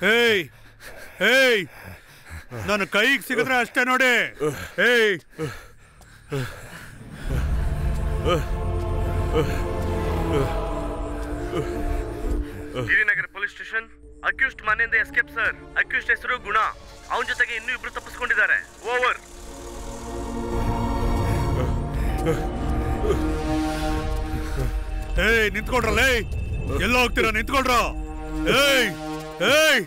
ಏಯ್ ಏಯ್ ನನ್ನ ಕೈಗೆ ಸಿಗಿದ್ರೆ ಅಷ್ಟೇ ನೋಡಿ ಏಯ್ ಗಿರಿನಗರ ಪೊಲೀಸ್ ಸ್ಟೇಷನ್ ಅಕ್ಯೂಸ್ಟ್ ಮನೆಯಿಂದ ಎಸ್ಕೇಪ್ ಸರ್ ಅಕ್ಯೂಸ್ಟ್ ಹೆಸರು ಗುಣ ಅವನ ಜೊತೆಗೆ ಇನ್ನೂ ಇಬ್ರು ತಪ್ಪಿಸ್ಕೊಂಡಿದ್ದಾರೆ ಓವರ್ ಏಯ್ ನಿಂತ್ಕೊಡ್ರಲ್ಲ ಏಯ್ ಎಲ್ಲ ಹೋಗ್ತೀರಾ ನಿಂತ್ಕೊಡ್ರ ಏಯ್ ಏಯ್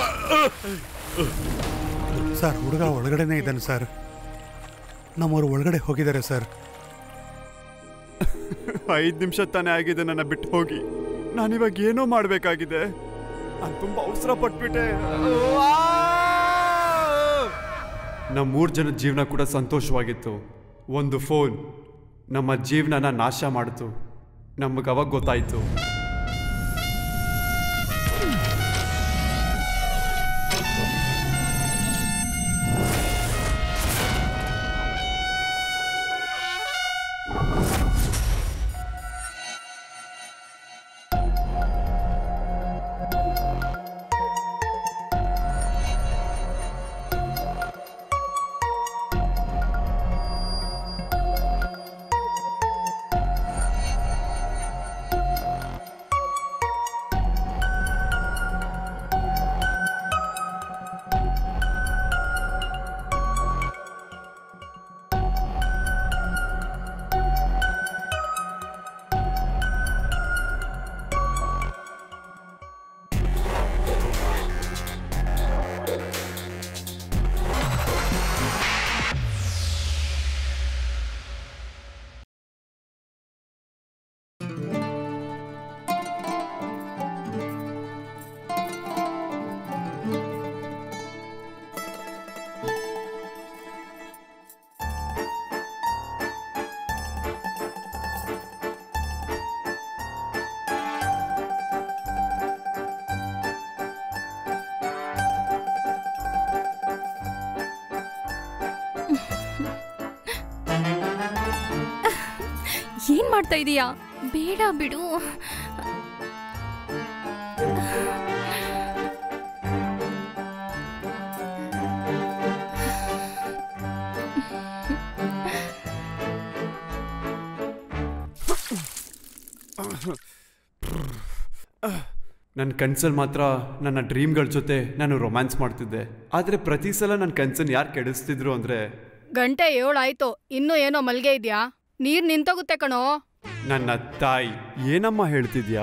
ಸರ್ ಹುಡುಗ ಒಳಗಡೆನೇ ಇದ್ದಾನೆ ಸರ್ ನಮ್ಮವ್ರು ಒಳಗಡೆ ಹೋಗಿದ್ದಾರೆ ಸರ್ ಐದು ನಿಮಿಷ ತಾನೇ ಆಗಿದೆ ನನ್ನ ಬಿಟ್ಟು ಹೋಗಿ ನಾನಿವಾಗ ಏನೋ ಮಾಡಬೇಕಾಗಿದೆ ನಾನು ತುಂಬ ಅವಸರ ಪಟ್ಬಿಟ್ಟೆ ನಮ್ಮ ಮೂರು ಜನದ ಜೀವನ ಕೂಡ ಸಂತೋಷವಾಗಿತ್ತು ಒಂದು ಫೋನ್ ನಮ್ಮ ಜೀವನನ ನಾಶ ಮಾಡಿತು ನಮಗೆ ಅವಾಗ ಗೊತ್ತಾಯಿತು ಏನ್ ಮಾಡ್ತಾ ಇದೀಯಾ ಬೇಡ ಬಿಡು ನನ್ನ ಕನ್ಸಲ್ಲಿ ಮಾತ್ರ ನನ್ನ ಡ್ರೀಮ್ಗಳ ಜೊತೆ ನಾನು ರೊಮ್ಯಾನ್ಸ್ ಮಾಡ್ತಿದ್ದೆ ಆದರೆ ಪ್ರತಿ ಸಲ ನನ್ನ ಕನ್ಸನ್ನು ಯಾರು ಕೆಡಿಸ್ತಿದ್ರು ಅಂದರೆ ಗಂಟೆ ಏಳಾಯ್ತು ಇನ್ನೂ ಏನೋ ಮಲ್ಗೆ ಇದ್ಯಾ ನೀರ್ ನಿಂತೋಗುತ್ತೆ ಕಣೋ ನನ್ನ ತಾಯಿ ಏನಮ್ಮ ಹೇಳ್ತಿದ್ಯಾ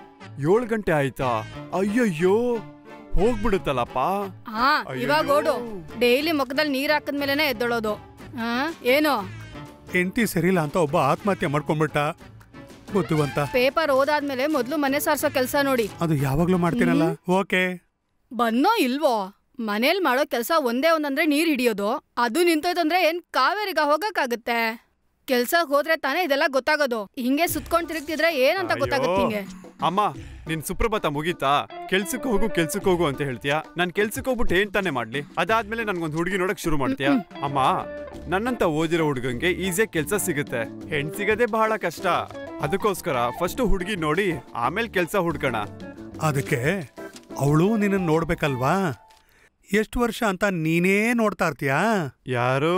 ಏಳು ಗಂಟೆ ಆಯ್ತಾ ಅಯ್ಯಯ್ಯೋ ಹೋಗ್ಬಿಡುತ್ತಲ್ಲಪ್ಪ ಹಾ ಇವಾಗ ಓಡು ಡೈಲಿ ಮುಖದಲ್ಲಿ ನೀರ್ ಹಾಕಿದ್ಮೇಲೆನೆ ಎದ್ದೊಳೋದು ಹಾ ಏನು ಹೆಂಡತಿ ಸರಿಯಿಲ್ಲ ಅಂತ ಒಬ್ಬ ಆತ್ಮಹತ್ಯೆ ಮಾಡ್ಕೊಂಡ್ಬಿಟ್ಟ ಬುದ್ಧಿವಂತ ಪೇಪರ್ ಓದಾದ್ಮೇಲೆ ಮೊದ್ಲು ಮನೆ ಸಾರ್ಸೋ ಕೆಲ್ಸ ನೋಡಿ ಅದು ಯಾವಾಗ್ಲೂ ಮಾಡ್ತೀನಲ್ಲ ಓಕೆ ಬನ್ನೋ ಇಲ್ವೋ ಮನೇಲ್ ಮಾಡೋ ಕೆಲ್ಸ ಒಂದೇ ಒಂದಂದ್ರೆ ನೀರ್ ಹಿಡಿಯೋದು ಅದು ನಿಂತೋಯ್ತಂದ್ರೆ ಏನ್ ಕಾವೇರಿಗ ಹೋಗಕ್ಕಾಗತ್ತೆ ಕೆಲ್ಸಕ್ ಹೋದ್ರೆ ತಾನೇ ಇದೆಲ್ಲ ಗೊತ್ತಾಗೋದು ಹಿಂಗೆ ಸುತ್ಕೊಂಡ್ ತಿರುಗ್ತಿದ್ರೆ ಏನಂತ ಗೊತ್ತಾಗತ್ತೆ ನಿಂಗೆ ಅಮ್ಮ ನಿನ್ ಸುಪ್ರಭಾತ ಮುಗೀತಾ ಕೆಲ್ಸಕ್ಕೆ ಹೋಗು ಕೆಲ್ಸಕ್ಕೆ ಹೋಗು ಅಂತ ಹೇಳ್ತೀಯಾ ನಾನ್ ಕೆಲ್ಸಕ್ಕೆ ಹೋಗ್ಬಿಟ್ಟು ಏನ್ ತಾನೇ ಮಾಡ್ಲಿ ಅದಾದ್ಮೇಲೆ ನನ್ಗೊಂದ್ ಹುಡುಗಿ ನೋಡಕ್ ಶುರು ಮಾಡ್ತೀಯಾ ಅಮ್ಮ ನನ್ನಂತ ಓದಿರೋ ಹುಡುಗಂಗೆ ಈಸಿಯಾಗಿ ಕೆಲ್ಸ ಸಿಗುತ್ತೆ ಹೆಣ್ ಸಿಗದೆ ಬಹಳ ಕಷ್ಟ ಅದಕ್ಕೋಸ್ಕರ ಫಸ್ಟ್ ಹುಡುಗಿ ನೋಡಿ ಆಮೇಲೆ ಕೆಲ್ಸ ಹುಡ್ಕಣ ಅದಕ್ಕೆ ಅವಳು ನಿನ್ನ ನೋಡ್ಬೇಕಲ್ವಾ ಎಷ್ಟು ವರ್ಷ ಅಂತ ನೀನೇ ನೋಡ್ತಾ ಇರ್ತೀಯಾ ಯಾರು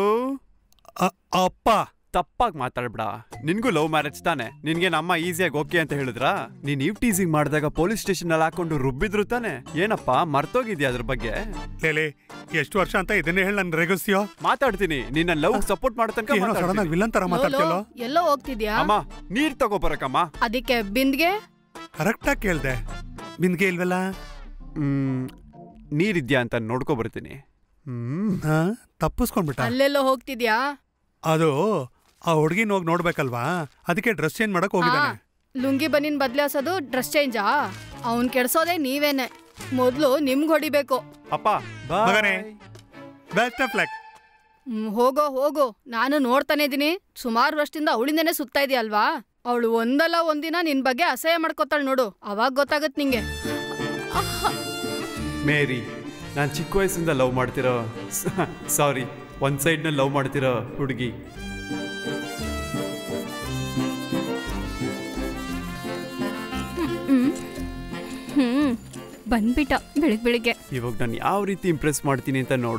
ಅ- ಅಪ್ಪ ತಪ್ಪಾಗಿ ಮಾತಾಡ್ಬೇಡ ನಿನ್ಗೂ ಲವ್ ಮ್ಯಾರೇಜ್ ತಾನೆ ನಿನ್ಗೆ ನಮ್ಮ ಈಸಿಯಾಗಿ ಓಕೆ ಅಂತ ಹೇಳಿದ್ರಾ ನೀನ್ ಇವ್ ಟೀಸಿಂಗ್ ಮಾಡಿದಾಗ ಪೊಲೀಸ್ ಸ್ಟೇಷನ್ ಅಲ್ಲಿ ಹಾಕೊಂಡು ರುಬ್ಬಿದ್ರು ತಾನೆ ಏನಪ್ಪ ಮರ್ತೋಗಿದ್ಯಾ ಅದ್ರ ಬಗ್ಗೆ ಲೇಲೆ ಎಷ್ಟು ವರ್ಷ ಅಂತ ಇದನ್ನೇ ಹೇಳಿ ನನ್ ರೇಗಿಸ್ತೀಯೋ ಮಾತಾಡ್ತೀನಿ ನಿನ್ನ ಲವ್ ಸಪೋರ್ಟ್ ಮಾಡೋ ತನಕ ಏನೋ ಸಡನ್ ಆಗಿ ಮಾತಾಡ್ತೀನಿ. ವಿಲನ್ ತರ ಲೋಲೋ, ಮಾತಾಡ್ತಿಯಲ್ಲೋ ಎಲ್ಲೋ ಹೋಗ್ತಿದ್ಯಾ ಅಮ್ಮ ನೀರ್ ತಗೋ ಬರಕಮ್ಮ ಅದಕ್ಕೆ ಬಿಂದ್ಗೆ ಕರೆಕ್ಟಾಗಿ ಕೇಳ್ದೆ ಬಿಂದ್ಗೆ ಇಲ್ವಲ್ಲ ಹ್ಮ್ ನೀರಿದ್ಯಾ ಅಂತ ನೋಡ್ಕೊ ಬರ್ತೀನಿ ಹ್ಮ್ ಹಾ ತಪ್ಪಿಸ್ಕೊಂಡ್ಬಿಟ್ಟ ಅಲ್ಲೆಲ್ಲೋ ಹೋಗ್ತಿದ್ಯಾ ಅದು ಆ ಹುಡ್ಗಿನ ಹೋಗಿ ನೋಡ್ಬೇಕಲ್ವಾ ಅದಕ್ಕೆ ಡ್ರೆಸ್ ಚೇಂಜ್ ಮಾಡಕ್ ಆ, ಹೋಗಿದ್ದಾನೆ ಲುಂಗಿ ಬನ್ನಿನ್ ಬದ್ಲಾಸೋದು ಡ್ರೆಸ್ ಚೇಂಜಾ ಅವ್ನ್ ಕೆಡ್ಸೋದೇ ನೀವೇನೆ ಮೊದ್ಲು ನಿಮ್ಗ್ ಹೊಡಿಬೇಕು ಅಪ್ಪ ಮಗನೇ. Bye best of luck hmm, ಹೋಗೋ ಹೋಗು ನಾನು ನೋಡ್ತಾನೆ ಇದೀನಿ ಸುಮಾರು ವರ್ಷದಿಂದ ಅವಳಿಂದನೇ ಸುತ್ತಾ ಇದೆಯಲ್ವಾ ಅವಳು ಒಂದಲ್ಲ ಒಂದಿನ ನಿನ್ ಬಗ್ಗೆ ಅಸಹ್ಯ ಮಾಡ್ಕೊತಾಳ ನೋಡು ಅವಾಗ ಗೊತ್ತಾಗತ್ ನಿಂಗೆ ಮೇರಿ ನಾನು ಚಿಕ್ಕ ವಯಸ್ಸಿಂದ ಲವ್ ಮಾಡ್ತಿರೋ ಸಾರಿ ಒಂದ್ ಸೈಡ್ನಲ್ಲಿ ಲವ್ ಮಾಡ್ತಿರೋ ಹುಡುಗಿ ಹ್ಮ್ ಬಂದ್ಬಿಟ್ಟ ಬೆಳಿಗ್ ಬೆಳಿಗ್ಗೆ ಇವಾಗ ನಾನು ಯಾವ ರೀತಿ ಇಂಪ್ರೆಸ್ ಮಾಡ್ತೀನಿ ಅಂತ ನೋಡು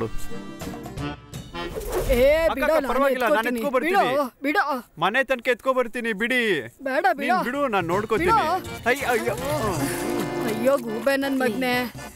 ಏ ಅಕ್ಕ, ಬಿಡೋ ಅಕ್ಕ, ನಾನೇ ಪರವಾಗಿಲ್ಲ, ನಾನು ಎತ್ಕೊತೀನಿ. ಎತ್ಕೊ ಬರ್ತೀನಿ. ಬಿಡೋ ಬಿಡೋ ಮನೆ ತನಕ ಎತ್ಕೊ ಬರ್ತೀನಿ ಬಿಡಿ ಬೇಡ ನೀನ್ ಬಿಡೋ ಬಿಡು ನಾನು ನೋಡ್ಕೋತೀನಿ ಬಿಡು. ಅಯ್ಯ ಅಯ್ಯೋ ಅಯ್ಯೋ ಗೂಬೆ ನನ್ ಮಗ್ನೆ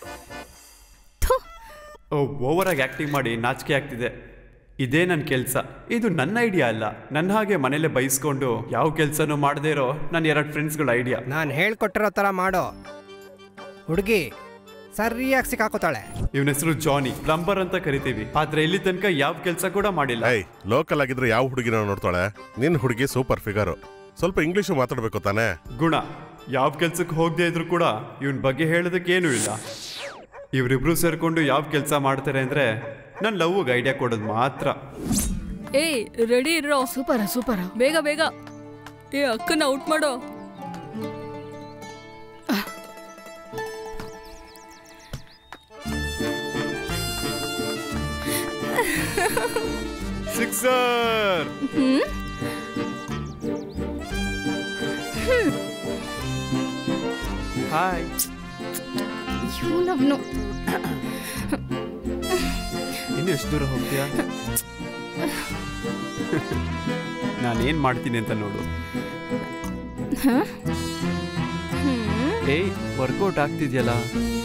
ಓವರ್ ಆಗಿ ಆಕ್ಟಿಂಗ್ ಮಾಡಿ ನಾಚಿಕೆ ಆಗ್ತಿದೆ ಇದೇ ನನ್ನ ಕೆಲಸ ಇದು ನನ್ನ ಐಡಿಯಾ ಅಲ್ಲ ನನ್ನ ಹಾಗೆ ಮನೇಲೆ ಬೈಸ್ಕೊಂಡು ಯಾವ ಕೆಲಸನೂ ಮಾಡದೇ ಇರೋ ನನ್ನ ಎರಡು ಫ್ರೆಂಡ್ಸ್ಗಳ ಐಡಿಯಾ ನಾನು ಹೇಳ್ಕೊಟ್ಟಿರೋ ಥರ ಮಾಡೋ ಹುಡುಗಿ ಸರಿಯಾಗಿ ಸಿಕ್ಕಾಕೋತಾಳೆ ಇವನ ಹೆಸರು ಜಾನಿ ಪ್ಲಂಬರ್ ಅಂತ ಕರಿತೀವಿ ಆದ್ರೆ ಇಲ್ಲಿ ತನಕ ಯಾವ ಕೆಲಸ ಕೂಡ ಮಾಡಿಲ್ಲ ಏಯ್ ಲೋಕಲ್ ಆಗಿದ್ರೆ ಯಾವ ಹುಡುಗಿನ ನೋಡ್ತಾಳೆ ನಿನ್ ಹುಡುಗಿ ಸೂಪರ್ ಫಿಗರು ಸ್ವಲ್ಪ ಇಂಗ್ಲಿಷು ಮಾತಾಡ್ಬೇಕು ತಾನೇ ಗುಣ ಯಾವ ಕೆಲ್ಸಕ್ಕೆ ಹೋಗದೆ ಇದ್ರು ಕೂಡ ಇವನ್ ಬಗ್ಗೆ ಹೇಳೋದಕ್ಕೆ ಏನೂ ಇಲ್ಲ ಇವರಿಬ್ರು ಸೇರ್ಕೊಂಡು ಯಾವ ಕೆಲಸ ಮಾಡ್ತಾರೆ ಅಂದ್ರೆ ನನ್ನ ಲವ್ಗೆ ಐಡಿಯಾ ಕೊಡೋದು ಮಾತ್ರ ಏಯ್ ರೆಡಿ ಇರೋ ಸೂಪರ ಸೂಪರ ಬೇಗ ಬೇಗ ಏ ಅಕ್ಕನ ಔಟ್ ಮಾಡೋ ಸಿಕ್ಸರ್ ಹಾಯ್ ಇವನವನು ಇನ್ನು ಎಷ್ಟು ದೂರ ಹೋಗ್ತೀಯಾ ನಾನೇನ್ ಮಾಡ್ತೀನಿ ಅಂತ ನೋಡು ಏಯ್ ವರ್ಕೌಟ್ ಆಗ್ತಿದ್ಯಲ್ಲ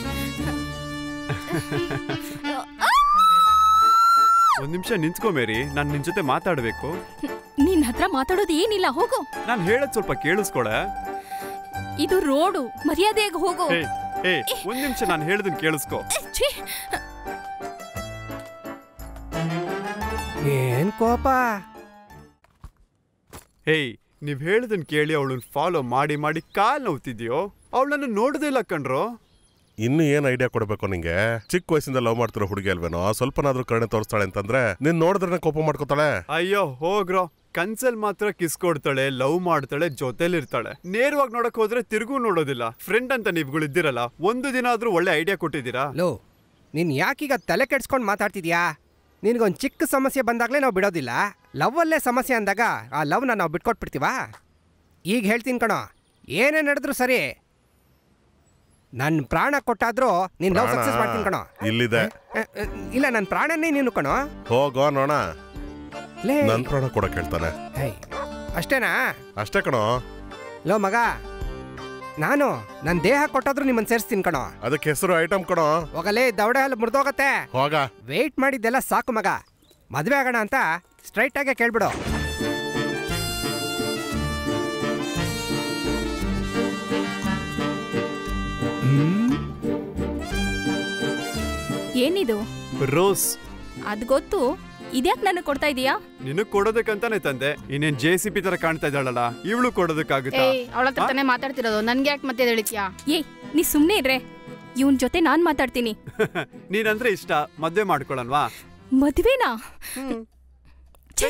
ಒಂದ್ ನಿಮಿಷ ನಿಂತ್ಕೊ ಮೇರಿ ನಾನು ನಿನ್ ಜೊತೆ ಮಾತಾಡ್ಬೇಕು ನಿನ್ ಹತ್ರ ಮಾತಾಡೋದು ಏನಿಲ್ಲ ಹೋಗು ನಾನು ಹೇಳೋದ್ ಸ್ವಲ್ಪ ಕೇಳಿಸ್ಕೊಳೆ ಇದು ರೋಡು ಮರ್ಯಾದೆಯಾಗಿ ಹೋಗು ಏಯ್ ಏಯ್ ಒಂದ್ ನಿಮಿಷ ನಾನು ಹೇಳೋದನ್ನ ಕೇಳಿಸ್ಕೊ ಛೀ, ಏನ್ ಕೋಪ ಹೇಯ್ ನೀವ್ ಹೇಳೋದನ್ನ ಕೇಳಿ ಅವಳನ್ನ ಫಾಲೋ ಮಾಡಿ ಮಾಡಿ ಕಾಲ್ ನೋವ್ತಿದ್ಯೋ ಅವಳನ್ನ ನೋಡದೇ ಇಲ್ಲ ಕಣ್ರೋ ಇನ್ನು ಏನ್ ಐಡಿಯಾ ಕೊಡ್ಬೇಕು ನಿಂಗೆ ಚಿಕ್ಕ ವಯಸ್ಸಿಂದ ಲವ್ ಮಾಡ್ತಿರೋ ಹುಡುಗಿ ಅಲ್ವೇನೋ ಸ್ವಲ್ಪನಾದ್ರೂ ಕರುಣೆ ತೋರಿಸ್ತಾಳೆ ಅಂತಂದ್ರೆ ನೀನ್ ನೋಡಿದ್ರೆ ಕೋಪ ಮಾಡ್ಕೋತಾಳೆ ಅಯ್ಯೋ ಹೋಗ್ರೋ ಕನ್ಸಲ್ ಮಾತ್ರ ಕಿಸ್ ಕೊಡ್ತಾಳೆ ಲವ್ ಮಾಡ್ತಾಳೆ ಜೊತೆಲಿರ್ತಾಳೆ ನೇರವಾಗಿ ನೋಡಕ್ ಹೋದ್ರೆ ತಿರುಗೂ ನೋಡೋದಿಲ್ಲ ಫ್ರೆಂಡ್ ಅಂತ ನೀವುಗಳಿದ್ದೀರಲ್ಲ ಒಂದು ದಿನ ಆದ್ರೂ ಒಳ್ಳೆ ಐಡಿಯಾ ಕೊಟ್ಟಿದ್ದೀರಾ ಲೋ ನೀನ್ ಯಾಕೀಗ ತಲೆ ಕೆಡ್ಸ್ಕೊಂಡು ಮಾತಾಡ್ತಿದ್ಯಾ ನಿನಗೊಂದು ಚಿಕ್ಕ ಸಮಸ್ಯೆ ಬಂದಾಗಲೇ ನಾವು ಬಿಡೋದಿಲ್ಲ ಲವ್ವಲ್ಲೇ ಸಮಸ್ಯೆ ಅಂದಾಗ ಆ ಲವ್ನ ನಾವು ಬಿಟ್ಕೊಟ್ಬಿಡ್ತೀವಾ ಈಗ ಹೇಳ್ತೀನಿ ಕಣೋ ಏನೇ ನಡೆದ್ರು ಸರಿ ನನ್ನ ಪ್ರಾಣ ಕೊಟ್ಟಾದ್ರೂ ನೀನು ಲವ್ ಪ್ರಾಣ ಸಕ್ಸಸ್ ಮಾಡ್ತೀನಿ ಕಣೋ ಇಲ್ಲಿದೆ ಅ, ಅ, ಇಲ್ಲ ನನ್ನ ಪ್ರಾಣನೇ ನೀನು ಕಣೋ ಹೋಗೋ ನೋಣ ಲೇ ನನ್ ಪ್ರಾಣ ಕೊಡಕ್ ಹೇಳ್ತಾನೆ ಹೇ, ಅಷ್ಟೇನಾ ಅಷ್ಟೇ ಕಣೋ ಲೋ ಮಗ ನಾನು ನನ್ನ ದೇಹ ಕೊಟ್ಟಾದ್ರೂ ನಿಮ್ಮನ್ನು ಸೇರಿಸ್ತೀನಿ ಕಣೋ ಅದಕ್ಕೆ ಹೆಸರು ಐಟಮ್ ಕಣೋ ಹೋಗಲೇ ದವಡೆ ಅಲ್ಲಿ ಮುರಿದೋಗತ್ತೆ ಹೋಗ ವೆಯ್ಟ್ ಮಾಡಿದ್ದೆಲ್ಲ ಸಾಕು ಮಗ ಮದುವೆ ಆಗೋಣ ಅಂತ ಸ್ಟ್ರೈಟ್ ಆಗೇ ಕೇಳ್ಬಿಡು ಏನಿದು ರೋಸ್ ಅದ್ ಗೊತ್ತು ಇದ್ಯಾಕ್ ನನಗೆ ಕೊಡ್ತಾ ಇದೀಯಾ ನಿನಗ್ ಕೊಡೋದಕ್ಕಂತಾನೆ ತಂದೆ ಇನ್ನೇನ್ ಜೆ ಸಿ ಪಿ ತರ ಕಾಣ್ತಾ ಇದ್ದಾಳಲ್ಲ ಇವಳು ಕೊಡೋದಕ್ಕಾಗುತ್ತಾ ಏಯ್ ಅವಳ ಹತ್ರ ತಾನೇ ಮಾತಾಡ್ತಿರೋದು ನನ್ಗೆ ಯಾಕೆ ಮತ್ತೆ ಹೇಳಿದ್ಯಾ ಏಯ್ ನೀ ಸುಮ್ನೆ ಇರ್ರೆ ಇವನ್ ಜೊತೆ ನಾನ್ ಮಾತಾಡ್ತೀನಿ ನೀನಂದ್ರೆ ಇಷ್ಟ ಮದ್ವೆ ಮಾಡ್ಕೊಳನ್ವಾ ಮದ್ವೆನಾ ಛೆ,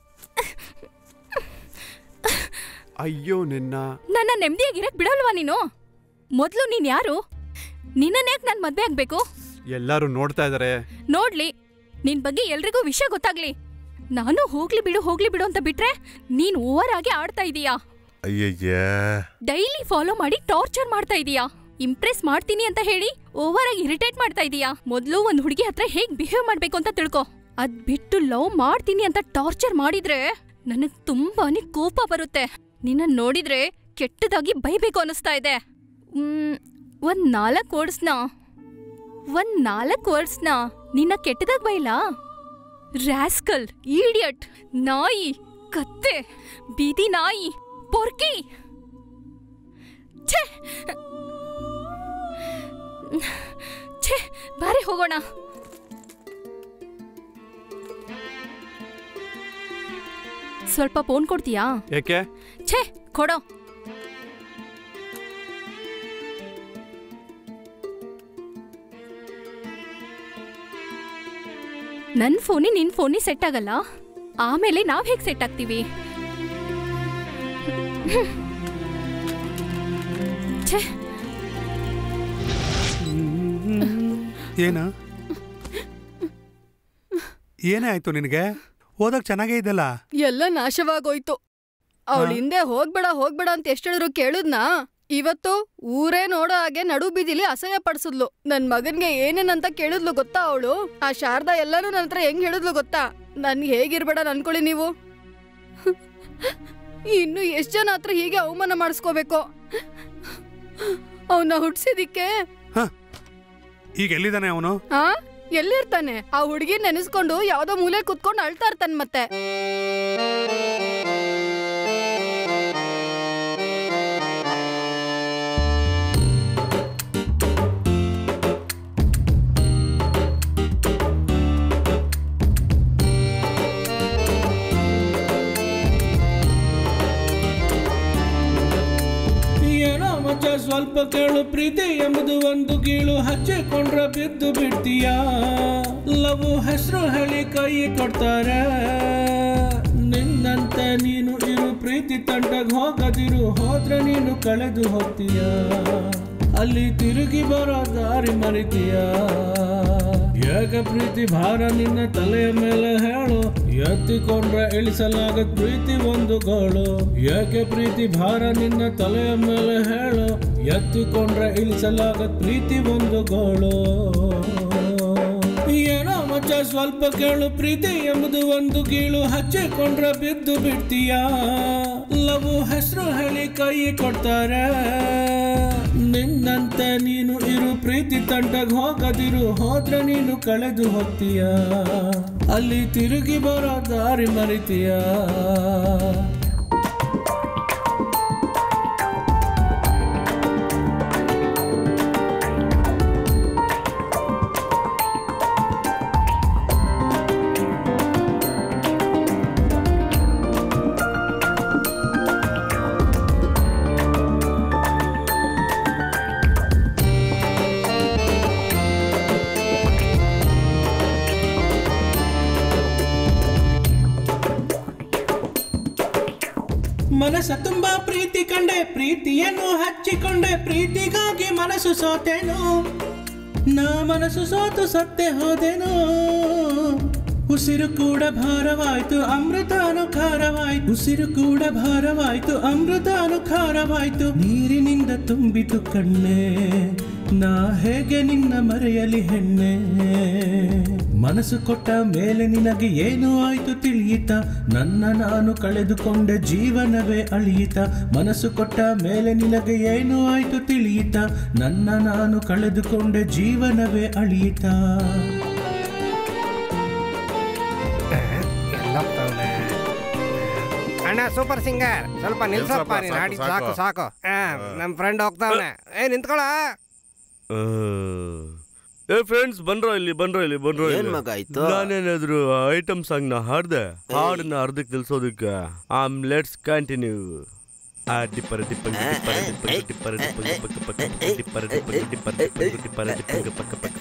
ಅಯ್ಯೋ ನಿನ್ನ ನನ್ನ ನೆಮ್ಮದಿಯಾಗಿರಕ್ ಬಿಡಲ್ವಾ ನೀನು ಮೊದ್ಲು ನೀನ್ ಯಾರು ನಿನ್ನನ್ಯಾಕ್ ನಾನ್ ಮದ್ವೆ ಆಗ್ಬೇಕು ಎಲ್ಲಾರು ನೋಡ್ತಾ ಇದಾರೆ ನೋಡ್ಲಿ ನಿನ್ ಬಗ್ಗೆ ಎಲ್ರಿಗೂ ವಿಷಯ ಗೊತ್ತಾಗ್ಲಿ ನಾನು ಹೋಗ್ಲಿ ಬಿಡು ಹೋಗ್ಲಿ ಬಿಡು ಅಂತ ಬಿಟ್ರೆ ನೀನ್ ಓವರ್ ಆಗಿ ಆಡ್ತಾ ಇದೀಯಾ ಅಯ್ಯಯ್ಯ ಡೈಲಿ ಫಾಲೋ ಮಾಡಿ ಟಾರ್ಚರ್ ಮಾಡ್ತಾ ಇದೀಯಾ ಇಂಪ್ರೆಸ್ ಮಾಡ್ತೀನಿ ಅಂತ ಹೇಳಿ ಓವರ್ ಆಗಿ ಇರಿಟೇಟ್ ಮಾಡ್ತಾ ಇದೀಯಾ ಮೊದ್ಲು ಒಂದ್ ಹುಡುಗಿ ಹತ್ರ ಹೇಗ್ ಬಿಹೇವ್ ಮಾಡ್ಬೇಕು ಅಂತ ತಿಳ್ಕೊ ಅದ್ ಬಿಟ್ಟು ಲವ್ ಮಾಡ್ತೀನಿ ಅಂತ ಟಾರ್ಚರ್ ಮಾಡಿದ್ರೆ ನನಗ್ ತುಂಬಾನೇ ಕೋಪ ಬರುತ್ತೆ ನಿನ್ನ ನೋಡಿದ್ರೆ ಕೆಟ್ಟದಾಗಿ ಬೈಬೇಕು ಅನಿಸ್ತಾ ಇದೆ ಮ್, ಒಂದ್ ನಾಲ್ಕು ವರ್ಡ್ಸ್ನ ಒಂದ್ ನಾಲ್ಕು ವರ್ಡ್ಸ್ನ ನಿನ್ನ ಕೆಟ್ಟದಾಗ ಬೈಲಾ ರ್ಯಾಸ್ಕಲ್ ಈಡಿಯಟ್ ನಾಯಿ ಕತ್ತೆ ಬೀದಿ ನಾಯಿ ಪೊರ್ಕಿ ಛೇ ಛೇ ಬಾರಿ ಹೋಗೋಣ ಸ್ವಲ್ಪ ಫೋನ್ ಕೊಡ್ತೀಯಾ ಯಾಕೆ ಛೇ ಕೊಡೋ ನನ್ ಫೋನಿ ನಿನ್ ಫೋನಿ ಸೆಟ್ ಆಗಲ್ಲ ಆಮೇಲೆ ನಾವ್ ಹೇಗ್ ಸೆಟ್ ಆಗ್ತೀವಿ ಛೇ ಏನ ಏನೇ ಆಯ್ತು ನಿನಗೆ ಓದಕ್ ಚೆನ್ನಾಗೇ ಇದೆಲ್ಲ ಎಲ್ಲ ನಾಶವಾಗೋಯ್ತು ಅವಳ ಹಿಂದೆ ಹೋಗ್ಬೇಡ ಹೋಗ್ಬೇಡ ಅಂತ ಎಷ್ಟು ಹೇಳಿದ್ರು ಕೇಳುದ್ನಾ ಇವತ್ತು ಊರೇ ನೋಡೋ ಹಾಗೆ ನಡು ಬೀದಿಲಿ ಅಸಹ್ಯ ಪಡಿಸಿದ್ಲು ನನ್ ಮಗನ್ಗೆ ಏನೇನಂತ ಕೇಳಿದ್ಲು ಗೊತ್ತಾ ಅವಳು ಆ ಶಾರದಾ ಎಲ್ಲಾನು ನನ್ನ ಹತ್ರ ಹೆಂಗ್ ಹೇಳಿದ್ಲು ಗೊತ್ತಾ ನನ್ಗೆ ಹೇಗಿರ್ಬೇಡ ಅನ್ಕೊಳ್ಳಿ ನೀವು ಇನ್ನು ಎಷ್ಟ್ ಜನ ಹತ್ರ ಹೀಗೆ ಅವಮಾನ ಮಾಡಿಸ್ಕೋಬೇಕು ಅವನ್ನ ಹುಟ್ಸಿದಿಕ್ಕೆ ಈಗ ಎಲ್ಲಿದ್ದಾನೆ ಅವನು ಆ ಎಲ್ಲಿರ್ತಾನೆ ಆ ಹುಡುಗಿ ನೆನೆಸ್ಕೊಂಡು ಯಾವ್ದೋ ಮೂಲೆ ಕುತ್ಕೊಂಡು ಅಳ್ತಾ ಇರ್ತಾನೆ ಮತ್ತೆ ಏನೋ ಮಚ್ಚ ಸ್ವಲ್ಪ ಕೇಳು ಪ್ರೀತಿ ಎಂಬುದು ಒಂದು ಗೀಳು ಹಚ್ಚಿಕೊಂಡ್ರೆ ಬಿದ್ದು ಬಿಡ್ತೀಯ ಲವ್ ಹೆಸರು ಹೇಳಿ ಕೈ ಕೊಡ್ತಾರೆ ನಿನ್ನಂತ ನೀನು ಇರು ಪ್ರೀತಿ ತಂಡಗ್ ಹೋಗದಿರು ಹೋದ್ರೆ ನೀನು ಕಳೆದು ಹೋಗ್ತೀಯ ಅಲ್ಲಿ ತಿರುಗಿ ಬರೋ ದಾರಿ ಮರಿತೀಯ ಯಾಕ ಪ್ರೀತಿ ಭಾರ ನಿನ್ನ ತಲೆಯ ಮೇಲೆ ಹೇಳು ಎತ್ತಿಕೊಂಡ್ರೆ ಇಳಿಸಲಾಗದ್ ಪ್ರೀತಿ ಒಂದು ಗೋಳು ಯಾಕೆ ಪ್ರೀತಿ ಭಾರ ನಿನ್ನ ತಲೆಯ ಮೇಲೆ ಹೇಳು ಎತ್ತಿಕೊಂಡ್ರೆ ಇಳಿಸಲಾಗದ್ ಪ್ರೀತಿ ಒಂದು ಗೋಳು ಏನೋ ಮಚ್ಚ ಸ್ವಲ್ಪ ಕೇಳು ಪ್ರೀತಿ ಎಂಬುದು ಒಂದು ಗೀಳು ಹಚ್ಚಿಕೊಂಡ್ರೆ ಬಿದ್ದು ಬಿಡ್ತೀಯ ಲವ್ ಹೆಸರು ಹೇಳಿ ಕೈ ಕೊಡ್ತಾರೆ ನಿನ್ನಂತ ನೀನು ಇರು ಪ್ರೀತಿ ತಂಡಗ್ ಹೋಗದಿರು ಹೋದ್ರೆ ನೀನು ಕಳೆದು ಹೋಗ್ತೀಯ ಅಲ್ಲಿ ತಿರುಗಿ ಬರೋ ದಾರಿ ಮರಿತೀಯ ಮನಸ್ಸ ತುಂಬಾ ಪ್ರೀತಿ ಕಂಡೆ ಪ್ರೀತಿಯನ್ನು ಹಚ್ಚಿಕೊಂಡೆ ಪ್ರೀತಿಗಾಗಿ ಮನಸ್ಸು ಸೋತೇನು ನಾ ಮನಸ್ಸು ಸೋತು ಸತ್ತೆ ಹೋದೆನು ಉಸಿರು ಕೂಡ ಭಾರವಾಯ್ತು ಅಮೃತಾನು ಖಾರವಾಯ್ತು ಉಸಿರು ಕೂಡ ಭಾರವಾಯ್ತು ಅಮೃತಾನು ಖಾರವಾಯ್ತು ನೀರಿನಿಂದ ತುಂಬಿತು ಕಣ್ಣೆ ನಾ ಹೇಗೆ ನಿನ್ನ ಮರೆಯಲಿ ಹೆಣ್ಣೆ ಮನಸ್ಸು ಕೊಟ್ಟ ಮೇಲೆ ನಿನಗೆ ಏನು ಆಯ್ತು ತಿಳಿಯಿತ ನನ್ನ ನಾನು ಕಳೆದುಕೊಂಡ ಜೀವನವೇ ಅಳಿಯಿತ ಮನಸ್ಸು ಕೊಟ್ಟ ಮೇಲೆ ನಿನಗೆ ಏನು ಆಯ್ತು ತಿಳಿಯಿತ ನನ್ನ ನಾನು ಕಳೆದುಕೊಂಡ ಜೀವನವೇ ಅಳಿಯಿತ ಎಲ್ಲೋಗ್ತಾವ್ನೆ? ಅಣ್ಣ ಸೂಪರ್ ಸಿಂಗರ್ ಸ್ವಲ್ಪ ನಿಲ್ಸಪ್ಪ ನಿಲ್ಸಪ್ಪ, ನೀನ್ ಸಾಕು, ಹಾಡಿದ್ ಸಾಕು ಸಾಕು. ಸಾಕು ಆ, ನಮ್ ಫ್ರೆಂಡ್ ಹೋಗ್ತಾವನೆ ಏ ನಿಂತ್ಕೊಳ ಏ ಫ್ರೆಂಡ್ಸ್ ಬನ್ರೋ ಇಲ್ಲಿ ಬನ್ರೋ ಇಲ್ಲಿ ಬನ್ರೋ ಏನ್ ಇಲ್ಲಿ. ಮಗ ಆಯ್ತು? ನಾನೇನಾದ್ರು ಐಟಮ್ ಸಾಂಗ್ ನ ಹಾಡ್ದೆ ಹಾಡನ್ನ ಅರ್ಧಕ್ಕೆ ನಿಲ್ಸೋದಕ್ಕೆ ಆಮ್ ಲೆಟ್ಸ್ ಕಂಟಿನ್ಯೂ ಆ ಡಿಪ್ಪರ ಡಿಪ್ಪಂಗ ಡಿಪ್ಪರ ಡಿಪ್ಪಂಗ ಡಿಪ್ಪರ ಡಿಪ್ಪಂಗ ಪಕ್ಕ ಪಕ್ಕ ಪಕ್ಕ ಡಿಪ್ಪರ ಡಿಪ್ಪಂಗ ಡಿಪ್ಪರ ಡಿಪ್ಪಂಗ ಡಿಪ್ಪರ ಡಿಪ್ಪಂಗ ಪಕ್ಕ ಪಕ್ಕ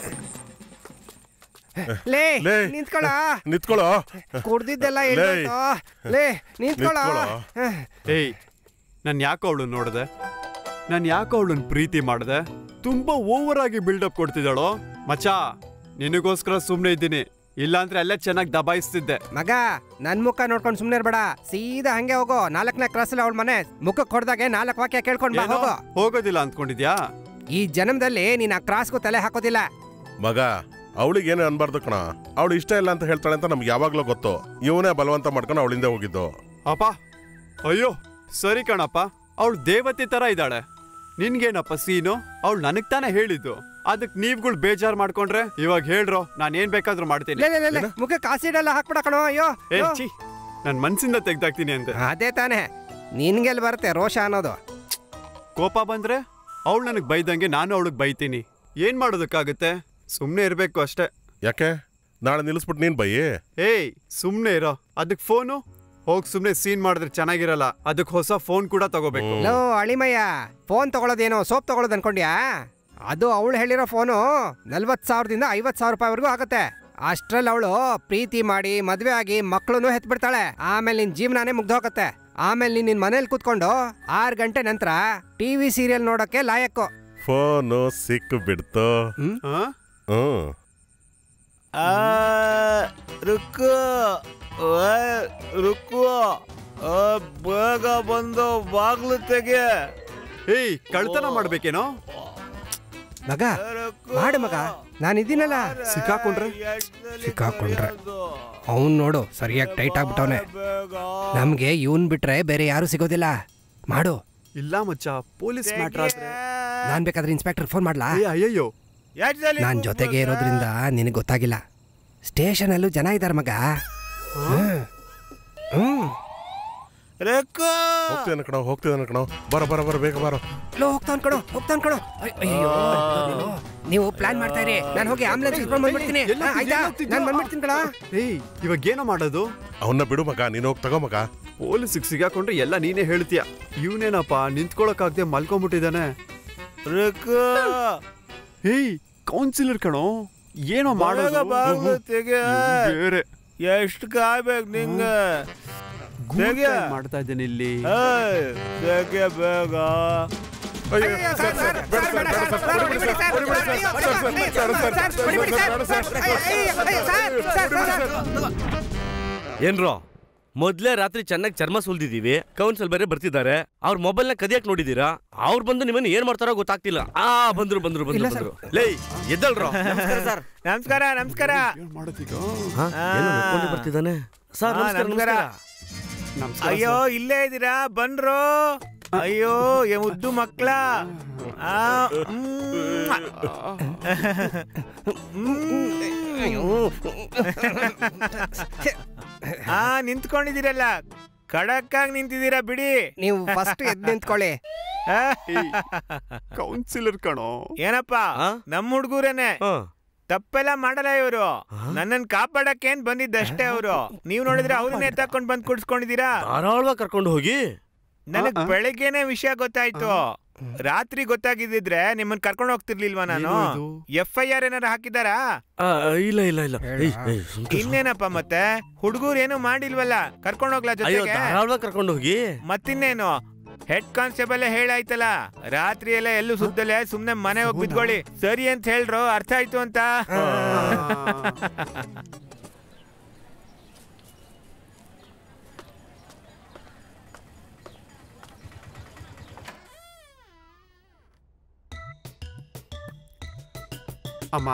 ಲೇ ಲೇ. ನಿಂತ್ಕೊಳ ನಿಂತ್ಕೊಳ್ಳೋ ಕುಡ್ದಿದ್ದೆಲ್ಲ ಲೇ. ಹೇಳ್ದೋಯ್ತು ಲೇ ನಿಂತ್ಕೊಳ ನಿಂತ್ಕೊಳ್ಳೋ. ಏಯ್ ನಾನು ಯಾಕೋ ಅವಳು ನೋಡ್ದೆ ನಾನು ಯಾಕೋ ಅವಳನ್ನ ಪ್ರೀತಿ ಮಾಡ್ದೆ ತುಂಬಾ ಓವರ್ ಆಗಿ ಬಿಲ್ಡಪ್ ಕೊಡ್ತಿದ್ದಾಳೋ ಮಚಾ ನಿನಗೋಸ್ಕರ ಸುಮ್ಮನೆ ಇದ್ದೀನಿ ಇಲ್ಲಾಂದ್ರೆ ಅಲ್ಲೇ ಚೆನ್ನಾಗಿ ದಬಾಯಿಸ್ತಿದ್ದೆ ಮಗ ನನ್ ಮುಖ ನೋಡ್ಕೊಂಡು ಸುಮ್ನೆ ಇರ್ಬೇಡ ಸೀದಾ ಹಂಗೆ ಹೋಗೋ ನಾಲ್ಕನೇ ಕ್ರಾಸ್ ಅವಳ ಮನೆ ಮುಖಕ್ಕೆ ಹೊಡೆದಾಗೆ ನಾಲ್ಕು ವಾಕ್ಯ ಕೇಳ್ಕೊಂಡ್ ಬಾ ಏನೋ ಹೋಗೋ ಹೋಗೋದಿಲ್ಲ ಅಂದ್ಕೊಂಡಿದ್ಯಾ ಈ ಜನ್ಮದಲ್ಲಿ ನೀನ್ ಆ ಕ್ರಾಸ್ಗೂ ತಲೆ ಹಾಕೋದಿಲ್ಲ ಮಗ ಅವಳಿಗೆ ಏನೇ ಅನ್ಬಾರ್ದು ಕಣ ಅವಳು ಇಷ್ಟ ಇಲ್ಲ ಅಂತ ಹೇಳ್ತಾಳೆ ಅಂತ ನಮ್ಗೆ ಯಾವಾಗ್ಲೂ ಗೊತ್ತು ಇವನೇ ಬಲವಂತ ಮಾಡ್ಕೊಂಡು ಅವಳಿಂದ ಹೋಗಿದ್ದು ಅಪ್ಪ ಅಯ್ಯೋ ಸರಿ ಕಣಪ್ಪ ಅವಳು ದೇವತೆ ತರ ಇದ್ದಾಳೆ ನಿನ್ಗೇನಪ್ಪ ಸೀನು ಅವಳು ನನಗ್ ತಾನೇ ಹೇಳಿದ್ದು ಅದಕ್ ನೀವ್ಗಳು ಬೇಜಾರ್ ಮಾಡ್ಕೊಂಡ್ರೆ ಇವಾಗ ಹೇಳ್ರೋ ನಾನ್ ಏನ್ ಬೇಕಾದ್ರೂ ಮಾಡ್ತೀನಿ ಲೇ ಲೇ, ಲೇ, ಲೇ, ಮುಖಕ್ಕೆ ಆಸಿಡ್ ಎಲ್ಲ ಹಾಕ್ಬಿಡ ಕಣೋ ಅಯ್ಯೋ ಏ ಅಯ್ಯೋ. ಛೀ ನನ್ ಮನ್ಸಿಂದ ತೆಗ್ದಾಕ್ತೀನಿ ಅಂತೆ ಅದೇ ತಾನೇ ನಿನ್ಗೆಲ್ ಬರುತ್ತೆ ರೋಷ ಅನ್ನೋದು ಕೋಪ ಬಂದ್ರೆ ಅವಳು ನನಗ್ ಬೈದಂಗೆ ನಾನು ಅವಳಿಗೆ ಬೈತೀನಿ ಏನ್ ಮಾಡೋದಕ್ಕಾಗುತ್ತೆ ಸುಮ್ನೆ ಇರ್ಬೇಕು ಅಷ್ಟೇ ಯಾಕೆ ನಾಳೆ ನಿಲ್ಲಿಸ್ಬಿಟ್ಟು ನೀನ್ ಬೈ ಏಯ್ ಸುಮ್ನೆ ಇರೋ ಅದಕ್ ಫೋನು ಹೋಗ್ ಸುಮ್ನೆ ಸೀನ್ ಮಾಡಿದ್ರೆ ಚೆನ್ನಾಗಿರಲ್ಲ ಅದಕ್ ಹೊಸ ಫೋನ್ ಕೂಡ ತಗೋಬೇಕು ಲೋ ಅಳಿಮಯ್ಯ ಫೋನ್ ತಗೊಳ್ಳೋದೇನೋ ಸೋಪ್ ತಗೊಳ್ಳೋದು ಅನ್ಕೊಂಡ್ಯಾ ಅದು ಅವಳು ಹೇಳಿರೋ ಫೋನು ನಲ್ವತ್ ಸಾವಿರದಿಂದ ಐವತ್ ಸಾವಿರ ರೂಪಾಯಿವರೆಗೂ ಆಗುತ್ತೆ ಅಷ್ಟ್ರಲ್ಲಿ ಅವಳು ಪ್ರೀತಿ ಮಾಡಿ ಮದ್ವೆ ಆಗಿ ಮಕ್ಕಳನ್ನು ಹೆತ್ಬಿಡ್ತಾಳೆ ಆಮೇಲೆ ನಿನ್ ಜೀವನಾನೇ ಮುಗ್ದು ಹೋಗುತ್ತೆ ಆಮೇಲೆ ನೀನ್ ನಿನ್ ಮನೇಲಿ ಕೂತ್ಕೊಂಡು ಆರು ಗಂಟೆ ನಂತರ ಟಿವಿ ಸೀರಿಯಲ್ ನೋಡಕ್ಕೆ ಲಾಯಕ್ಕು ಫೋನು ಸಿಕ್ಕು ಬಿಡ್ತು ಆ? ಹ್ಮ್ ಆ ರುಕ್ಕು ಓಯ್, ರುಕ್ಕು ಆ, ಬೇಗ ಬಂದು ಬಾಗ್ಲು ತೆಗೆ ಏಯ್ ಕಳ್ತನ ಮಾಡ್ಬೇಕೇನೋ ಮಗ ಮಾಡು ಮಗ ನಾನು ಇದೀನಲ್ಲ ಸಿಕ್ಕಾಕೊಂಡ್ರೆ ಸಿಕ್ಕಾಕೊಂಡ್ರೆ ಅವ್ನು ನೋಡು ಸರಿಯಾಗಿ ಟೈಟ್ ಆಗ್ಬಿಟ್ಟವನೆ ನಮ್ಗೆ ಇವನ್ ಬಿಟ್ರೆ ಬೇರೆ ಯಾರು ಸಿಗೋದಿಲ್ಲ ಮಾಡು ಇಲ್ಲ ಮಚ್ಚ ಪೊಲೀಸ್ ಮ್ಯಾಟ್ರ್ ಆದ್ರೆ ನಾನ್ ಬೇಕಾದ್ರೆ ಇನ್ಸ್ಪೆಕ್ಟರ್ ಫೋನ್ ಮಾಡ್ಲಾ ಏ ಅಯ್ಯಯ್ಯೋ ನಾನ್ ಜೊತೆಗೆ ಇರೋದ್ರಿಂದ ನಿನಗೆ ಗೊತ್ತಾಗಿಲ್ಲ ಸ್ಟೇಷನ್ ಅಲ್ಲೂ ಜನ ಇದಾರ ಮಗ ಹ್ಮ್. ಹ್ಮ್ ರೊಕ್ಕು ಹೋಗ್ತಿದ್ದಾನೆ ಕಣೋ ಹೋಗ್ತಿದ್ದಾನೆ ಕಣೋ ಬರ ಬರ ಬರ ಬೇಗ ಬರೋ ಲೋ ಹೋಗ್ತಾನ್ ಕಣೋ ಹೋಗ್ತಾನ್ ಕಣೋ ಅಯ್- ಅಯ್ಯೋ ನೀವು ಪ್ಲಾನ್ ಮಾಡ್ತಾ ಇರಿ ನಾನು ಹೋಗಿ ಆಂಬುಲೆನ್ಸ್ ಇಟ್ಕೊಂಡು ಬಂದ್ಬಿಡ್ತೀನಿ ಎಲ್ಲ ಹಾ, ಆಯ್ತಾ ಹೋಗ್ತಿದ್ಯಾ? ನಾನು ಬಂದ್ಬಿಡ್ತೀನಿ ಕಣ ಏಯ್ ಇವಾಗ ಏನೋ ಮಾಡೋದು ಅವನ್ನ ಬಿಡು ಮಗ ನೀನು ಹೋಗಿ ತಗೋ ಮಗ ಪೊಲೀಸಿಗೆ ಸಿಗಾಕೊಂಡ್ರೆ ಎಲ್ಲ ನೀನೇ ಹೇಳ್ತೀಯ ಇವನೇನಪ್ಪ ನಿಂತ್ಕೊಳಕ್ಕಾಗ್ದೆ ಮಲ್ಕೊಂಡ್ಬಿಟ್ಟಿದ್ದಾನೆ ರೊಕ್ಕು ಏಯ್ ಕೌನ್ಸಿಲರ್ ಕಣೋ ಏನೋ ಮಾಡೋದು ಬೇಗ ಬಾಗ್ಲು ತೆಗೆ. ಇವ್ನ್ ಬೇರೆ ಎಷ್ಟು ಕಾಯ್ಬೇಕು ನಿಂಗೆ ಗೂಡ್ ತೆಗೆ. ಟೈಮ್ ಮಾಡ್ತಾ ಇದ್ದೇನೆ ಇಲ್ಲಿ ಏಯ್, ತೆಗೆ ಬೇಗ ಏನ್ರೋ ಮೊದ್ಲೇ ರಾತ್ರಿ ಚೆನ್ನಾಗಿ ಚರ್ಮ ಸುಲ್ದಿದೀವಿ ಕೌನ್ಸಿಲ್ ಬೇರೆ ಬರ್ತಿದ್ದಾರೆ ಅವ್ರ ಮೊಬೈಲ್ನ ಕದಿಯಕ್ ನೋಡಿದೀರಾ ಅವ್ರು ಬಂದು ನಿಮ್ಮನ್ನ ಏನ್ ಮಾಡ್ತಾರೋ ಗೊತ್ತಾಗ್ತಿಲ್ಲ ಆ ಬಂದ್ರು ಬಂದ್ರು ಬಂದ್ರು ಇಲ್ಲ ಬಂದ್ರು ಲೇ ಎದ್ದಲ್ರೋ ಸರ್ ನಮಸ್ಕಾರ ನಮಸ್ಕಾರ ಏನ್ ಮಾಡೋದೀಗ ಹಾ, ಏನೋ ನಡ್ಕೊಂಡೇ ಬರ್ತಿದ್ದಾನೆ ಸರ್ ಹಾ, ನಮಸ್ಕಾರ ನಮಸ್ಕಾರ. ನಮಸ್ಕಾರ ನಮಸ್ಕಾರ ಅಯ್ಯೋ ಇಲ್ಲೇ ಇದ್ದೀರಾ ಬನ್ರೋ ಅಯ್ಯೋ ಏ ಮುದ್ದು ಮಕ್ಳ ಆ, ಮ್ಮ್. ಆ ನಿಂತ್ಕೊಂಡಿದ್ದೀರಲ್ಲ ಖಡಕ್ಕಾಗಿ ನಿಂತಿದ್ದೀರಾ ಬಿಡಿ ನೀವು ಫಸ್ಟ್ ಎದ್ದು ನಿಂತ್ಕೊಳ್ಳಿ ಆ, ಕೌನ್ಸಿಲರ್ ಕಣೋ ಏನಪ್ಪ ಆ? ನಮ್ಮ ಹುಡುಗರೇನೆ ಹಾ. ತಪ್ಪೆಲ್ಲ ಮಾಡಲ್ಲ ಇವರು ನನ್ನನ್ ಕಾಪಾಡಕ್ಕೇನ್ ಬಂದಿದ್ದಷ್ಟೇ ಅವರು ನೀವ್ ನೋಡಿದ್ರೆ ಅವ್ರನ್ನೇ ತಕೊಂಡ್ ಬಂದ್ ಕುಡ್ಸ್ಕೊಂಡಿದೀರಾ ಧಾರಾಳವಾಗಿ ಕರ್ಕೊಂಡು ಹೋಗಿ ನನಗ್ ಆ, ಆ. ಬೆಳಗ್ಗೆನೆ ವಿಷಯ ಗೊತ್ತಾಯ್ತು ರಾತ್ರಿ ಗೊತ್ತಾಗಿದ್ದಿದ್ರೆ ನಿಮ್ಮನ್ ಕರ್ಕೊಂಡು ಹೋಗ್ತಿರ್ಲಿಲ್ವಾ ನಾನು ಏನು ಇದು? ಎಫ್ ಐ ಆರ್ ಏನಾರ ಹಾಕಿದಾರಾ ಆ, ಇಲ್ಲ ಇಲ್ಲ ಇಲ್ಲ ಹೇಳ. ಏಯ್, ಏಯ್, ಸುಮ್ಕೆ ಸುಮ್ಕೆ. ಇನ್ನೇನಪ್ಪ ಮತ್ತೆ ಹುಡುಗರು ಏನು ಮಾಡಿಲ್ವಲ್ಲ ಕರ್ಕೊಂಡು ಹೋಗ್ಲಾ ಅಯ್ಯೋ ಜೊತೆಗೆ ಧಾರಾಳವಾಗಿ ಕರ್ಕೊಂಡು ಹೋಗಿ ಮತ್ತಿನ್ನೇನು ಹೆಡ್ ಕಾನ್ಸ್ಟೇಬಲ್ ಹೇಳಾಯ್ತಲ್ಲ ರಾತ್ರಿ ಎಲ್ಲ ಎಲ್ಲೂ ಸುದ್ದಲೆ ಸುಮ್ನೆ ಮನೆ ಹೋಗಿ ಬಿದ್ಕೊಳ್ಳಿ ಸರಿ ಅಂತ ಹೇಳ್ರು ಅರ್ಥ ಆಯ್ತು ಅಂತ ಅಮ್ಮ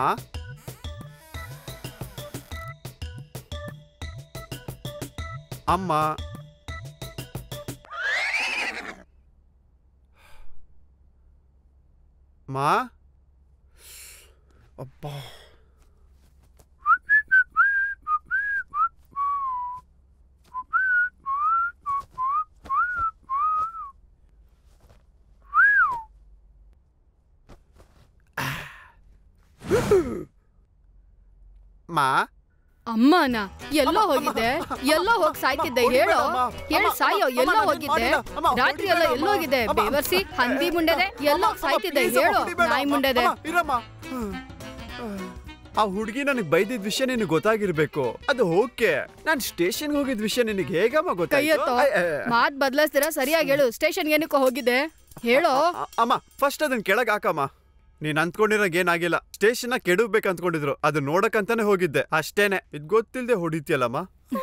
ಅಮ್ಮ ಮಾ ಅಬ್ಬಾ ಮಾ ಅಮ್ಮನ ಎಲ್ಲೋ ಹೋಗಿದ್ದೆ ಎಲ್ಲೋ ಹೋಗಿ ಸಾಯ್ತಿದ್ದೆ ಹೇಳೋ ಹೇಳ್ ಸಾಯೋ ಎಲ್ಲೋ ಹೋಗಿದ್ದೆ ರಾತ್ರಿ ಎಲ್ಲ ಎಲ್ಲೋ ಹೋಗಿದ್ದೆ ಬೇವರ್ಸಿ ಹಂದಿ ಮುಂಡೆದೆ ಎಲ್ಲೋ ಹೋಗ್ ಸಾಯ್ತಿದ್ದೆ ಹೇಳೋ ನಾಯಿ ಮುಂಡೆದೆ ಆ ಹುಡುಗಿ ನನಗೆ ಬೈದಿದ್ ವಿಷಯ ನಿನಗೆ ಗೊತ್ತಾಗಿರ್ಬೇಕು ಅದು ಓಕೆ ನಾನ್ ಸ್ಟೇಷನ್ಗೆ ಹೋಗಿದ್ ವಿಷಯ ನಿನಗೆ ಹೇಗಮ್ಮ ಕೈ ಗೊತ್ತಾಯ್ತು ಎತ್ತೋ ಐ, ಐ, ಐ. ಮಾತ್ ಬದಲಾಯಿಸ್ತೀರಾ ಸರಿಯಾಗಿ ಹೇಳು ಸ್ಟೇಷನ್ ಏನಕ್ಕೋ ಹೋಗಿದ್ದೆ ಹೇಳೋ ಅ- ಅಮ್ಮ ಫಸ್ಟ್ ಅದನ್ನ ಕೆಳಗ್ ಹಾಕಮ್ಮ ನೀನ್ ಅಂದ್ಕೊಂಡಿರಾಗ ಏನಾಗಿಲ್ಲ ಸ್ಟೇಷನ್ ಕೆಡಬೇಕು ಅಂದ್ಕೊಂಡಿದ್ರು ಅದು ನೋಡಕ್ಕಂತಾನೆ ಹೋಗಿದ್ದೆ ಅಷ್ಟೇನೆ ಇದ್ ಗೊತ್ತಿಲ್ದೆ ಹೊಡಿತಿಯಲ್ಲಮ್ಮ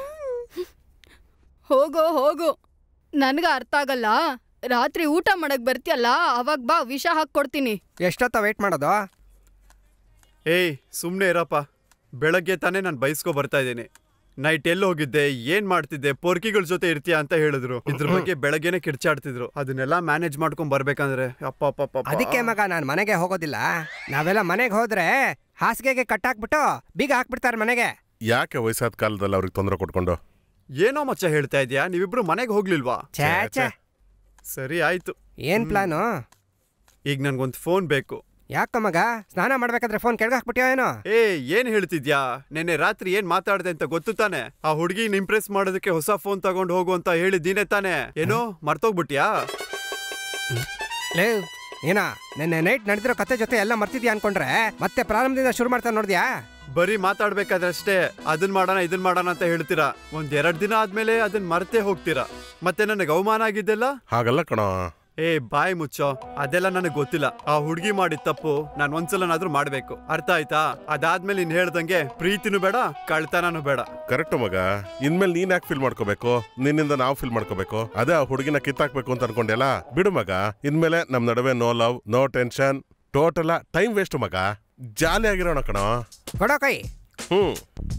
ಹೋಗೋ ಹೋಗು ನನ್ಗ ಅರ್ಥ ಆಗಲ್ಲ ರಾತ್ರಿ ಊಟ ಮಾಡಕ್ ಬರ್ತೀಯಲ್ಲ ಅವಾಗ ಬಾ ವಿಷ ಹಾಕೊಡ್ತೀನಿ ಎಷ್ಟೊತ್ತ ವೇಟ್ ಮಾಡೋದು ಏಯ್ ಸುಮ್ನೆ ಇರಪ್ಪ ಬೆಳಗ್ಗೆ ತಾನೇ ನಾನು ಬೈಸ್ಕೊ ಬರ್ತಾ ಇದ್ದೀನಿ ನೈಟ್ ಎಲ್ಲಿ ಹೋಗಿದ್ದೆ ಏನ್ ಮಾಡ್ತಿದ್ದೆ ಪೊರ್ಕಿಗಳ ಜೊತೆ ಇರ್ತೀಯ ಅಂತ ಹೇಳಿದ್ರು ಇದ್ರ ಬಗ್ಗೆ ಬೆಳಗ್ಗೆನೆ ಕಿರ್ಚಾಡ್ತಿದ್ರು ಅದನ್ನೆಲ್ಲ ಮ್ಯಾನೇಜ್ ಮಾಡ್ಕೊಂಡ್ ಬರ್ಬೇಕಂದ್ರೆ ಅಪ್ಪ ಅಪ್ಪ ಅಪ್ಪ, ಅಪ್ಪ. ಅದಕ್ಕೆ ಮಗ ನಾನು ಮನೆಗೆ ಹೋಗೋದಿಲ್ಲ ನಾವೆಲ್ಲ ಮನೆಗೆ ಹೋದ್ರೆ ಹಾಸಿಗೆಗೆ ಕಟ್ಟಾಕ್ಬಿಟ್ಟು ಬೀಗ ಹಾಕ್ಬಿಡ್ತಾರೆ ಮನೆಗೆ ಯಾಕೆ ವಯಸ್ಸಾದ ಕಾಲದಲ್ಲಿ ಅವ್ರಿಗೆ ತೊಂದರೆ ಕೊಟ್ಕೊಂಡು ಏನೋ ಮಚ್ಚ ಹೇಳ್ತಾ ಇದೀಯಾ ನೀವಿಬ್ರು ಮನೆಗೆ ಹೋಗ್ಲಿಲ್ವಾ ಛೇ ಛೇ ಸರಿ ಆಯ್ತು ಏನ್ ಪ್ಲಾನು ಈಗ ನನ್ಗೊಂದು ಫೋನ್ ಬೇಕು ಯಾಕ ಮಗ ಸ್ನಾನ ಮಾಡ್ಬೇಕಾದ್ರೆ ಫೋನ್ ಕೆಳಗೆ ಹಾಕ್ಬಿಟ್ಯೋ ಏನೋ ಏ ಏನ್ ಹೇಳ್ತಿದ್ಯಾ ನೆನ್ನೆ ರಾತ್ರಿ ಏನ್ ಮಾತಾಡ್ದೆ ಅಂತ ಗೊತ್ತು ತಾನೆ ಆ ಹುಡುಗಿನ ಇಂಪ್ರೆಸ್ ಮಾಡೋದಕ್ಕೆ ಹೊಸ ಫೋನ್ ತಗೊಂಡು ಹೋಗು ಅಂತ ಹೇಳಿದ್ದೀನೆ ತಾನೆ ಏನೋ ಮರ್ತೋಗ್ಬಿಟ್ಯಾ ಲೇ ಏನ ನಿನ್ನೆ ನೈಟ್ ನಡೆದಿರೋ ಕತೆ ಜೊತೆ ಎಲ್ಲ ಮರ್ತಿದ್ಯಾ ಅನ್ಕೊಂಡ್ರೆ ಮತ್ತೆ ಪ್ರಾರಂಭದಿಂದ ಶುರು ಮಾಡ್ತಾ ನೋಡ್ದ್ಯಾ ಬರೀ ಮಾತಾಡ್ಬೇಕಾದ್ರೆ ಅಷ್ಟೇ ಅದನ್ ಮಾಡೋಣ ಇದನ್ ಮಾಡೋಣ ಅಂತ ಹೇಳ್ತೀರಾ ಒಂದ್ ಎರಡ್ ದಿನ ಆದ್ಮೇಲೆ ಅದನ್ ಮರ್ತೇ ಹೋಗ್ತೀರಾ ಮತ್ತೆ ನನಗೆ ಅವಮಾನ ಆಗಿದ್ದೆಲ್ಲ ಹಾಗಲ್ಲ ಕಣೋ ಏ ಬಾಯ್ ಮುಚ್ಚೋ ಅದೆಲ್ಲ ನನಗೆ ಗೊತ್ತಿಲ್ಲ ಆ ಹುಡುಗಿ ಮಾಡಿದ ತಪ್ಪು ನಾನು ಒಂದ್ಸಲನಾದ್ರೂ ಮಾಡ್ಬೇಕು ಅರ್ಥ ಆಯ್ತಾ ಅದಾದ್ಮೇಲೆ ನೀನ್ ಹೇಳ್ದಂಗೆ ಪ್ರೀತಿನೂ ಬೇಡ ಕಳ್ತನೂ ಬೇಡ ಕರೆಕ್ಟ್ ಮಗ ಇನ್ಮೇಲೆ ನೀನ್ ಯಾಕೆ ಫೀಲ್ ಮಾಡ್ಕೋಬೇಕು ನಿನ್ನಿಂದ ನಾವು ಫೀಲ್ ಮಾಡ್ಕೋಬೇಕು ಅದೇ ಆ ಹುಡುಗಿನ ಕಿತ್ತಾಕ್ಬೇಕು ಅಂತ ಅನ್ಕೊಂಡೆಲ್ಲ ಬಿಡು ಮಗ ಇನ್ಮೇಲೆ ನಮ್ ನಡುವೆ no love no tension total time waste ಮಗ ಜಾಲಿ ಆಗಿರೋಣ ಕಣೋ ಕೊಡೋ ಕೈ ಹ್ಮ್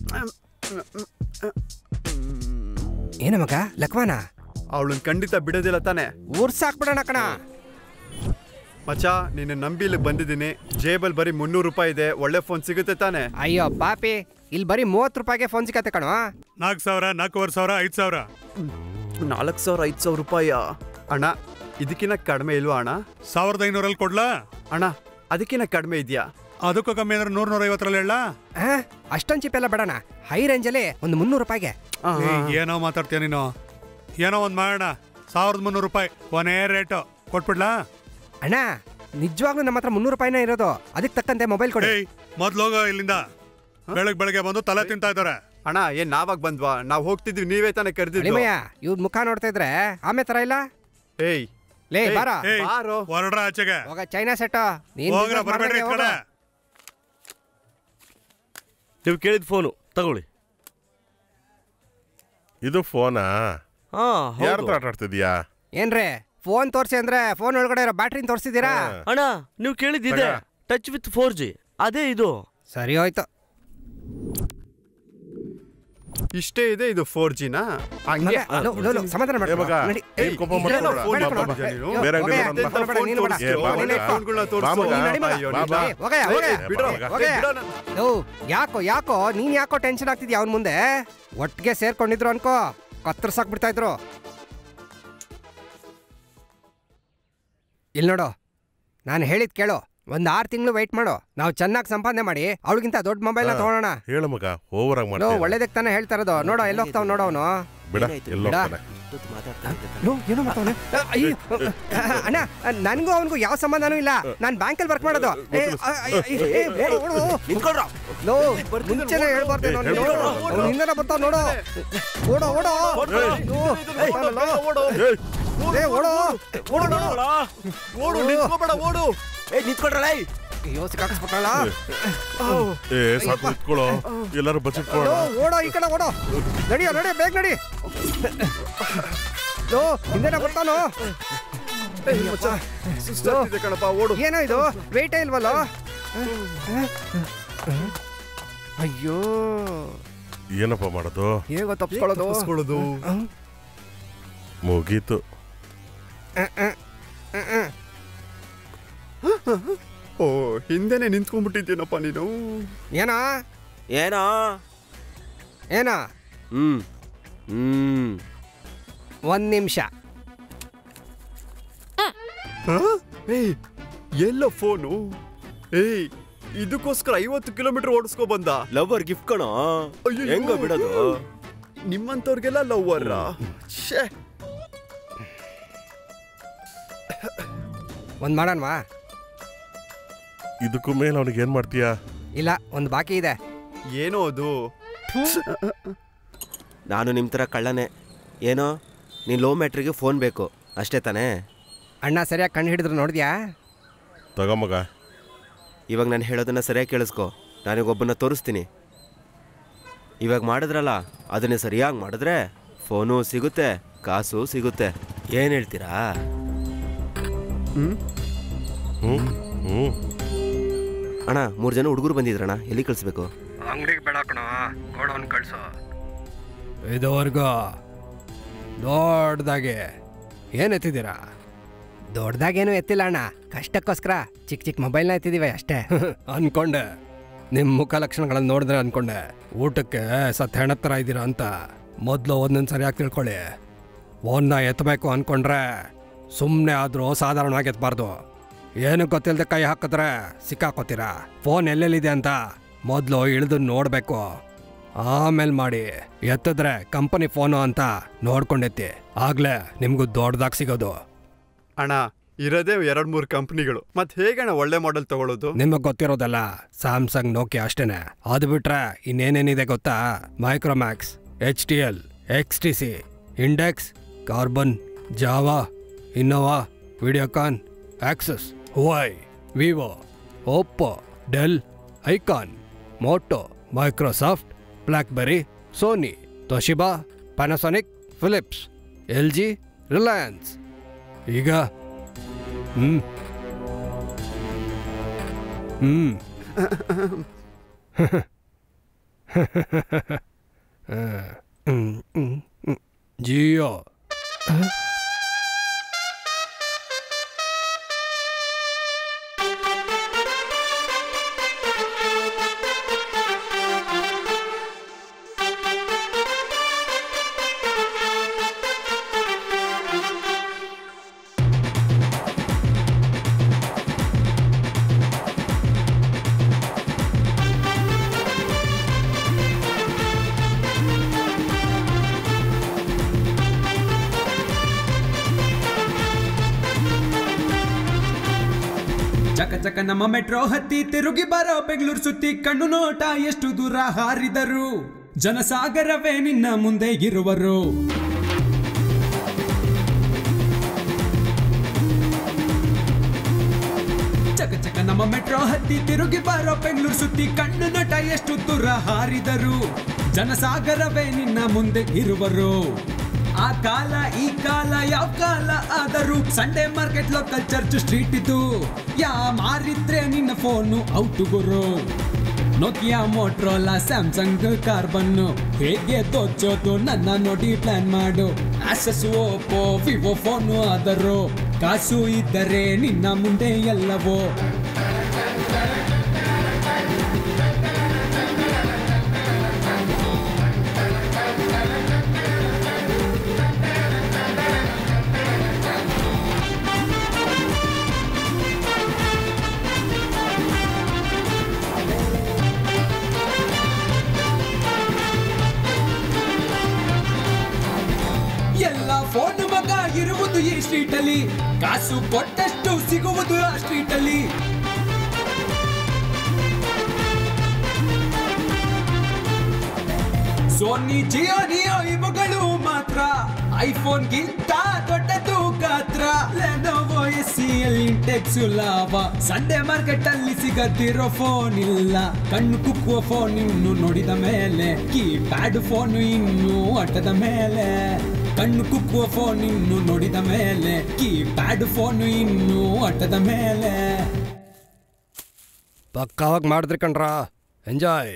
ಏನ ಮಗ ಲಕ್ವಾನ ಅವಳನ್ ಖಂಡಿತ ಬಿಡೋದಿಲ್ಲ ತಾನೆ ಉರ್ಸಾಕ್ಬಿಡೋಣ ಕಣ ಮಚ್ಚ ನಿನ್ನ ನಂಬಿ ಇಲ್ಲಿ ಬಂದಿದ್ದೀನಿ ಜೇಬಲ್ ಬರೀ ಮುನ್ನೂರು ರೂಪಾಯಿ ಇದೆ ಒಳ್ಳೆ ಫೋನ್ ಸಿಗುತ್ತೆ ತಾನೆ ಅಯ್ಯೋ ಪಾಪಿ ಇಲ್ಲಿ ಬರೀ ಮೂವತ್ತು ರೂಪಾಯಿಗೆ ಫೋನ್ ಸಿಗತ್ತೆ ಕಣೋ ನಾಲ್ಕು ಸಾವಿರ ನಾಲ್ಕೂವರೆ ಸಾವಿರ ಐದು ಸಾವಿರ ನಾಲ್ಕು ಸಾವಿರ ಐದು ಸಾವಿರ ರೂಪಾಯಿ ಅಣ್ಣ ಇದಕ್ಕಿಂತ ಕಡಿಮೆ ಇಲ್ವಾ ಅಣ್ಣ ಸಾವಿರದ ಐನೂರಲ್ಲಿ ಕೊಡ್ಲಾ ಅಣ್ಣ ಅದಕ್ಕಿಂತ ಕಡಿಮೆ ಇದೆಯಾ ಅದಕ್ಕೂ ಕಮ್ಮಿ ಅಂದ್ರೆ ನೂರ ನೂರ ಐವತ್ತರಲ್ಲಿ ಹೇಳ ಆ, ಅಷ್ಟೊಂದ್ ಚೀಪ್ ಎಲ್ಲ ಬೇಡಣ ಹೈ ರೇಂಜಲ್ಲಿ ಒಂದು ಮುನ್ನೂರು ರೂಪಾಯಿಗೆ ಏನೋ ಮಾತಾಡ್ತೀಯ ನೀನು ಏನೋ ಒಂದು ಮಾಡೋಣ ಸಾವಿರದ ಮುನ್ನೂರು ರೂಪಾಯಿ ಕೊನೇ ರೇಟು ಕೊಟ್ಬಿಡ್ಲಾ ಅಣ್ಣ ನಿಜವಾಗ್ಲೂ ನಮ್ಮ ಹತ್ರ ಮುನ್ನೂರು ರೂಪಾಯಿನೇ ಇರೋದು ಅದಕ್ಕೆ ತಕ್ಕಂತೆ ಮೊಬೈಲ್ ಕೊಡಿ ಏಯ್ ಮೊದ್ಲು ಹೋಗೋ ಇಲ್ಲಿಂದ ಬೆಳಗ್ಗೆ ಬೆಳಗ್ಗೆ ಬಂದು ತಲೆ ತಿಂತಾ ಇದ್ದಾರೆ ಅಣ್ಣ ಏನ್ ನಾವಾಗ ಬಂದ್ವಾ ನಾವ್ ಹೋಗ್ತಿದ್ವಿ ನೀವೇ ತಾನೇ ಕರೆದಿದ್ದು ಅಳಿಮಯ್ಯ ಇವ್ರ ಮುಖ ನೋಡ್ತಾ ಇದ್ರೆ ಆಮೆ ತರ ಇಲ್ಲ ಏಯ್ ಲೇ ಏಯ್, ಬಾರ ಏಯ್ ಬಾರೋ. ಹೊರಡ್ರ ಆಚೆಗೆ ಹೋಗ ಚೈನಾ ಸೆಟ್ ನೀನ್ ಹೋಗ್ರ business ಬರ್ಬೇಡ್ರಿ ಈ ಮಾಡ್ದಂಗೆ ಕಡೆ ಹೋಗು. ನೀವು ಕೇಳಿದ ಫೋನು ತಗೊಳ್ಳಿ ಇದು ಫೋನಾ ಹಾ ಯಾರ ಹೌದು. ಹತ್ರ ಆಟ ಆಡ್ತಿದ್ಯಾ ಏನ್ರಿ ಫೋನ್ ತೋರ್ಸಿ ಅಂದ್ರೆ ಫೋನ್ ಒಳಗಡೆ ಇರೋ ಬ್ಯಾಟ್ರಿನ ತೋರಿಸಿದೀರಾ ಅಣ್ಣ ನೀವು ಕೇಳಿದ್ದಿದೆ ತಗ. ಟಚ್ ವಿತ್ ಫೋರ್ ಜಿ ಅದೇ ಇದು ಸರಿ ಹೋಯ್ತು ಇಷ್ಟೇ ಇದೆ ಇದು ಫೋರ್ ಜಿನಾ ಹಂಗೆ ಮಗ, ಲೋ, ಲೋ, ಲೋ, ಸಮಾಧಾನ ಏ ಮಾಡ್ಕೊ. ಮಗ, ನಡಿ. ಏನ್ ಕೋಪ ಮಾಡ್ಕೊಬೇಡ. ಬೇಡ, ಬೇಡ, ಬಾ, ಬಾ, ಬೇಡ, ನೀನು. ಬೇಡ. ಬೇರೆ ಹೋಗಯ್ಯ, ಅಂಗಡಿ ಬೇಡ, ಬೇಡ, ನೀನು ಬೇಡ. ಏ, ಬಾ ನೀನೇ ಮಗ. ಫೋನ್ಗಳ್ನ ಬಾ ಮಗ. ನೀನ್ ನಡಿ ಮಗ. ಅಯ್ಯೋ, ಬಾ, ಬಾ. ಏ, ಹೋಗಯ್ಯ, ಹೋಗಯ್ಯ. ಬಿಡು, ಹೋಗಯ್ಯ. ಬಿಡು ನನ್ನ. ಲೋ, ಯಾಕೋ ಯಾಕೋ ನೀನ್ ಯಾಕೋ ಟೆನ್ಷನ್ ಆಗ್ತಿದ್ಯಾ ಅವನ್ ಮುಂದೆ ಒಟ್ಟಿಗೆ ಸೇರ್ಕೊಂಡಿದ್ರು ಅನ್ಕೋ ಕತ್ತರ್ಸಾಕ್ ಬಿಡ್ತಾ ಇದ್ರು ಇಲ್ಲಿ ನೋಡು ನಾನು ಹೇಳಿದ್ ಕೇಳು ಒಂದ್ ಆರು ತಿಂಗಳು ವೆಯ್ಟ್ ಮಾಡು ನಾವು ಚೆನ್ನಾಗಿ ಸಂಪಾದನೆ ಮಾಡಿ ಅವಳಿಗಿಂತ ದೊಡ್ಡ ಮೊಬೈಲ್ನ ಹಾ. ತಗೊಳ್ಳೋಣ ಹೇಳು ಮಗ ಓವರ್ ಆಗಿ ಲೋ ಮಾಡ್ತೀಯ ಒಳ್ಳೇದಕ್ ತಾನೇ ಹೇಳ್ತಾ ಇರೋದು ನೋಡೋ ಎಲ್ಲೋಗ್ತಾವ್ ನೋಡೋ ಅವನು ಬಿಡ ಎಲ್ಲೋ ಬಿಡ. ಹೋಗ್ತಾನೆ. ಲೋ, ಏನೋ ಮಾಡ್ತಾವ್ನೆ? ಅ, ಅಯ್ಯೋ, ಅಣ್ಣ ನನಗೂ ಅವನಿಗೂ ಯಾವ ಸಂಬಂಧನೂ ಇಲ್ಲ ನಾನು ಬ್ಯಾಂಕಲ್ಲಿ ವರ್ಕ್ ಮಾಡೋದು ಏ, ಅ, ಅಯ್ಯ, ಏ, ಏ, ಓಡು, ಓಡು. ಲೋ, ಮುಂಚೆನೆ ಹೇಳ್ಬಾರ್ದೆ ನಾನು ಏ, ಬಿಡು. ಅವ್ನು ಹಿಂದೆನೆ ಬರ್ತಾವ್ ನೋಡು ಓಡೋ ಓಡೋ ಲೋ, ಬರ್ತಾನಲ್ಲೋ. ಏಯ್, ಏ, ಓಡೋ ಓಡು ಓಡು ನಿಂತ್ಕೋಬೇಡ ಓಡು ಅಯ್ಯೋ ಸಿಕ್ಕಾಕಿಸ್ಬಿಟ್ರಲ್ಲ ಏ ಸಾಕು ನಿಂತ್ಕೊಳ್ಳೋ ಎಲ್ಲರೂ ಬಚ್ಚಿಟ್ಕೊಳ್ಳೋಣ ಲೋ, ಓಡೋ ಈ ಕಡೆ ಓಡೋ ನಡಿಯೋ ನಡಿಯೋ ಬೇಗ ನಡಿ ಲೋ ಹಿಂದೆನೆ ಬರ್ತಾನೋ ಸುಸ್ತಾಗ್ತಿದೆ ಕಣಪ್ಪ ಓಡು ಏನೋ ಇದು ವೇಟೇ ಇಲ್ವಲ್ಲ ಅಯ್ಯೋ ಏನಪ್ಪ ಮಾಡೋದು ಹೇಗೋ ತಪ್ಪಿಸ್ಕೊಳ್ಳೋದು ತಪ್ಪಿಸ್ಕೊಳ್ಳೋದು ಮುಗೀತು ಓ ಹಿಂದೆನೆ ನಿಂತ್ಕೊಂಡ್ಬಿಟ್ಟಿದ್ದೀನಪ್ಪ ನೀನು ಏನೋ ಏನೋ ಏನೋ ಹ್ಮ್ ಹ್ಮ್ ಒಂದ್ ನಿಮಿಷ ಹ? ಏಯ್ ಎಲ್ಲ ಫೋನು ಏಯ್ ಇದಕ್ಕೋಸ್ಕರ ಐವತ್ತು ಕಿಲೋಮೀಟರ್ ಓಡಿಸ್ಕೊ ಬಂದ ಲವರ್ ಗಿಫ್ಟ್ ಕಣೋ ಅಯ್ಯಯ್ಯೋ. ಹೆಂಗ ಬಿಡೋದು ನಿಮ್ಮಂತವ್ರಿಗೆಲ್ಲ ಲವ್ವರ್ ಛೇ ಒಂದ್ ಮಾಡೋಣವಾ ಇದಕ್ಕೂ ಮೇಲೆ ಅವನಿಗೆ ಏನ್ ಮಾಡ್ತೀಯಾ ಇಲ್ಲ ಒಂದ್ ಬಾಕಿ ಇದೆ ಏನೋ ಅದು ನಾನು ನಿಮ್ಮ ಥರ ಕಳ್ಳನೇ ಏನೋ ನೀನು ಲೋ ಮ್ಯಾಟ್ರಿಗೆ ಫೋನ್ ಬೇಕು ಅಷ್ಟೇ ತಾನೇ ಅಣ್ಣ ಸರಿಯಾಗಿ ಕಣ್ಣು ಹಿಡಿದ್ರು ನೋಡಿದ್ಯಾ ತಗೋ ಮಗ ಇವಾಗ ನಾನು ಹೇಳೋದನ್ನ ಸರಿಯಾಗಿ ಕೇಳಿಸ್ಕೊ ನಾನಿಗೊಬ್ಬನ ತೋರಿಸ್ತೀನಿ ಇವಾಗ ಮಾಡಿದ್ರಲ್ಲ ಅದನ್ನೇ ಸರಿಯಾಗಿ ಮಾಡಿದ್ರೆ ಫೋನು ಸಿಗುತ್ತೆ ಕಾಸು ಸಿಗುತ್ತೆ ಏನು ಹೇಳ್ತೀರಾ ಹ್ಮ್ ಹ್ಮ್ ಅಣ್ಣ ಮೂರು ಜನ ಹುಡುಗರು ಬಂದಿದ್ರಣ್ಣ ಎಲ್ಲಿ ಕಳಿಸ್ಬೇಕು ಅಂಗಡಿಗೆ ಬೇಡ ಕಣ ಗೋಡೌನ್ ಕಳ್ಸು ಇದುವರೆಗೂ ದೊಡ್ಡದಾಗೆ ಏನು ಎತ್ತಿದ್ದೀರಾ ದೊಡ್ಡದಾಗೇನು ಎತ್ತಿಲ್ಲ ಅಣ್ಣ ಕಷ್ಟಕ್ಕೋಸ್ಕರ ಚಿಕ್ಕ ಚಿಕ್ಕ ಮೊಬೈಲ್ನ ಎತ್ತಿದೀವಿ ಅಷ್ಟೇ ಅನ್ಕೊಂಡೆ ನಿಮ್ಮ ಮುಖ ಲಕ್ಷಣಗಳನ್ನು ನೋಡಿದ್ರೆ ಅನ್ಕೊಂಡೆ ಊಟಕ್ಕೆ ಸತ್ ಹೆಣ ಥರ ಇದ್ದೀರಾ ಅಂತ ಮೊದಲು ಒಂದೊಂದು ಸರಿಯಾಗಿ ತಿಳ್ಕೊಳ್ಳಿ ಫೋನ್ನ ಎತ್ತಬೇಕು ಅನ್ಕೊಂಡ್ರೆ ಸುಮ್ಮನೆ ಆದರೂ ಸಾಧಾರಣವಾಗಿ ಎತ್ತಬಾರ್ದು ಏನು ಗೊತ್ತಿಲ್ಲದೆ ಕೈ ಹಾಕಿದ್ರೆ ಸಿಕ್ಕಾಕೋತೀರಾ ಫೋನ್ ಎಲ್ಲೆಲ್ಲಿದೆ ಅಂತ ಮೊದಲು ಇಳಿದು ನೋಡಬೇಕು ಆಮೇಲೆ ಮಾಡಿ ಎತ್ತಿದ್ರೆ ಕಂಪನಿ ಫೋನು ಅಂತ ನೋಡ್ಕೊಂಡೆತ್ತಿ ಆಗ್ಲೇ ನಿಮ್ಗೂ ದೊಡ್ಡದಾಗಿ ಸಿಗೋದು ಅಣ್ಣ ಇರೋದೇ ಎರಡ್ ಮೂರು ಕಂಪ್ನಿಗಳು ಮತ್ ಹೇಗಣ್ಣ ಒಳ್ಳೆ ಮಾಡೆಲ್ ತಗೊಳ್ಳೋದು ನಿಮಗೆ ಗೊತ್ತಿರೋದಲ್ಲ ಸ್ಯಾಮ್ಸಂಗ್ ನೋಕಿಯಾ ಅಷ್ಟೇನೆ ಅದು ಬಿಟ್ರೆ ಇನ್ನೇನೇನಿದೆ ಗೊತ್ತಾ Micromax H T L X T C Intex Karbonn Java Innova Videocon Asus Huawei Vivo Oppo Dell icon Moto Microsoft BlackBerry Sony Toshiba Panasonic Philips L G Reliance ಈಗ ಹ್ಞೂ ಹ್ಞೂ ಜಿಯೋ ಚಕ ಚಕ ನಮ್ಮ ಮೆಟ್ರೋ ಹತ್ತಿ ತಿರುಗಿ ಬರೋ ಬೆಂಗಳೂರು ಸುತ್ತಿ ಕಣ್ಣು ನೋಟ ಎಷ್ಟು ದೂರ ಹಾರಿದರು ಜನಸಾಗರವೇ ನಿನ್ನ ಮುಂದೆ ಇರುವರು ಚಕ ಚಕ ನಮ್ಮ ಮೆಟ್ರೋ ಹತ್ತಿ ತಿರುಗಿ ಬರೋ ಬೆಂಗಳೂರು ಸುತ್ತಿ ಕಣ್ಣು ನಟ ಎಷ್ಟು ದೂರ ಹಾರಿದರು ಜನಸಾಗರವೇ ನಿನ್ನ ಮುಂದೆ ಇರುವರು ಆ ಕಾಲ ಈ ಕಾಲ ಯಾವ ಕಾಲ ಆದರೂ Sunday market local church street ಇದು ಯಾ ಮಾರಿದ್ರೆ ನಿನ್ನ ಫೋನು ಔಟು ಗುರು ನೋಕಿಯಾ ಮೋಟ್ರೋಲಾ ಸ್ಯಾಮ್ಸಂಗ್ ಕಾರ್ಬನ್ ಹೇಗೆ ದೋಚೋದು ನನ್ನ ನೋಡಿ ಪ್ಲಾನ್ ಮಾಡು ಆಸಸ್ ಓಪೋ ವಿವೋ ಫೋನು ಆದರೂ ಕಾಸು ಇದ್ದರೆ ನಿನ್ನ ಮುಂದೆ ಎಲ್ಲವೋ ಎಲ್ಲ ಫೋನ್ ಮಗ ಇರುವುದು ಈ ಸ್ಟ್ರೀಟ್ ಅಲ್ಲಿ ಕಾಸು ಕೊಟ್ಟಷ್ಟು ಸಿಗುವುದು ಆ ಸ್ಟ್ರೀಟ್ ಅಲ್ಲಿ ಸೋನಿ ಜಿಯೋ ನಿಯೋ ಇವುಗಳು ಮಾತ್ರ ಐಫೋನ್ ಗಿಂತ ದೊಡ್ಡದು ಗಾತ್ರ Lenovo S L Intex Lava Sunday market ಅಲ್ಲಿ ಸಿಗದಿರೋ ಫೋನ್ ಇಲ್ಲ ಕಣ್ಣು ಕುಕ್ಕುವ ಫೋನ್ ಇನ್ನು ನೋಡಿದ ಮೇಲೆ ಕೀ ಪ್ಯಾಡ್ ಫೋನ್ ಇನ್ನು ಅಟ್ಟದ ಮೇಲೆ ಕಣ್ಣು ಕುಕ್ಕುವ ಫೋನ್ ಇನ್ನು ನೋಡಿದ ಮೇಲೆ ಕೀ ಪ್ಯಾಡ್ ಫೋನ್ ಇನ್ನು ಅಟ್ಟದ ಮೇಲೆ ಪಕ್ಕಾವಾಗಿ ಮಾಡಿದ್ರಿ ಕಣ್ರ ಎಂಜಾಯ್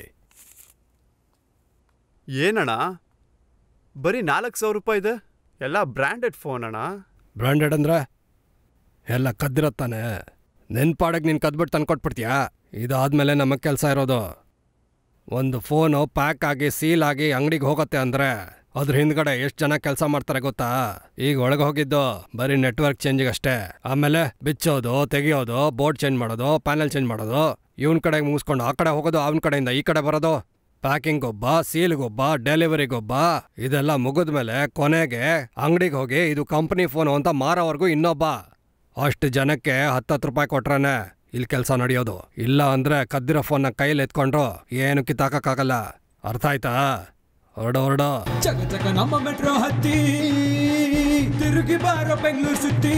ಏನಣ್ಣ ಬರೀ ನಾಲ್ಕು ಸಾವಿರ ರೂಪಾಯಿ ಇದೆ ಎಲ್ಲ ಬ್ರ್ಯಾಂಡೆಡ್ ಫೋನ್ ಅಣ್ಣ ಬ್ರ್ಯಾಂಡೆಡ್ ಅಂದ್ರೆ ಎಲ್ಲ ಕದ್ದಿರತ್ತಾನೆ ನೆನ್ಪಾಡಕ್ಕೆ ನೀನು ಕದ್ಬಿಟ್ಟು ತಂದ್ಕೊಟ್ಬಿಡ್ತೀಯಾ ಇದಾದ್ಮೇಲೆ ನಮಗೆ ಕೆಲಸ ಇರೋದು ಒಂದು ಫೋನು ಪ್ಯಾಕ್ ಆಗಿ ಸೀಲ್ ಆಗಿ ಅಂಗಡಿಗೆ ಹೋಗುತ್ತೆ ಅಂದ್ರೆ ಅದ್ರ ಹಿಂದ್ಗಡೆ ಎಷ್ಟು ಜನ ಕೆಲಸ ಮಾಡ್ತಾರೆ ಗೊತ್ತಾ ಈಗ ಒಳಗೆ ಹೋಗಿದ್ದು ಬರೀ ನೆಟ್ವರ್ಕ್ ಚೇಂಜಿಗೆ ಅಷ್ಟೇ ಆಮೇಲೆ ಬಿಚ್ಚೋದು ತೆಗಿಯೋದು ಬೋರ್ಡ್ ಚೇಂಜ್ ಮಾಡೋದು ಪ್ಯಾನಲ್ ಚೇಂಜ್ ಮಾಡೋದು ಇವನ್ ಕಡೆಗೆ ಮುಗಿಸ್ಕೊಂಡು ಆ ಕಡೆ ಹೋಗೋದು ಅವನ ಕಡೆಯಿಂದ ಈ ಕಡೆ ಬರೋದು ಪ್ಯಾಕಿಂಗ್ ಒಬ್ಬ ಸೀಲ್ಗೊಬ್ಬ ಡೆಲಿವರಿಗೊಬ್ಬ ಇದೆಲ್ಲ ಮುಗಿದ್ಮೇಲೆ ಕೊನೆಗೆ ಅಂಗಡಿಗೆ ಹೋಗಿ ಇದು ಕಂಪನಿ ಫೋನು ಅಂತ ಮಾರೋವರೆಗೂ ಇನ್ನೊಬ್ಬ ಅಷ್ಟು ಜನಕ್ಕೆ ಹತ್ತತ್ತು ರೂಪಾಯಿ ಕೊಟ್ರೇನೆ ಇಲ್ಲಿ ಕೆಲಸ ನಡೆಯೋದು ಇಲ್ಲ ಅಂದ್ರೆ ಕದ್ದಿರೋ ಫೋನ್ನ ಕೈಯಲ್ಲಿ ಎತ್ಕೊಂಡ್ರು ಏನು ಕಿತ್ತಾಕಕ್ಕಾಗಲ್ಲ ಅರ್ಥ ಆಯ್ತಾ ಹೊರಡು ಹೊರಡು ಚಕ ಚಕ ನಮ್ಮ ಮೆಟ್ರೋ ಹತ್ತಿ ತಿರುಗಿ ಬಾರೋ ಬೆಂಗಳೂರು ಸುತ್ತಿ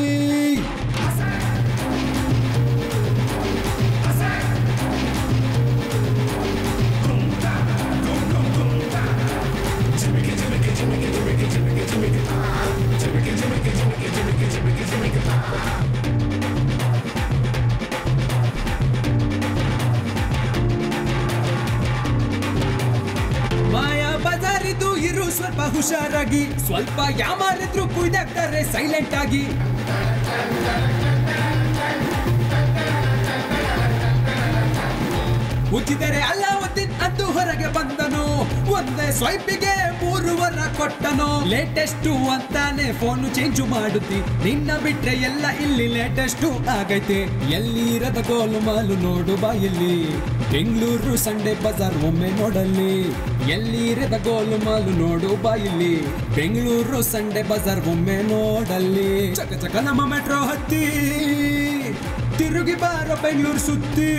ಮಾಯಾ ಬಜಾರಿದು ಇರು ಸ್ವಲ್ಪ ಹುಷಾರಾಗಿ ಸ್ವಲ್ಪ ಯಾಮಾರಿದ್ರು ಕುಯ್ದಾಕ್ತಾರೆ ಸೈಲೆಂಟ್ ಆಗಿ ಉಚ್ಚಿದರೆ ಅಲ್ಲಾವುದ್ದೀನ್ ಅಂದು ಹೊರಗೆ ಬಂದನು ಒಂದೇ ಸ್ವೈಪಿಗೆ ಮೂರು ವರ ಕೊಟ್ಟನು ಲೇಟೆಸ್ಟ್ ಅಂತಾನೆ ಫೋನ್ ಚೇಂಜ್ ಮಾಡುತ್ತಿ ನಿನ್ನ ಬಿಟ್ರೆ ಎಲ್ಲ ಇಲ್ಲಿ ಲೇಟೆಸ್ಟ್ ಆಗೈತೆ ಎಲ್ಲಿರದ ಗೋಲು ಮಾಲು ನೋಡು ಬಾ ಇಲ್ಲಿ ಬೆಂಗಳೂರು ಸಂಡೆ ಬಜಾರ್ ಒಮ್ಮೆ ನೋಡಲ್ಲಿ ಎಲ್ಲಿರದ ಗೋಲು ಮಾಲು ನೋಡು ಬಾ ಇಲ್ಲಿ ಬೆಂಗಳೂರು ಸಂಡೆ ಬಜಾರ್ ಒಮ್ಮೆ ನೋಡಲ್ಲಿ ಚಕ ಚಕ ನಮ್ಮ ಮೆಟ್ರೋ ಹತ್ತಿ ತಿರುಗಿ ಬಾರೋ ಬೆಂಗಳೂರು ಸುತ್ತಿ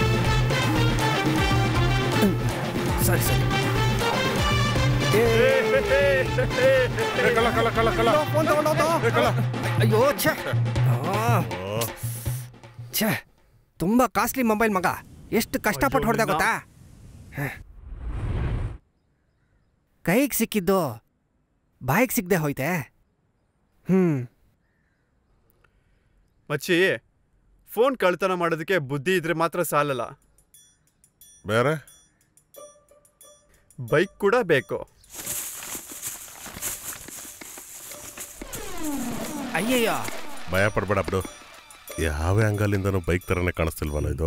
ಸರಿ ಸರಿ ಏ ಏ, ಕಳ್ಳ ಕಳ್ಳ ಕಳ್ಳ ಕಳ್ಳ ಫೋನ್ ತಗೊಂಡೋದು ಏ, ಕಳ್ಳ ಅಯ್ಯೋ ಛೇ ಆ, ಛೇ ತುಂಬಾ ಕಾಸ್ಟ್ಲಿ ಮೊಬೈಲ್ ಮಗ ಎಷ್ಟು ಕಷ್ಟಪಟ್ಟು ಹೊಡೆದ ಗೊತ್ತಾ ಕೈಗೆ ಸಿಕ್ಕಿದ್ದು ಬಾಯಿಗೆ ಸಿಕ್ಕದೆ ಹೋಯ್ತೆ ಹ್ಮ್ ಮಚ್ಚಿ ಫೋನ್ ಕಳ್ತನ ಮಾಡೋದಕ್ಕೆ ಬುದ್ಧಿ ಇದ್ರೆ ಮಾತ್ರ ಸಾಲಲ್ಲ ಬೇರೆ ಬೈಕ್ ಕೂಡ ಬೇಕು ಅಯ್ಯಯ್ಯೋ ಭಯ ಪಡ್ಬೇಡ ಬಿಡು ಯಾವ ಆ್ಯಂಗಲಿಂದನೂ ಬೈಕ್ ಥರನೇ ಕಾಣಿಸ್ತಿಲ್ವಲ್ಲ ಇದು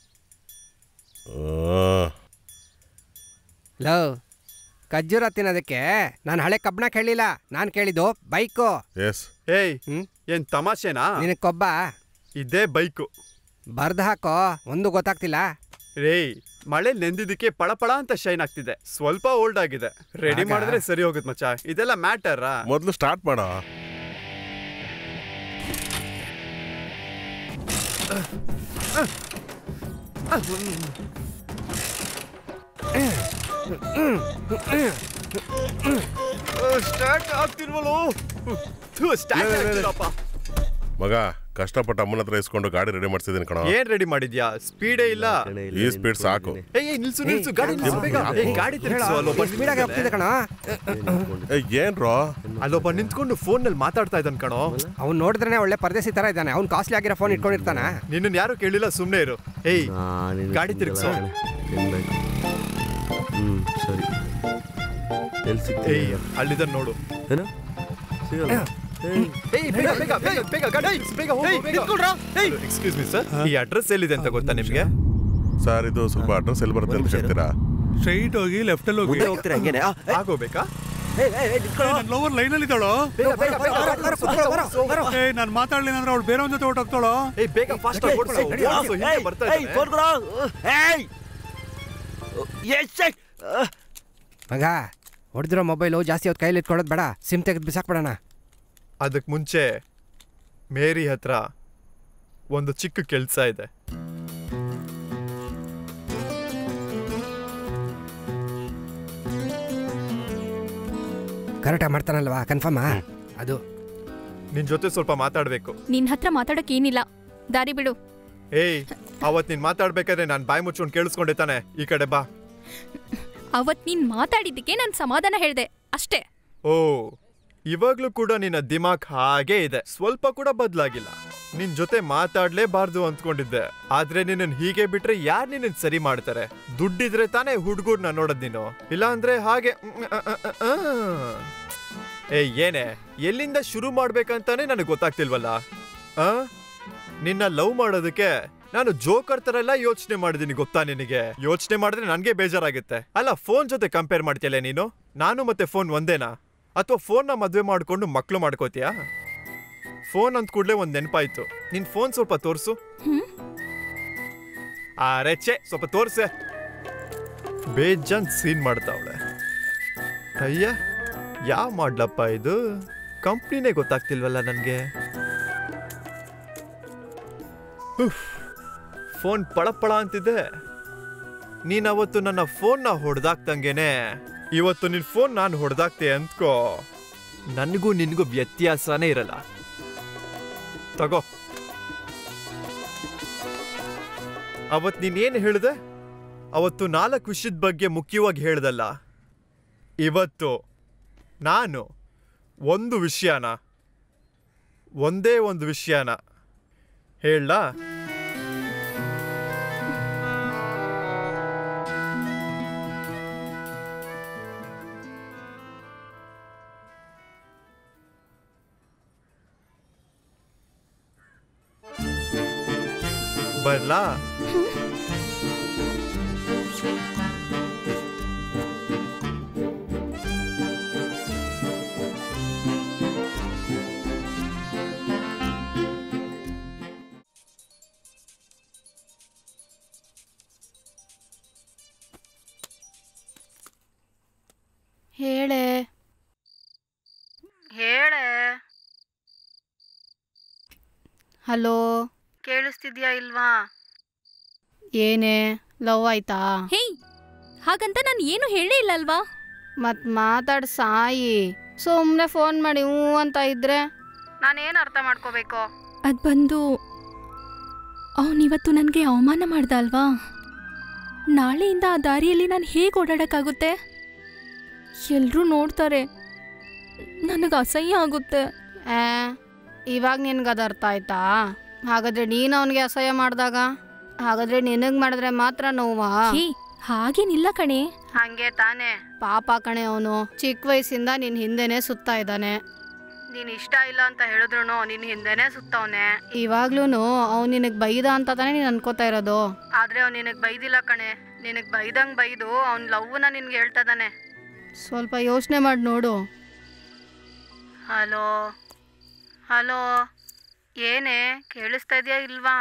ಆ, ಲವ್ ಖರ್ಜೂರ ತಿನ್ನೋದಕ್ಕೆ ನಾನು ಹಳೆ ಕಬ್ಬಣ ಕೇಳಿಲ್ಲ ನಾನು ಕೇಳಿದ್ದು ಬೈಕು ಎಸ್ ಏಯ್ ಹ್ಮ್? ಏನ್ ತಮಾಷೆನಾ ನಿನಗೆ ಕೊಬ್ಬ ಇದೇ ಬೈಕು ಬರ್ದು ಹಾಕೋ ಒಂದು ಗೊತ್ತಾಗ್ತಿಲ್ಲ ರೇಯ್ ಮಳೆ ನೆಂದಿದ್ದಕ್ಕೆ ಪಳಪಳ ಅಂತ ಶೈನ್ ಆಗ್ತಿದೆ ಸ್ವಲ್ಪ ಓಲ್ಡ್ ಆಗಿದೆ ರೆಡಿ ಆಗ? ಮಾಡಿದ್ರೆ ಸರಿ ಹೋಗುತ್ತೆ ಮಚ್ಚ ಇದೆಲ್ಲ ಮ್ಯಾಟರ್ ಮೊದಲು ಸ್ಟಾರ್ಟ್ ಮಾಡೋ ಸ್ಟಾರ್ಟ್ ಆಗ್ತಿಲ್ವಲ್ಲೋ ಸ್ಟಾರ್ಟ್ ಆಗ್ತಿಲ್ಲಪ್ಪ ಮಗ ಕಷ್ಟಪಟ್ಟು ಅಮ್ಮನ ಹತ್ರ ಇಸ್ಕೊಂಡು ಗಾಡಿ ರೆಡಿ ಮಾಡ್ಸಿದ್ದೀನಿ ಕಣೋ ಏನ್ ರೆಡಿ ಮಾಡಿದ್ಯಾ ಸ್ಪೀಡೇ ಇಲ್ಲ ಈ ಸ್ಪೀಡ್ ಸಾಕು ಏಯ್ ಏಯ್, ನಿಲ್ಸು ನಿಲ್ಸು ಗಾಡಿ ನಿಲ್ಸು ಬೇಗ ಏಯ್, ಗಾಡಿ ತಿರ್ಗಿಸು ಅಲ್ಲೊಬ್ಬ ಸ್ಪೀಡಾಗಿ ಹೋಗ್ತಿದೆ ಕಣ ಏ ಏನ್ರೋ ಅಲ್ಲೊಬ್ಬ ನಿಂತ್ಕೊಂಡು ಫೋನ್ ನಲ್ಲಿ ಮಾತಾಡ್ತಾ ಇದ್ದಾನ ಕಣೋ ಅವ್ನು ನೋಡಿದ್ರೆ ಒಳ್ಳೆ ಪರದೇಸಿ ತರ ಇದ್ದಾನೆ ಅವ್ನು ಕಾಸ್ಟ್ಲಿ ಆಗಿರೋ ಫೋನ್ ಇಟ್ಕೊಂಡಿರ್ತಾನ ನಿನ್ನನ್ ಯಾರು ಕೇಳಿಲ್ಲ ಸುಮ್ನೆ ಇರು ಏಯ್ ಗಾಡಿ ತಿರ್ಗ್ಸು. ಹ್ಮ್ ಸರಿ ಎಲ್ಲಿ ಸಿಗ್ತೀನಿ ಏಯ್ ಅಲ್ಲಿದ್ದ ನೋಡು ಏನು ಸಿಗಲ್ಲ ಏಯ್, ಏಯ್ ಬೇಗ ಬೇಗ ಬೇಗ ಬೇಗ ಗಾಡಿ ತಿರ್ಗ್ಸು, ಬೇಗ ಹೋಗು ಬೇಗ ಎಕ್ಸ್ಕ್ಯೂಸ್ ಮಿ ಸರ್ ಈ ಅಡ್ರೆಸ್ ಎಲ್ಲಿದೆ ಅಂತ ಗೊತ್ತಾ ನಿಮ್ಗೆ ಸರ್ ಇದು ಸ್ವಲ್ಪ ಅಡ್ರೆಸ್ ಎಲ್ಲಿ ಬರುತ್ತೆ ಅಂತ ಹೇಳ್ತೀರಾ ಸ್ಟ್ರೈಟ್ ಹೋಗಿ ಲೆಫ್ಟ್ ಅಲ್ಲಿ ಹೋಗಿ ಮುಂದೆ ಹೋಗ್ತೀರಾ ಹಂಗೇನೆ ಆ, ಏ, ಆಗೋಬೇಕಾ ಏ, ಏ, ಏ, ನಿಂತ್ಕೊಳ್ಳೋ. ನನ್ನ ಲವರ್ ಲೈನ್ ಅಲ್ಲಿ ಇದ್ದಾಳೋ ಬೇಗ ಬೇಗ ಬೇಗ ಏ ನಾನು ಮಾತಾಡ್ಲಿಲ್ಲ ಅಂದ್ರೆ ಅವಳು ಬೇರೆ ಜೊತೆ ಹೊಟ್ಟೋಗ್ತಾಳೋ ಏಯ್ ಬೇಗ ಫಾಸ್ಟ್ ಆಗಿ ಓಡಿಸು ಓಡಿಸು ಹಿಂದೆ ಏಯ್, ಬರ್ತಾ ಏಯ್, ಇದ್ದಾನೆ ಫೋನ್ ಕೊಡು. ಏಯ್ ಎಸ್ ಏಯ್. ಆ, ಮಗ ಹೊಡೆದಿರೋ ಮೊಬೈಲು ಜಾಸ್ತಿ ಹೊತ್ತು ಕೈಲಿ ಇಟ್ಕೊಳ್ಳೋದು ಬೇಡ ಸಿಮ್ ತೆಗೆದು ಬಿಸಾಕ್ಬಿಡೋಣ ಅದಕ್ಕೆ ಮುಂಚೆ ಮೇರಿ ಹತ್ರ ಒಂದು ಚಿಕ್ಕ ಕೆಲಸ ಇದೆ ಕರೆಕ್ಟಾಗಿ ಮಾಡ್ತಾನಲ್ವಾ ಕನ್ಫರ್ಮಾ ಅದು ನಿನ್ ಜೊತೆ ಸ್ವಲ್ಪ ಮಾತಾಡ್ಬೇಕು ನಿನ್ ಹತ್ರ ಮಾತಾಡಕ್ ಏನಿಲ್ಲ ದಾರಿ ಬಿಡು ಏಯ್ ಅವತ್ ನೀನ್ ಮಾತಾಡ್ಬೇಕಾದ್ರೆ ನಾನ್ ಬಾಯಿ ಮುಚ್ಕೊಂಡು ಕೇಳಿಸ್ಕೊಂಡೆ ತಾನೆ ಈ ಕಡೆ ಬಾ ಅವತ್ ನೀನ್ ಮಾತಾಡಿದ್ದಕ್ಕೆ ನಾನ್ ಸಮಾಧಾನ ಹೇಳ್ದೆ ಅಷ್ಟೇ ಓ ಇವಾಗ್ಲೂ ಕೂಡ ನಿನ್ನ ದಿಮಾಕ್ ಹಾಗೇ ಇದೆ ಸ್ವಲ್ಪ ಕೂಡ ಬದ್ಲಾಗಿಲ್ಲ ನಿನ್ ಜೊತೆ ಮಾತಾಡ್ಲೇಬಾರ್ದು ಅಂದ್ಕೊಂಡಿದ್ದೆ ಆದ್ರೆ ನಿನ್ನ ಹೀಗೆ ಬಿಟ್ರೆ ಯಾರ್ ನಿನ್ನ ಸರಿ ಮಾಡ್ತಾರೆ ದುಡ್ಡಿದ್ರೆ ತಾನೇ ಹುಡ್ಗೂರ್ನ ನೋಡೋದ್ ನೀನು ಇಲ್ಲ ಅಂದ್ರೆ ಹಾಗೆ ಮ್, ಅ, ಅ, ಅ, ಅ. ಏ ಏನೇ ಎಲ್ಲಿಂದ ಶುರು ಮಾಡ್ಬೇಕಂತಾನೆ ನನಗೆ ಗೊತ್ತಾಗ್ತಿಲ್ವಲ್ಲ ಆ ನಿನ್ನ ಲವ್ ಮಾಡೋದಕ್ಕೆ ನಾನು ಜೋಕರ್ ತರ ಎಲ್ಲ ಯೋಚನೆ ಮಾಡಿದೀನಿ ಗೊತ್ತಾ ನಿನಗೆ ಯೋಚನೆ ಮಾಡಿದ್ರೆ ನನ್ಗೆ ಬೇಜಾರಾಗುತ್ತೆ ಅಲ್ಲ ಫೋನ್ ಜೊತೆ ಕಂಪೇರ್ ಮಾಡ್ತೀಯಲ್ಲ ನೀನು ನಾನು ಮತ್ತೆ ಫೋನ್ ಒಂದೇನಾ ಅಥವಾ ಫೋನ್ನ ಮದ್ವೆ ಮಾಡ್ಕೊಂಡು ಮಕ್ಳು ಮಾಡ್ಕೋತೀಯಾ ಫೋನ್ ಅಂದ ಕೂಡಲೇ ಒಂದ್ ನೆನಪಾಯ್ತು ನಿನ್ ಫೋನ್ ಸ್ವಲ್ಪ ತೋರ್ಸು ಅರೆ ಛೆ ಸ್ವಲ್ಪ ತೋರ್ಸೆ ಬೇಜಾನ್ ಸೀನ್ ಮಾಡ್ತಾವಳೆ ಅಯ್ಯ ಯಾವ ಮಾಡ್ಲಪ್ಪ ಇದು ಕಂಪ್ನಿನೇ ಗೊತ್ತಾಗ್ತಿಲ್ವಲ್ಲ ನನಗೆ ಫೋನ್ ಪಳಪಳ ಅಂತಿದೆ ನೀನ್ ಅವತ್ತು ನನ್ನ ಫೋನ್ನ ಹೊಡೆದಾಕ್ತಂಗೆನೆ ಇವತ್ತು ನಿನ್ ಫೋನ್ ನಾನು ಹೊಡೆದಾಕ್ತೆ ಅಂದ್ಕೋ ನನಗೂ ನಿನಗೂ ವ್ಯತ್ಯಾಸನೇ ಇರಲ್ಲ ತಗೋ ಅವತ್ ನೀನೇನು ಹೇಳ್ದೆ ಅವತ್ತು ನಾಲ್ಕು ವಿಷಯದ ಬಗ್ಗೆ ಮುಖ್ಯವಾಗಿ ಹೇಳ್ದಲ್ಲ ಇವತ್ತು ನಾನು ಒಂದು ವಿಷಯನ ಒಂದೇ ಒಂದು ವಿಷಯನ ಹೇಳ ಬರ್ಲಾ ಹೇಳೆ ಹೇಳೆ ಹಲೋ ಕೇಳಿಸ್ತಿದ್ಯಾ ಇಲ್ವಾ ಏನೇ ಲವ್ ಆಯ್ತಾ ಹೇಯ್ ಹಾಗಂತ ನಾನು ಏನು ಹೇಳೇ ಇಲ್ಲ ಅಲ್ವಾ ಮತ್ ಮಾತಾಡ್ ಸಾಯಿ ಸುಮ್ಮನೆ ಫೋನ್ ಮಾಡಿ ಹ್ಞೂ ಅಂತ ಇದ್ರೆ ನಾನೇನು ಅರ್ಥ ಮಾಡ್ಕೋಬೇಕು ಅದ್ ಬಂದು ಅವನಿವತ್ತು ನನಗೆ ಅವಮಾನ ಮಾಡ್ದ ಅಲ್ವಾ ನಾಳೆಯಿಂದ ಆ ದಾರಿಯಲ್ಲಿ ನಾನು ಹೇಗೆ ಓಡಾಡಕ್ಕಾಗುತ್ತೆ ಎಲ್ರೂ ನೋಡ್ತಾರೆ ನನಗೆ ಅಸಹ್ಯ ಆಗುತ್ತೆ ಏ ಇವಾಗ ನಿನ್ಗೆ ಅದು ಅರ್ಥ ಆಯ್ತಾ ಹಾಗಾದ್ರೆ ನೀನು ಅವನಿಗೆ ಅಸಹ್ಯ ಮಾಡಿದಾಗ ಹಾಗಾದ್ರೆ ನಿನಗೆ ಮಾಡಿದ್ರೆ ಮಾತ್ರ ನೋವಾ ಹೇ ಹಾಗೇನಿಲ್ಲ ಕಣೆ ಹಂಗೆ ತಾನೇ ಪಾಪ ಕಣೆ ಅವನು ಚಿಕ್ಕ ವಯಸ್ಸಿಂದ ನಿನ್ ಹಿಂದೆನೆ ಸುತ್ತಾ ಇದ್ದಾನೆ ನೀನ್ ಇಷ್ಟ ಇಲ್ಲ ಅಂತ ಹೇಳಿದ್ರು ನಿನ್ ಹಿಂದೆನೆ ಸುತ್ತವನೆ ಇವಾಗ್ಲೂ ಅವ್ನು ನಿನಗ್ ಬೈದ ಅಂತ ತಾನೇ ನೀನ್ ಅನ್ಕೋತಾ ಇರೋದು ಆದ್ರೆ ಅವ್ನು ನಿನಗ್ ಬೈದಿಲ್ಲ ಕಣೆ ನಿನಗ್ ಬೈದಂಗ್ ಬೈದು ಅವ್ನ್ ಲವ್ನ ನಿನ್ಗೆ ಹೇಳ್ತಾ ಇದ್ದಾನೆ ಸ್ವಲ್ಪ ಯೋಚನೆ ಮಾಡಿ ನೋಡು ಹಲೋ ಹಲೋ ಏನೇ ಕೇಳಿಸ್ತಾ ಇದೆಯಾ ಇಲ್ವಾ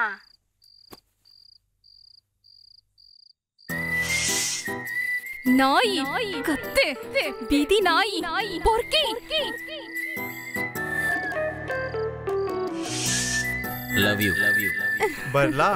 ನಾಯಿ ಕತ್ತೆ ಬೀದಿ ನಾಯಿ ಪೊರ್ಕಿ ಲವ್ ಯು ಲವ್ ಯು ಬರ್ಲಾ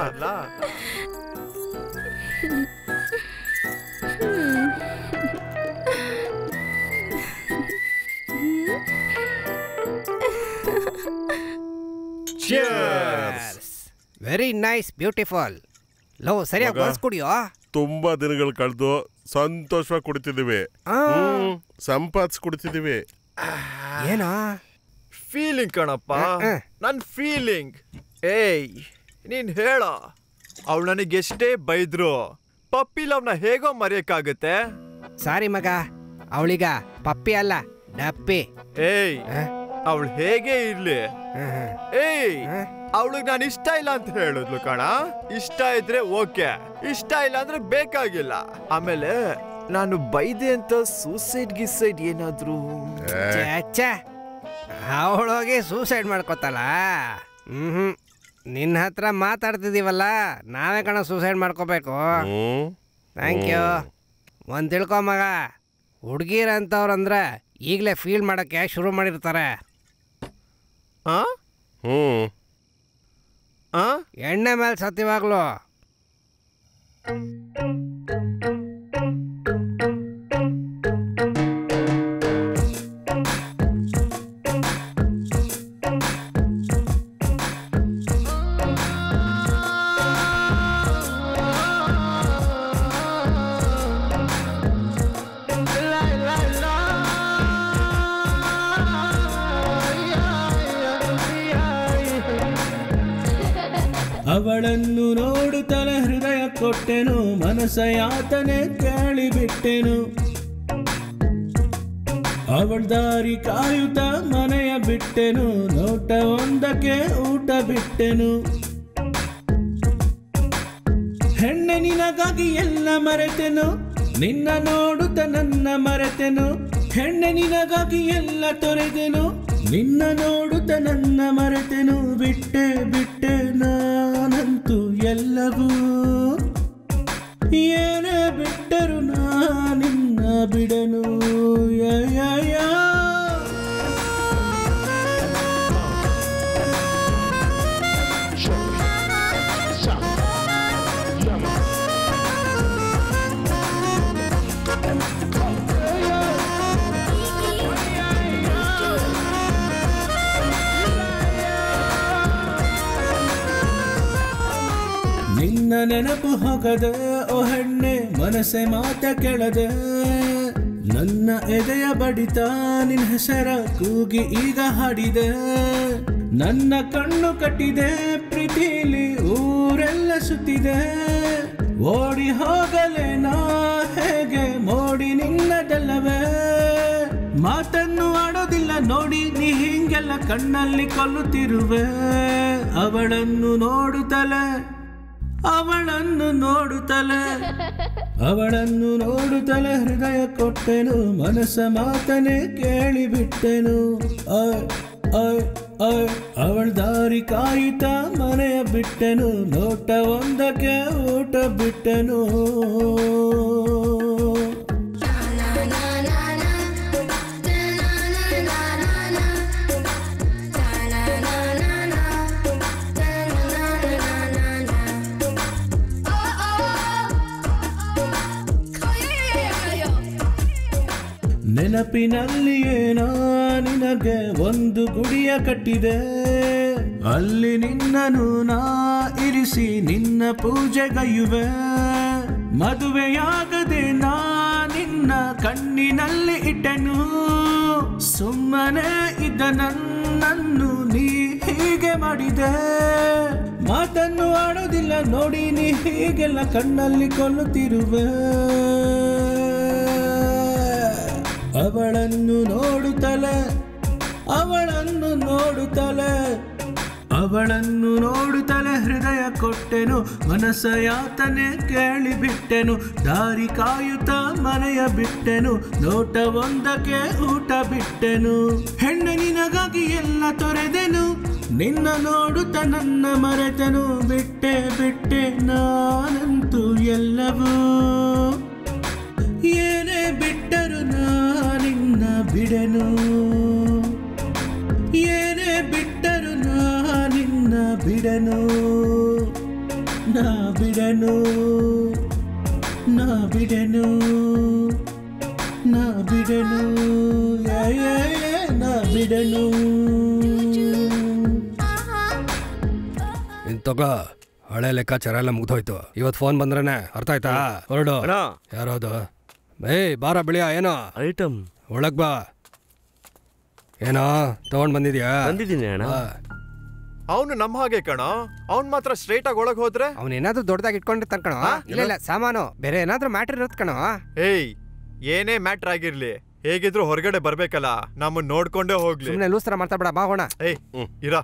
ವೆರಿ ನೈಸ್ ಬ್ಯೂಟಿಫುಲ್ ಲವ್ ಸರಿಯಾಗಿ ಮಗ. ಬಳಸ್ ಕುಡಿಯೋ ತುಂಬಾ ದಿನಗಳು ಕಳೆದು ಸಂತೋಷವಾಗಿ ಕುಡಿತಿದೀವಿ ಆ. ಹ್ಮ್, ಸಂಪಾದಿಸಿ ಕುಡಿತಿದೀವಿ ಏನೋ ಫೀಲಿಂಗ್ ಕಣಪ್ಪ ಆ, ಆ. ನನ್ ಫೀಲಿಂಗ್ ಏಯ್ ನೀನ್ ಹೇಳ ಅವಳು ನನಗೆ ಎಷ್ಟೇ ಬೈದ್ರು ಪಪ್ಪಿ ಲವ್ನ ಹೇಗೋ ಮರೆಯಕ್ಕಾಗತ್ತೆ ಸಾರಿ ಮಗ ಅವಳಿಗ ಪಪ್ಪಿ ಅಲ್ಲ ಡಪ್ಪಿ ಏಯ್ ಆ? ಅವಳು ಹೇಗೆ ಇರ್ಲಿ ಆ, ಆ. ಏಯ್ ಆ? ಅವಳಿಗೆ ನಾನು ಇಷ್ಟ ಇಲ್ಲ ಅಂತ ಹೇಳಿದ್ಲು ಕಣ ಇಷ್ಟ ಇದ್ರೆ ಓಕೆ ಇಷ್ಟ ಇಲ್ಲ ಅಂದ್ರೆ ಬೇಕಾಗಿಲ್ಲ ಆಮೇಲೆ ನಾನು ಬೈದೆ ಅಂತ ಸೂಸೈಡ್ ಗಿಸೈಡ್ ಏನಾದ್ರು ಛೆ ಅವಳೋಗಿ ಸೂಸೈಡ್ ಮಾಡ್ಕೊತಲ್ಲ ಹ್ಮ್ ನಿನ್ನ ಹತ್ರ ಮಾತಾಡ್ತಿದೀವಲ್ಲ ನಾವೇ ಕಣ ಸೂಸೈಡ್ ಮಾಡ್ಕೋಬೇಕು ಹ್ಮ್ ಥ್ಯಾಂಕ್ ಯು ಒಂದು ತಿಳ್ಕೊ ಮಗ ಹುಡುಗಿರಂತವ್ರಂದ್ರೆ ಈಗಲೇ ಫೀಲ್ ಮಾಡೋಕ್ಕೆ ಶುರು ಮಾಡಿರ್ತಾರೆ ಆ ಹ್ಮ್ ಆ ಎಣ್ಣೆ ಮೇಲೆ ಸತ್ಯವಾಗ್ಲು ಅವಳನ್ನು ನೋಡುತ್ತಲೇ ಹೃದಯ ಕೊಟ್ಟೆನು ಮನಸ ಯಾತನೆ ಕೇಳಿಬಿಟ್ಟೆನು ಅವಳ ದಾರಿ ಕಾಯುತ್ತ ಮನೆಯ ಬಿಟ್ಟೆನು ನೋಟ ಒಂದಕ್ಕೆ ಊಟ ಬಿಟ್ಟೆನು ಹೆಣ್ಣೆ ನಿನಗಾಗಿ ಎಲ್ಲ ಮರೆತೆನು ನಿನ್ನ ನೋಡುತ್ತ ನನ್ನ ಮರೆತೆನು ಹೆಣ್ಣೆ ನಿನಗಾಗಿ ಎಲ್ಲ ತೊರೆದೆನು ನಿನ್ನ ನೋಡುತ್ತ ನನ್ನ ಮರೆತೆನು ಬಿಟ್ಟೆ ಬಿಟ್ಟೆ ನಾನಂತೂ ಎಲ್ಲವೂ ಏನೇ ಬಿಟ್ಟರು ನಾನಿನ್ನ ಬಿಡನು ಯ ಯ ಯ. ನಿನ್ನ ನೆನಪು ಹೋಗದೆ ಓ ಹೆಣ್ಣೆ ಮನಸ್ಸೆ ಮಾತ ಕೆಳದೆ ನನ್ನ ಎದೆಯ ಬಡಿತ ನಿನ್ನ ಹೆಸರ ಕೂಗಿ ಈಗ ಹಾಡಿದೆ ನನ್ನ ಕಣ್ಣು ಕಟ್ಟಿದೆ ಪ್ರೀತಿಲಿ ಊರೆಲ್ಲ ಸುತ್ತಿದೆ ಓಡಿ ಹೋಗಲೇ ನಾ ಹೇಗೆ ಮೋಡಿ ನಿನ್ನದಲ್ಲವೇ ಮಾತನ್ನು ಆಡೋದಿಲ್ಲ ನೋಡಿ ನೀ ಹಿಂಗೆಲ್ಲ ಕಣ್ಣಲ್ಲಿ ಕೊಲ್ಲುತ್ತಿರುವೆ ಅವಳನ್ನು ನೋಡುತ್ತಲೇ ಅವಳನ್ನು ನೋಡುತ್ತಲೇ ಅವಳನ್ನು ನೋಡುತ್ತಲೇ ಹೃದಯ ಕೊಟ್ಟೆನು ಮನಸ್ಸ ಮಾತನೆ ಕೇಳಿಬಿಟ್ಟೆನು ಆಯ್ ಆಯ್ ಆಯ್ ಅವಳ ದಾರಿ ಕಾಯುತ್ತ ಮನೆಯ ಬಿಟ್ಟೆನು ನೋಟ ಒಂದಕ್ಕೆ ಊಟ ಬಿಟ್ಟೆನು ನೆನಪಿನಲ್ಲಿಯೇ ನಾ ನಿನಗೆ ಒಂದು ಗುಡಿಯ ಕಟ್ಟಿದೆ ಅಲ್ಲಿ ನಿನ್ನನು ನಾ ಇರಿಸಿ ನಿನ್ನ ಪೂಜೆಗೈಯುವೆ ಮದುವೆಯಾಗದೆ ನಾ ನಿನ್ನ ಕಣ್ಣಿನಲ್ಲಿ ಇಟ್ಟೆನು ಸುಮ್ಮನೆ ಇದ್ದ ನನ್ನನ್ನು ನೀ ಹೀಗೆ ಮಾಡಿದೆ ಮಾತನ್ನು ಆಡೋದಿಲ್ಲ ನೋಡಿ ನೀ ಹೀಗೆಲ್ಲ ಕಣ್ಣಲ್ಲಿ ಕೊಲ್ಲುತ್ತಿರುವೆ ಅವಳನ್ನು ನೋಡುತ್ತಲೇ ಅವಳನ್ನು ನೋಡುತ್ತಲೇ ಅವಳನ್ನು ನೋಡುತ್ತಲೇ ಹೃದಯ ಕೊಟ್ಟೆನು ಮನಸ್ಸ ಯಾತನೆ ಕೇಳಿಬಿಟ್ಟೆನು ದಾರಿ ಕಾಯುತ್ತ ಮನೆಯ ಬಿಟ್ಟೆನು ನೋಟ ಒಂದಕ್ಕೆ ಊಟ ಬಿಟ್ಟೆನು ಹೆಣ್ಣು ನಿನಗಾಗಿ ಎಲ್ಲ ತೊರೆದೆನು ನಿನ್ನ ನೋಡುತ್ತ ನನ್ನ ಮರೆತನು ಬಿಟ್ಟೆ ಬಿಟ್ಟೆ ನಾನಂತೂ ಎಲ್ಲವೂ ಏನೇ ಬಿಟ್ಟರು ನಾನಿನ್ನ ಬಿಡೆನು ಏನೇ ಬಿಟ್ಟರು ನಾನಿನ್ನ ಬಿಡನು ನಾ ಬಿಡನು ನಾ ಬಿಡನು ನಾ ಬಿಡನು ಯಾ, ಯಾ, ಯಾ, ನಾ ಬಿಡನು ಇನ್ ತಗೋ ಹಳೆ ಲೆಕ್ಕಾಚಾರ ಎಲ್ಲ ಮುಗ್ದೋಯ್ತು ಇವತ್ತು ಫೋನ್ ಬಂದ್ರೇನೆ ಅರ್ಥ ಆಯ್ತಾ ಹೊರಡು ಅಣ್ಣ. ಯಾರೋದು ಏಯ್ ಬಾರ ಬಿಳಿಯ ಏನೋ ಐಟಮ್ ಒಳಗ್ ಬಾ ಏನೋ ತಗೊಂಡ್ ಬಂದಿದ್ಯಾ ಬಂದಿದ್ದೀನಿ ಅಣ್ಣ ಅವನು ನಮ್ಮ ಹಾಗೆ ಕಣ ಅವ್ನ್ ಮಾತ್ರ ಸ್ಟ್ರೈಟ್ ಆಗಿ ಒಳಗ್ ಹೋದ್ರೆ ಅವನೇನಾದ್ರೂ ದೊಡ್ಡದಾಗಿ ಇಟ್ಕೊಂಡಿರ್ತಾನ ಕಣೋ ಇಲ್ಲ ಇಲ್ಲ ಸಾಮಾನು ಬೇರೆ ಏನಾದ್ರೂ ಮ್ಯಾಟ್ರ್ ಇರುತ್ತೆ ಕಣೋ ಏಯ್ ಏನೇ ಮ್ಯಾಟ್ರ್ ಆಗಿರ್ಲಿ ಹೇಗಿದ್ರು ಹೊರಗಡೆ ಬರ್ಬೇಕಲ್ಲ ನಮ್ಮನ್ನ ನೋಡ್ಕೊಂಡೇ ಹೋಗ್ಲಿ ಸುಮ್ಮನೆ ಲೂಸ್ ತರ ಮಾತಾಡ್ಬೇಡ ಬಾ ಹೋಣ ಏಯ್ ಇರ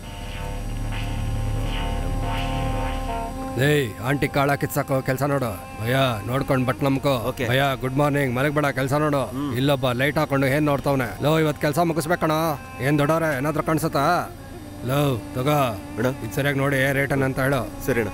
ಏಯ್ ಆಂಟಿ ಕಾಳ ಕಿತ್ಸಾಕೋ ಕೆಲಸ ನೋಡು ಭಯ ನೋಡ್ಕೊಂಡ್ ಬಟ್ ನಮ್ಕೋ ಭಯ ಗುಡ್ ಮಾರ್ನಿಂಗ್ ಮನೆಗ್ ಬೇಡ ಕೆಲಸ ನೋಡು ಇಲ್ಲೊಬ್ಬ ಲೈಟ್ ಹಾಕೊಂಡು ಏನ್ ನೋಡ್ತಾವ್ನೆ ಲೋ ಇವತ್ ಕೆಲಸ ಮುಗಿಸ್ಬೇಕಣ ಏನ್ ದೊಡ್ಡವ್ರೆ ಏನಾದ್ರೂ ಕಾಣಿಸುತ್ತಾ ಲೋ ತಗೋ ಇದು ಸರಿಯಾಗಿ ನೋಡಿ ರೇಟ್ ಅಂತ ಹೇಳು ಸರಿಣ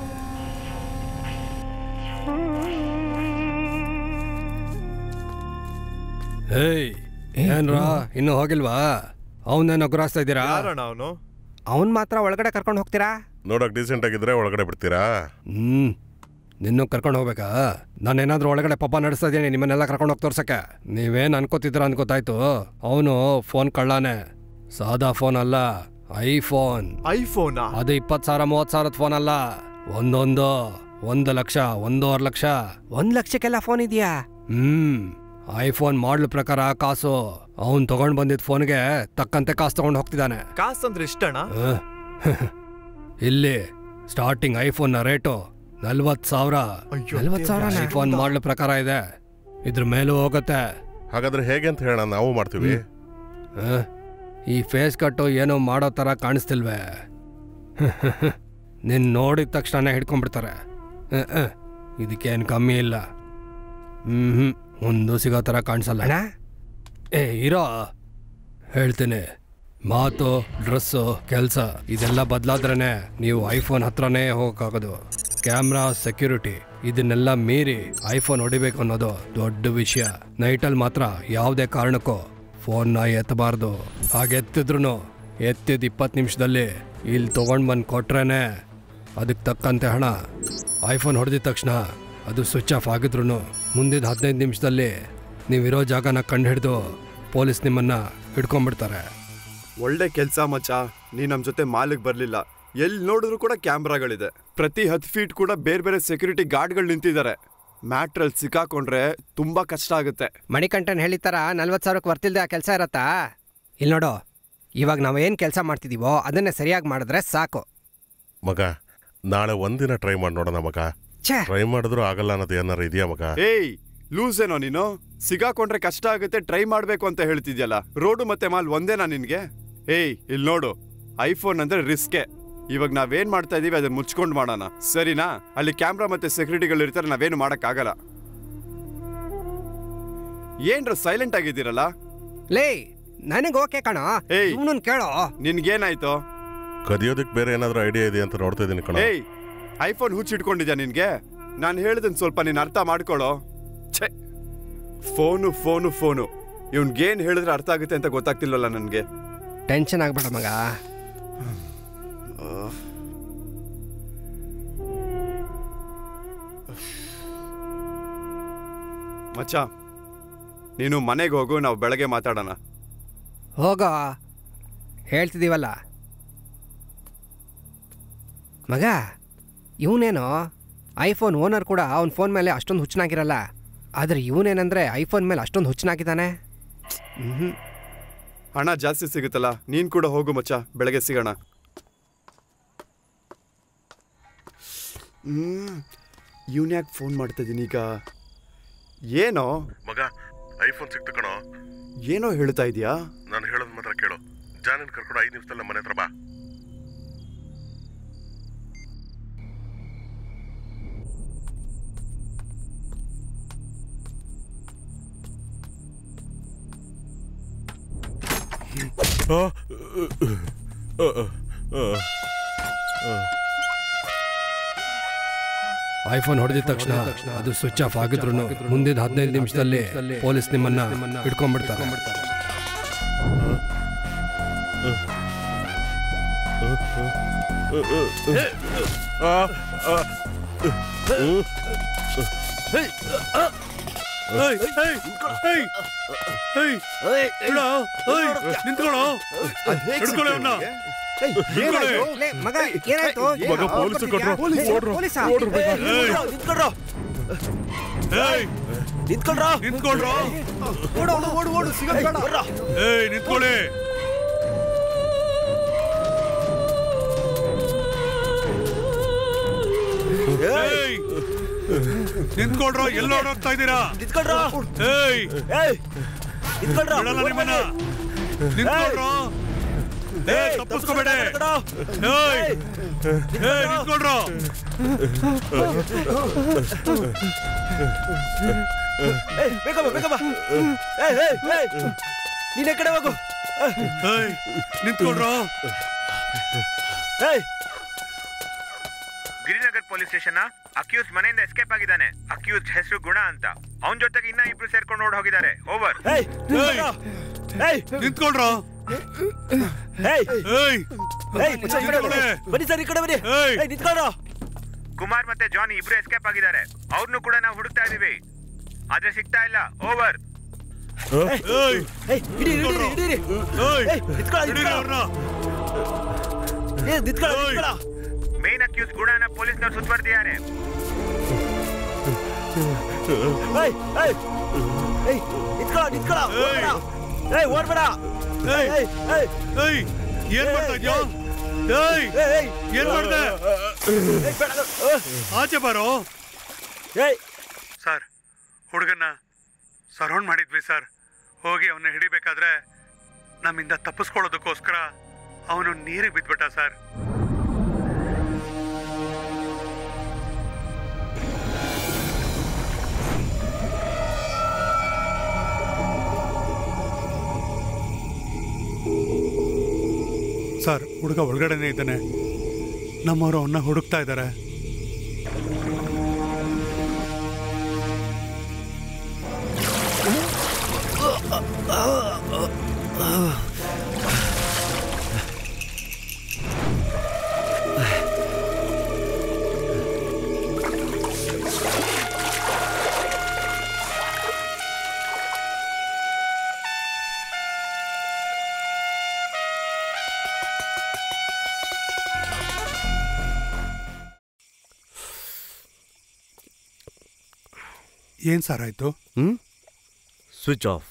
ಏಯ್ ಏನ್ರ ಇನ್ನು ಹೋಗಿಲ್ವಾ ಅವನೇನೋ ಗುರಾಸ್ತಾ ಇದ್ದೀರಾ ಯಾರಣ್ಣ ಅವನು ಅವನ್ ಮಾತ್ರ ಒಳಗಡೆ ಕರ್ಕೊಂಡು ಹೋಗ್ತೀರಾ ನೋಡಕ್ ಡೀಸೆಂಟ್ ಆಗಿದ್ರೆ ಒಳಗಡೆ ಬಿಡ್ತೀರಾ ಹ್ಮ್ ನಿನ್ನೂ ಕರ್ಕೊಂಡು ಹೋಗ್ಬೇಕಾ ನಾನೇನಾದ್ರೂ ಒಳಗಡೆ ಪಪ್ಪ ನಡೆಸ್ತಾ ಇದ್ದೀನಿ ನಿಮ್ಮನ್ನೆಲ್ಲ ಕರ್ಕೊಂಡು ಹೋಗಿ ತೋರ್ಸಕ್ಕೆ ನೀವೇನ್ ಅನ್ಕೋತಿದ್ರ ಅನ್ಕೋತಾಯ್ತು ಅವನು ಫೋನ್ ಕಳ್ಳಾನೆ ಸಾದಾ ಫೋನ್ ಅಲ್ಲ ಐಫೋನ್ ಐಫೋನ್ ಅದು ಇಪ್ಪತ್ತು ಸಾವಿರ ಮೂವತ್ತು ಸಾವಿರದ ಫೋನ್ ಅಲ್ಲ ಒಂದೊಂದು ಒಂದು ಲಕ್ಷ ಒಂದೂವರೆ ಲಕ್ಷ ಒಂದ್ ಲಕ್ಷಕ್ಕೆಲ್ಲ ಫೋನ್ ಇದೆಯಾ ಹ್ಮ್ ಐಫೋನ್ ಮಾಡ್ಲ್ ಪ್ರಕಾರ ಕಾಸು ಅವನ್ ತಗೊಂಡ್ ಬಂದಿದ್ ಫೋನ್ಗೆ ತಕ್ಕಂತೆ ಕಾಸು ತಗೊಂಡ್ ಹೋಗ್ತಿದ್ದಾನೆ ಕಾಸ್ ಅಂದ್ರೆ ಇಷ್ಟಣ್ಣ ಅಹ್, ಇಲ್ಲಿ ಸ್ಟಾರ್ಟಿಂಗ್ ಐಫೋನ್ ನ ರೇಟು ನಲ್ವತ್ ಸಾವಿರ ನಲ್ವತ್ ಸಾವಿರ ಐಫೋನ್ ಮಾಡ್ಲ್ ಪ್ರಕಾರ ಇದೆ ಇದ್ರ ಮೇಲೂ ಹೋಗುತ್ತೆ ಹಾಗಾದ್ರೆ ಹೇಗೆ ಅಂತ ಹೇಳೋಣ ನಾವು ಮಾಡ್ತೀವಿ ಅಹ್, ಈ ಫೇಸ್ ಕಟ್ಟು ಏನೋ ಮಾಡೋ ಥರ ಕಾಣಿಸ್ತಿಲ್ವೇ ನಿನ್ ನೋಡಿದ ತಕ್ಷಣ ಹಿಡ್ಕೊಂಡ್ಬಿಡ್ತಾರೆ ಅಹ್, ಅಹ್, ಇದಕ್ಕೇನು ಕಮ್ಮಿ ಇಲ್ಲ ಹ್ಮ್ ಹ್ಮ್ ಒಂದು ಸಿಗೋ ಥರ ಕಾಣಿಸಲ್ಲ ಏ ಇರೋ ಹೇಳ್ತೀನಿ ಮಾತು ಡ್ರೆಸ್ಸು ಕೆಲಸ ಇದೆಲ್ಲ ಬದಲಾದ್ರೇನೆ ನೀವು ಐಫೋನ್ ಹತ್ರನೇ ಹೋಗೋಕ್ಕಾಗೋದು ಕ್ಯಾಮ್ರಾ ಸೆಕ್ಯೂರಿಟಿ ಇದನ್ನೆಲ್ಲ ಮೀರಿ ಐಫೋನ್ ಹೊಡಿಬೇಕು ಅನ್ನೋದು ದೊಡ್ಡ ವಿಷಯ ನೈಟಲ್ಲಿ ಮಾತ್ರ ಯಾವುದೇ ಕಾರಣಕ್ಕೂ ಫೋನ್ನ ಎತ್ತಬಾರ್ದು ಹಾಗೆ ಎತ್ತಿದ್ರು ಎತ್ತಿದ ಇಪ್ಪತ್ತು ನಿಮಿಷದಲ್ಲಿ ಇಲ್ಲಿ ತೊಗೊಂಡು ಬಂದು ಕೊಟ್ರೇನೆ ಅದಕ್ಕೆ ತಕ್ಕಂತೆ ಹಣ ಐಫೋನ್ ಹೊಡೆದಿದ ತಕ್ಷಣ ಅದು ಸ್ವಿಚ್ ಆಫ್ ಆಗಿದ್ರು ಮುಂದಿನ ಹದಿನೈದು ನಿಮಿಷದಲ್ಲಿ ನೀವಿರೋ ಜಾಗನ ಕಂಡು ಹಿಡಿದು ಪೊಲೀಸ್ ನಿಮ್ಮನ್ನ ಹಿಡ್ಕೊಂಡ್ಬಿಡ್ತಾರೆ ಒಳ್ಳೆ ಕೆಲ್ಸ ಮಚ್ಚ ನೀ ನಮ್ ಜೊತೆ ಮಾಲಿಗೆ ಬರ್ಲಿಲ್ಲ ಎಲ್ಲಿ ನೋಡಿದ್ರು ಕೂಡ ಕ್ಯಾಮ್ರಾಗಳಿದೆ ಪ್ರತಿ ಹತ್ತು ಫೀಟ್ ಕೂಡ ಬೇರೆ ಬೇರೆ ಸೆಕ್ಯೂರಿಟಿ ಗಾರ್ಡ್ಗಳು ನಿಂತಿದ್ದಾರೆ ಮ್ಯಾಟ್ರಲ್ಲಿ ಸಿಕ್ಕಾಕೊಂಡ್ರೆ ತುಂಬಾ ಕಷ್ಟ ಆಗುತ್ತೆ ಮಣಿಕಂಠನ್ ಹೇಳಿತಾರ ನಲ್ವತ್ತು ಸಾವಿರಕ್ಕೆ ಬರ್ತಿಲ್ದೆ ಆ ಕೆಲಸ ಇರತ್ತಾ ಇಲ್ಲಿ ನೋಡು ಇವಾಗ ನಾವು ಏನು ಕೆಲಸ ಮಾಡ್ತಿದೀವೋ ಅದನ್ನೇ ಸರಿಯಾಗಿ ಮಾಡಿದ್ರೆ ಸಾಕು ಮಗ ನಾಳೆ ಒಂದಿನ ಟ್ರೈ ಮಾಡಿ ನೋಡೋಣ ಮಗ ಛೇ. ಟ್ರೈ ಮಾಡಿದ್ರು ಆಗಲ್ಲ ಅನ್ನೋದು ಏನಾರು ಇದೆಯಾ ಮಗ ಏಯ್ ಲೂಸ್ ಏನೋ ನೀನು ಸಿಗಾಕೊಂಡ್ರೆ ಕಷ್ಟ ಆಗುತ್ತೆ ಟ್ರೈ ಮಾಡ್ಬೇಕು ಅಂತ ಹೇಳ್ತಿದ್ಯಲ್ಲ ರೋಡು ಮತ್ತೆ ಮಾಲ್ ಒಂದೇನಾ ನಿನ್ಗೆ ಏಯ್ ಇಲ್ಲಿ ನೋಡು ಐಫೋನ್ ಅಂದ್ರೆ ರಿಸ್ಕೆ ಇವಾಗ ನಾವೇನ್ ಮಾಡ್ತಾ ಇದೀವಿ ಅದನ್ನ ಮುಚ್ಕೊಂಡು ಮಾಡೋಣ ಸರಿನಾ ಅಲ್ಲಿ ಕ್ಯಾಮ್ರಾ ಮತ್ತೆ ಸೆಕ್ಯೂರಿಟಿಗಳು ಇರ್ತಾರೆ ನಾವೇನು ಮಾಡಕ್ಕಾಗಲ್ಲ ಏನ್ರ ಸೈಲೆಂಟ್ ಆಗಿದ್ದೀರಲ್ಲ ಲೇ ನನಗೆ ಓಕೆ ಕಣೋ ಏಯ್ ಇವನನ್ ಕೇಳೋ ನಿನ್ಗೇನಾಯ್ತು ಕದಿಯೋದಕ್ಕೆ ಬೇರೆ ಏನಾದರೂ ಐಡಿಯಾ ಇದೆ ಅಂತ ನೋಡ್ತಾ ಇದ್ದೀನಿ ಕಣ ಏಯ್ ಐಫೋನ್ ಹುಚ್ಚಿಟ್ಕೊಂಡಿದ್ಯಾ ನಿನ್ಗೆ ನಾನು ಹೇಳಿದನ್ ಸ್ವಲ್ಪ ನೀನ್ ಅರ್ಥ ಮಾಡ್ಕೊಳ್ಳೋ ಛೇ ಫೋನು ಫೋನು ಫೋನು ಇವ್ನ್ಗೇನ್ ಹೇಳಿದ್ರೆ ಅರ್ಥ ಆಗುತ್ತೆ ಅಂತ ಗೊತ್ತಾಗ್ತಿಲ್ವಲ್ಲ ನನಗೆ ಟೆನ್ಷನ್ ಆಗ್ಬೇಡ ಮಗ ಮಚ್ಚ ನೀನು ಮನೆಗೆ ಹೋಗು ನಾವು ಬೆಳಗ್ಗೆ ಮಾತಾಡೋಣ ಹೋಗೋ ಹೇಳ್ತಿದ್ದೀವಲ್ಲ ಮಗ ಇವನೇನೋ ಐಫೋನ್ ಓನರ್ ಕೂಡ ಅವನ ಫೋನ್ ಮೇಲೆ ಅಷ್ಟೊಂದು ಹುಚ್ಚನಾಗಿರಲ್ಲ ಆದರೆ ಇವನೇನಂದ್ರೆ ಐಫೋನ್ ಮೇಲೆ ಅಷ್ಟೊಂದು ಹುಚ್ಚನಾಗಿದ್ದಾನೆ ಹ್ಞೂ ಹಣ ಜಾಸ್ತಿ ಸಿಗುತ್ತಲ್ಲ ನೀನ್ ಕೂಡ ಹೋಗು ಮಚ್ಚ ಬೆಳಗ್ಗೆ ಸಿಗೋಣ ಹ್ಮ್ ಇವನ್ ಯಾಕೆ ಫೋನ್ ಮಾಡ್ತಾ ಇದೀನಿ ಈಗ ಏನೋ ಮಗ ಐಫೋನ್ ಸಿಕ್ತು ಕಣೋ ಏನೋ ಹೇಳ್ತಾ ಇದೀಯಾ ನಾನು ಹೇಳೋದು ಮಾತ್ರ ಕೇಳು ಜಾನನ್ ಕರ್ಕೊಂಡು ಐದು ನಿಮಿಷದಲ್ಲಿ ಮನೆ ಹತ್ರ ಬಾ ಆ, ಆ, ಆ, ಆ. ಐಫೋನ್ ಹೊಡೆದಿದ ತಕ್ಷಣ ಅದು ಸ್ವಿಚ್ ಆಫ್ ಆಗಿದ್ರು ಮುಂದಿನ ಹದಿನೈದು ನಿಮಿಷದಲ್ಲಿ ಪೊಲೀಸ್ ನಿಮ್ಮನ್ನ ಹಿಡ್ಕೊಂಡ್ಬಿಡ್ತಾರೆ ಏಯ್, ಏಯ್, ಏಯ್, ಏಯ್, ಬಿಡೋ, ಏಯ್, ನಿಂತ್ಕೊಳ್ಳೋ. ಹಿಡ್ಕೊಳ್ಳಿ ಅವ್ನ. ಹಿಡ್ಕೊಳ್ಳಿ. ಲೇ, ಮಗ ಏನಾಯ್ತು ಮಗ ಪೊಲೀಸ್ ಕೊಟ್ರು ಓಡ್ರು ಪೊಲೀಸಾ? ಓಡ್ರು ಬೇಗ. ಏಯ್, ನಿಂತ್ಕೊಳ್ರೋ ಏಯ್, ನಿಂತ್ಕೊಳ್ರೋ ನಿಂತ್ಕೊಳ್ರೋ. ಓಡು ಓಡು ಓಡು ಓಡು ಸಿಗಲ್ಲ ಏಯ್, ನಿಂತ್ಕೊಳ್ಳಿ ಏಯ್, ನಿಂತ್ಕೊಳ್ರೋ ಎಲ್ಲೋ ಹೋಗ್ತಾ ಇದ್ದೀರಾ ನಿಂತ್ಕೊಳ್ರೋ ಏಯ್ ಏಯ್ ನಿಂತ್ಕೊಳ್ರೋ ಬಿಡಲ್ಲ ನಿಮ್ಮನ್ನ ನಿಂತ್ಕೊಳ್ರೋ ಏಯ್ ತಪ್ಪಿಸ್ಕೋಬೇಡಿ ಏಯ್ ಏಯ್ ನಿಂತ್ಕೊಳ್ರೋ ಏಯ್ ಬೇಕಮ್ಮ ಬೇಕಮ್ಮ ಏಯ್ ಏಯ್ ಏಯ್ ನೀನ್ ಈ ಕಡೆ ಹೋಗು ಏಯ್ ನಿಂತ್ಕೊಳ್ರೋ ಏಯ್ ಗಿರಿನಗರ್ ಪೊಲೀಸ್ ಸ್ಟೇಷನ್ ಅಕ್ಯೂಸ್ ಮನೆಯಿಂದ ಎಸ್ಕೇಪ್ ಆಗಿದ್ದಾನೆ ಅಕ್ಯೂಸ್ ಹೆಸರು ಗುಣ ಅಂತ ಅವನ ಜೊತೆಗೆ ಇನ್ನ ಇಬ್ರು ಸೇರ್ಕೊಂಡು ಓಡ್ ಹೋಗಿದ್ದಾರೆ ಓವರ್ ಏಯ್ ನಿಂತ್ಕೊಳ್ರೋ. ಏಯ್ ನಿಂತ್ಕೊಳ್ರೋ ಏಯ್ ಏಯ್ ಏಯ್ ಮಚ್ಚ, ಈ ಕಡೆ ಬನ್ನಿ. ಬನ್ನಿ ಸರ್ ಈ ಕಡೆ ಬನ್ನಿ ಏಯ್. ಏಯ್ ನಿಂತ್ಕೊಳ್ರೋ ಕುಮಾರ್ ಮತ್ತೆ ಜಾನಿ ಇಬ್ರು ಎಸ್ಕೇಪ್ ಆಗಿದ್ದಾರೆ ಅವ್ರನ್ನು ಕೂಡ ನಾವು ಹುಡುಕ್ತಾ ಇದೀವಿ ಆದ್ರೆ ಸಿಗ್ತಾ ಇಲ್ಲ ಓವರ್ ಏಯ್ ಏಯ್ ಹಿಡೀರಿ ಹಿಡೀರಿ ಹಿಡೀರಿ ಏಯ್ ಏಯ್ ನಿಂತ್ಕೊಳ್ಳೋ ಹಿಡೀರಿ ನಿಂತ್ಕೊಳ್ಳೋ ಅವ್ರನ್ನ ಏಯ್ ನಿಂತ್ಕೊಳ್ಳೋ ಏಯ್. ನಿಂತ್ಕೊಳ್ಳೋ ಮೇನ್ ಅಕ್ಯೂಸ್ ಗುಣನ ಪೊಲೀಸ್ನವ್ರು ಸುತ್ತುವರೆದಿದ್ದಾರೆ ಏಯ್ ಏಯ್ ಏಯ್ ನಿಂತ್ಕೊಳ್ಳೋ ನಿಂತ್ಕೊಳ್ಳೋ ಓಡ್ಬೇಡ. ಏಯ್ ಓಡ್ಬೇಡ ಏಯ್ ಏಯ್ ಏಯ್ ಏಯ್ ಏನ್ ಮಾಡ್ತಾ ಇದ್ಯೋ ಏಯ್ ಏಯ್ ಏಯ್ ಏನ್ ಮಾಡ್ದೆ ಏಯ್ ಬೇಡ ಏಯ್, ಆಚೆ ಬಾರೋ ಏಯ್ ಸರ್ ಹುಡುಗನ್ನ ಸರೌಂಡ್ ಮಾಡಿದ್ವಿ ಸರ್ ಹೋಗಿ ಅವನ್ನ ಹಿಡಿಬೇಕಾದ್ರೆ ನಮ್ಮಿಂದ ತಪ್ಪಿಸ್ಕೊಳ್ಳೋದಕ್ಕೋಸ್ಕರ ಅವನು ನೀರಿಗೆ ಬಿದ್ಬಿಟ್ಟ ಸರ್ ಸರ್ ಹುಡುಗ ಒಳಗಡೆನೇ ಇದ್ದಾನೆ ನಮ್ಮವರು ಅವನ್ನ ಹುಡುಕ್ತಾ ಇದ್ದಾರೆ ಏನ್ ಸರ್ ಆಯ್ತು ಹ್ಮ್ ಸ್ವಿಚ್ ಆಫ್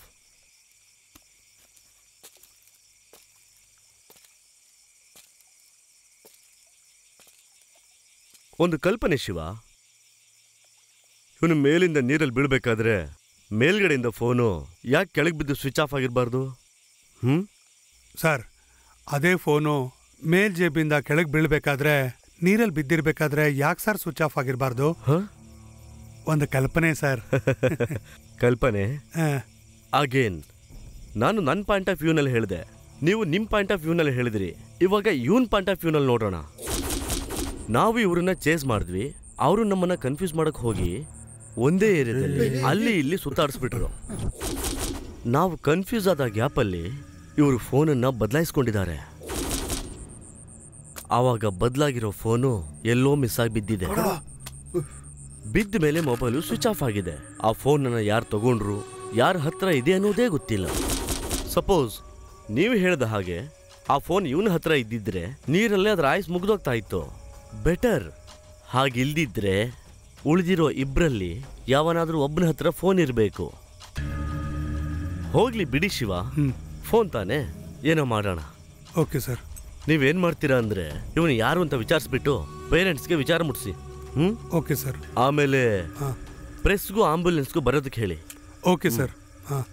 ಒಂದು ಕಲ್ಪನೆ ಶಿವ ಇವನು ಮೇಲಿಂದ ನೀರಲ್ಲಿ ಬೀಳ್ಬೇಕಾದ್ರೆ ಮೇಲ್ಗಡೆಯಿಂದ ಫೋನು ಯಾಕೆ ಕೆಳಗೆ ಬಿದ್ದು ಸ್ವಿಚ್ ಆಫ್ ಆಗಿರಬಾರ್ದು ಹ್ಮ್ ಸರ್ ಅದೇ ಫೋನು ಮೇಲ್ ಜೇಬಿಂದ ಕೆಳಗೆ ಬೀಳ್ಬೇಕಾದ್ರೆ ನೀರಲ್ಲಿ ಬಿದ್ದಿರ್ಬೇಕಾದ್ರೆ ಯಾಕೆ ಸರ್ ಸ್ವಿಚ್ ಆಫ್ ಆಗಿರಬಾರ್ದು ಹ? ಒಂದು ಕಲ್ಪನೆ ಸರ್ ಕಲ್ಪನೆ ಆ, ಅಗೇನ್ ನಾನು ನನ್ನ ಪಾಯಿಂಟ್ ಆಫ್ ವ್ಯೂನಲ್ಲಿ ಹೇಳಿದೆ ನೀವು ನಿಮ್ಮ ಪಾಯಿಂಟ್ ಆಫ್ ವ್ಯೂನಲ್ಲಿ ಹೇಳಿದ್ರಿ ಇವಾಗ ಇವನ್ ಪಾಯಿಂಟ್ ಆಫ್ ವ್ಯೂನಲ್ಲಿ ನೋಡೋಣ ನಾವು ಇವ್ರನ್ನ ಚೇಸ್ ಮಾಡಿದ್ವಿ ಅವರು ನಮ್ಮನ್ನ ಕನ್ಫ್ಯೂಸ್ ಮಾಡಕ್ ಹೋಗಿ ಒಂದೇ ಏರಿಯಾದಲ್ಲಿ ಅಲ್ಲಿ ಇಲ್ಲಿ ಸುತ್ತಾಡಿಸ್ಬಿಟ್ರು ನಾವು ಕನ್ಫ್ಯೂಸ್ ಆದ ಗ್ಯಾಪಲ್ಲಿ ಇವರು ಫೋನನ್ನ ಬದಲಾಯಿಸ್ಕೊಂಡಿದ್ದಾರೆ ಆವಾಗ ಬದಲಾಗಿರೋ ಫೋನು ಎಲ್ಲೋ ಮಿಸ್ ಆಗಿ ಬಿದ್ದಿದೆ ಬಿದ್ದ ಮೇಲೆ ಮೊಬೈಲು ಸ್ವಿಚ್ ಆಫ್ ಆಗಿದೆ ಆ ಫೋನನ್ನು ಯಾರು ತಗೊಂಡ್ರು ಯಾರ ಹತ್ರ ಇದೆ ಅನ್ನೋದೇ ಗೊತ್ತಿಲ್ಲ ಸಪೋಸ್ ನೀವು ಹೇಳಿದ ಹಾಗೆ ಆ ಫೋನ್ ಇವನ ಹತ್ರ ಇದ್ದಿದ್ರೆ ನೀರಲ್ಲೇ ಅದ್ರ ಆಯ್ಸ್ ಮುಗ್ದೋಗ್ತಾ ಇತ್ತು ಬೆಟರ್ ಹಾಗಿಲ್ದಿದ್ರೆ ಉಳಿದಿರೋ ಇಬ್ರಲ್ಲಿ ಯಾವನಾದ್ರೂ ಒಬ್ಬನ ಹತ್ರ ಫೋನ್ ಇರಬೇಕು ಹೋಗ್ಲಿ ಬಿಡಿ ಶಿವ ಫೋನ್ ತಾನೇ ಏನೋ ಮಾಡೋಣ ಓಕೆ ಸರ್ ನೀವೇನ್ ಮಾಡ್ತೀರಾ ಅಂದ್ರೆ ಇವನು ಯಾರು ಅಂತ ವಿಚಾರಿಸ್ಬಿಟ್ಟು ಪೇರೆಂಟ್ಸ್ಗೆ ವಿಚಾರ ಮುಟ್ಸಿ ಹ್ಮ್ ಓಕೆ ಸರ್ ಆಮೇಲೆ ಹಾ. ಪ್ರೆಸ್ಗೂ ಆಂಬುಲೆನ್ಸ್ಗೂ ಬರೋದಕ್ಕೆ ಹೇಳಿ ಓಕೆ ಸರ್ ಹಾಂ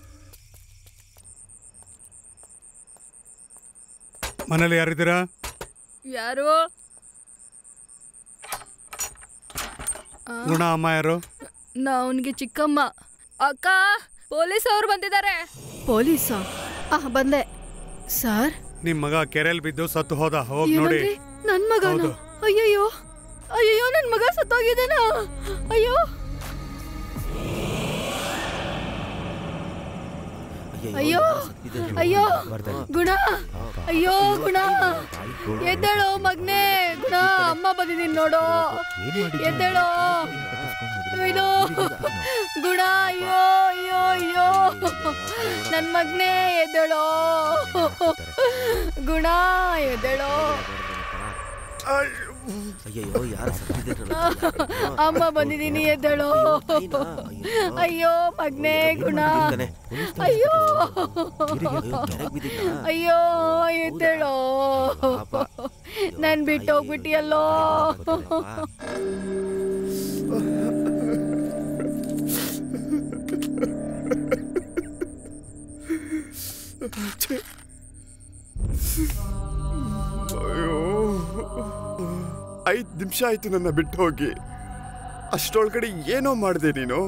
ಮನೇಲಿ ಯಾರಿದ್ದೀರಾ ಯಾರು ಗುಣ ಅಮ್ಮ ಯಾರು ನಾ ಅವನಿಗೆ ಚಿಕ್ಕಮ್ಮ ಅಕ್ಕ ಪೊಲೀಸ್ ಅವ್ರು ಬಂದಿದ್ದಾರೆ ಪೊಲೀಸಾ ಆ ಬಂದೆ ಸರ್ ನಿಮ್ ಮಗ ಕೆರೆಯಲ್ಲಿ ಬಿದ್ದು ಸತ್ತು ಹೋದ ಹೋಗಿ ನೋಡಿ ಏನಂದ್ರಿ ನನ್ ಮಗನ ಹೌದು. ಅಯ್ಯಯ್ಯೋ ಅಯ್ಯಯ್ಯೋ ನನ್ ಮಗ ಸತ್ತೋಗಿದ್ದಾನ ಅಯ್ಯೋ ಅಯ್ಯೋ ಅಯ್ಯೋ ಗುಣ ಅಯ್ಯೋ ಗುಣ ಎದ್ದೇಳೋ ಮಗ್ನೆ ಗುಣ ಅಮ್ಮ ಬಂದಿದ್ದೀನಿ ನೋಡು ಎದ್ದೇಳೋ ಅಯ್ಯೋ ಗುಣ ಅಯ್ಯೋ ಅಯ್ಯೋ ಅಯ್ಯೋ ನನ್ ಮಗ್ನೆ ಎದ್ದೇಳೋ ಗುಣ ಎದ್ದೇಳೋ ಅಯ್ಯಯ್ಯೋ ಯಾರು ಅಮ್ಮ ಬಂದಿದ್ದೀನಿ ಎದ್ದೇಳೋ ಅಯ್ಯೋ ಮಗ್ನೆ ಗುಣ ಅಯ್ಯೋ ಅಯ್ಯೋ ಎದ್ದೇಳೋ ನನ್ ಬಿಟ್ಟು ಹೋಗ್ಬಿಟ್ಟಿಯಲ್ಲೋ ಅಯ್ಯೋ ಐದು ನಿಮಿಷ ಆಯ್ತು ನನ್ನ ಬಿಟ್ಟು ಹೋಗಿ ಅಷ್ಟೊಳಗಡೆ ಏನೋ ಮಾಡಿದೆ ನೀನು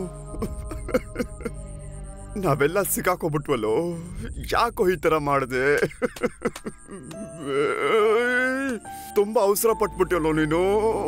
ನಾವೆಲ್ಲ ಸಿಕ್ಕಾಕೋಬಿಟ್ವಲ್ಲೋ ಯಾಕೋ ಈ ಥರ ಮಾಡಿದೆ ತುಂಬ ಅವಸರ ಪಟ್ಬಿಟ್ಟಲ್ಲೋ ನೀನು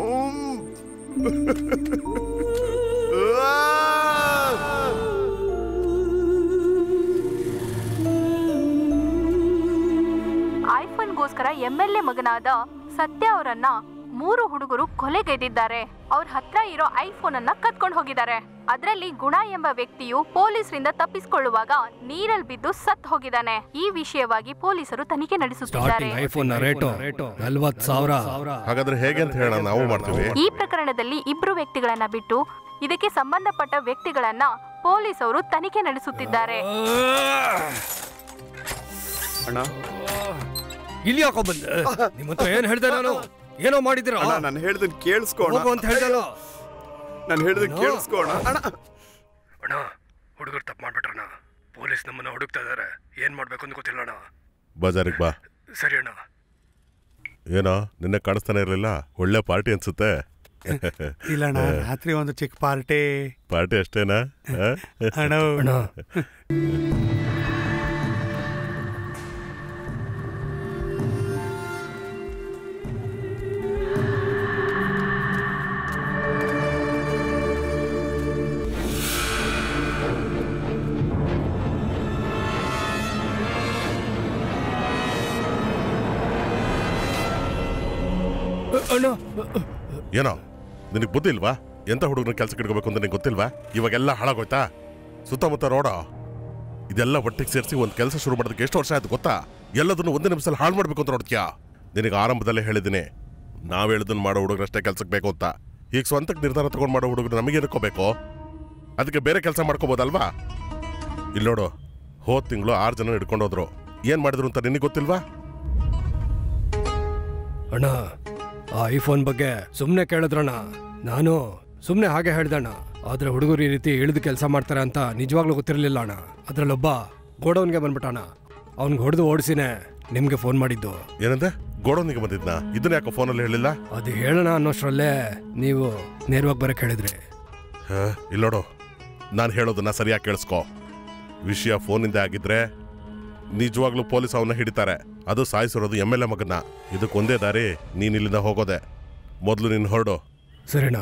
ಐಫೋನ್ಗೋಸ್ಕರ ಎಂ ಎಲ್ ಎ ಮಗನಾದ ಸತ್ಯ ಅವರನ್ನ ಮೂರು ಹುಡುಗರು ಕೊಲೆಗೈದಿದ್ದಾರೆ ಅವ್ರ ಹತ್ರ ಇರೋ ಐಫೋನ್ ಅನ್ನ ಕತ್ಕೊಂಡು ಹೋಗಿದ್ದಾರೆ ಅದರಲ್ಲಿ ಗುಣ ಎಂಬ ವ್ಯಕ್ತಿಯು ಪೊಲೀಸರಿಂದ ತಪ್ಪಿಸಿಕೊಳ್ಳುವಾಗ ನೀರಲ್ಲಿ ಬಿದ್ದು ಸತ್ ಹೋಗಿದ್ದಾನೆ ಈ ವಿಷಯವಾಗಿ ಪೊಲೀಸರು ತನಿಖೆ ನಡೆಸುತ್ತಿದ್ದಾರೆ ಸ್ಟಾರ್ಟಿಂಗ್ ಐಫೋನ್ ರೇಟು ನಲ್ವತ್ ಸಾವಿರ ಹಾಗಾದ್ರೆ ಹೇಗೆ ಅಂತ ಹೇಳೋಣ ನಾವು ಮಾಡ್ತೀವಿ ಈ ಪ್ರಕರಣದಲ್ಲಿ ಇಬ್ರು ವ್ಯಕ್ತಿಗಳನ್ನ ಬಿಟ್ಟು ಇದಕ್ಕೆ ಸಂಬಂಧಪಟ್ಟ ವ್ಯಕ್ತಿಗಳನ್ನ ಪೊಲೀಸರು ತನಿಖೆ ನಡೆಸುತ್ತಿದ್ದಾರೆ ಅಣ್ಣ ಇಲ್ಲಿ ಯಾಕೋ ಬಂದೆ ನಿಮ್ಮ ಹತ್ರ ಏನ್ ಹೇಳ್ದೆ ನಾನು ಏನೋ ಮಾಡಿದಿರ ಅಣ್ಣ ನಾನು ಹೇಳ್ದನ್ ಕೇಳಿಸ್ಕೋಣ ಹೋಗು ಅಂತ ಹೇಳ್ದಲ್ಲ ನಾನು ಹೇಳ್ದನ್ ಕೇಳಿಸ್ಕೋಣ ಅಣ್ಣ ಅಣ್ಣ ಹುಡುಗರು ತಪ್ಪು ಮಾಡ್ಬಿಟ್ರಣ್ಣ ಪೊಲೀಸ್ ನಮ್ಮನ್ನ ಹುಡುಕ್ತಾ ಇದಾರೆ ಏನ್ ಮಾಡ್ಬೇಕು ಅಂತ ಗೊತ್ತಿಲ್ಲ ಅಣ್ಣ ಬಜಾರಿಗೆ ಬಾ ಸರಿ ಅಣ್ಣ ಏನೋ ನಿನ್ನೆ ಕಾಣಿಸ್ತಾನೆ ಇರಲಿಲ್ಲ ಒಳ್ಳೆ ಪಾರ್ಟಿ ಅನ್ಸುತ್ತೆ ಇಲ್ಲಣ್ಣ ರಾತ್ರಿ ಒಂದು ಚಿಕ್ಕ ಪಾರ್ಟಿ ಪಾರ್ಟಿ ಅಷ್ಟೇನಾ ಆ? ಅಣ್ಣ ಅಣ್ಣ ಅಣ್ಣ ಏನೋ ನಿನಗೆ ಬುದ್ಧಿ ಇಲ್ವಾ ಎಂತ ಹುಡುಗನ ಕೆಲಸ ಇಟ್ಕೋಬೇಕು ಅಂತ ನಿಂಗೆ ಗೊತ್ತಿಲ್ವಾ ಇವಾಗೆಲ್ಲ ಹಾಳಾಗೋಯ್ತಾ ಸುತ್ತಮುತ್ತ ರೋಡ ಇದೆಲ್ಲ ಒಟ್ಟಿಗೆ ಸೇರಿಸಿ ಒಂದು ಕೆಲಸ ಶುರು ಮಾಡೋದಕ್ಕೆ ಎಷ್ಟು ವರ್ಷ ಆಯ್ತು ಗೊತ್ತಾ ಎಲ್ಲದನ್ನು ಒಂದೇ ನಿಮಿಷದಲ್ಲಿ ಹಾಳು ಮಾಡಬೇಕು ಅಂತ ನೋಡ್ತೀಯಾ ನಿನಗೆ ಆರಂಭದಲ್ಲೇ ಹೇಳಿದ್ದೀನಿ ನಾವು ಹೇಳಿದನ್ನು ಮಾಡೋ ಹುಡುಗರಷ್ಟೇ ಕೆಲ್ಸಕ್ಕೆ ಬೇಕು ಅಂತ ಈಗ ಸ್ವಂತಕ್ಕೆ ನಿರ್ಧಾರ ತಗೊಂಡು ಮಾಡೋ ಹುಡುಗರು ನಮಗೆ ಏನಕ್ಕೋಬೇಕು ಅದಕ್ಕೆ ಬೇರೆ ಕೆಲಸ ಮಾಡ್ಕೋಬೋದಲ್ವಾ ಇಲ್ಲಿ ನೋಡು ಹೋದ ತಿಂಗಳು ಆರು ಜನ ಹಿಡ್ಕೊಂಡು ಹೋದ್ರು ಏನು ಮಾಡಿದ್ರು ಅಂತ ನಿನಗೆ ಗೊತ್ತಿಲ್ವಾ ಅಣ್ಣ ಆ ಐಫೋನ್ ಬಗ್ಗೆ ಸುಮ್ಮನೆ ಕೇಳಿದ್ರಣ್ಣ ನಾನು ಸುಮ್ಮನೆ ಹಾಗೆ ಹೇಳ್ದಣ್ಣ ಆದ್ರೆ ಹುಡುಗರು ಈ ರೀತಿ ಇಳಿದು ಕೆಲಸ ಮಾಡ್ತಾರೆ ಅಂತ ನಿಜವಾಗ್ಲೂ ಗೊತ್ತಿರಲಿಲ್ಲ ಅಣ್ಣ ಅದ್ರಲ್ಲೊಬ್ಬ ಗೋಡೌನ್ಗೆ ಬಂದ್ಬಿಟ್ಟಣ್ಣ ಅವ್ನಿಗೆ ಹೊಡೆದು ಓಡಿಸಿನೇ ನಿಮ್ಗೆ ಫೋನ್ ಮಾಡಿದ್ದು ಏನಂದೆ ಗೋಡೌನಿಗೆ ಬಂದಿದ್ನ ಇದನ್ನ ಯಾಕೋ ಫೋನಲ್ಲಿ ಹೇಳಿಲ್ಲ ಅದು ಹೇಳೋಣ ಅನ್ನೋಷ್ಟ್ರಲ್ಲೇ ನೀವು ನೇರವಾಗಿ ಬರಕ್ಕೆ ಹೇಳಿದ್ರಿ ಹ, ಇಲ್ಲ್ ನೋಡು ನಾನು ಹೇಳೋದನ್ನ ಸರಿಯಾಗಿ ಕೇಳಿಸ್ಕೊ ವಿಷಯ ಫೋನಿಂದ ಆಗಿದ್ರೆ ನಿಜವಾಗ್ಲೂ ಪೊಲೀಸ್ ಅವನ್ನ ಹಿಡಿತಾರೆ ಅದು ಸಾಯಿಸಿರೋದು ಎಮ್ ಎಲ್ ಎ ಮಗನ್ನ ಇದಕ್ಕೊಂದೇ ದಾರಿ ನೀನ್ ಇಲ್ಲಿಂದ ಹೋಗೋದೆ ಮೊದಲು ನೀನು ಹೊರಡು ಸರಿಣ್ಣ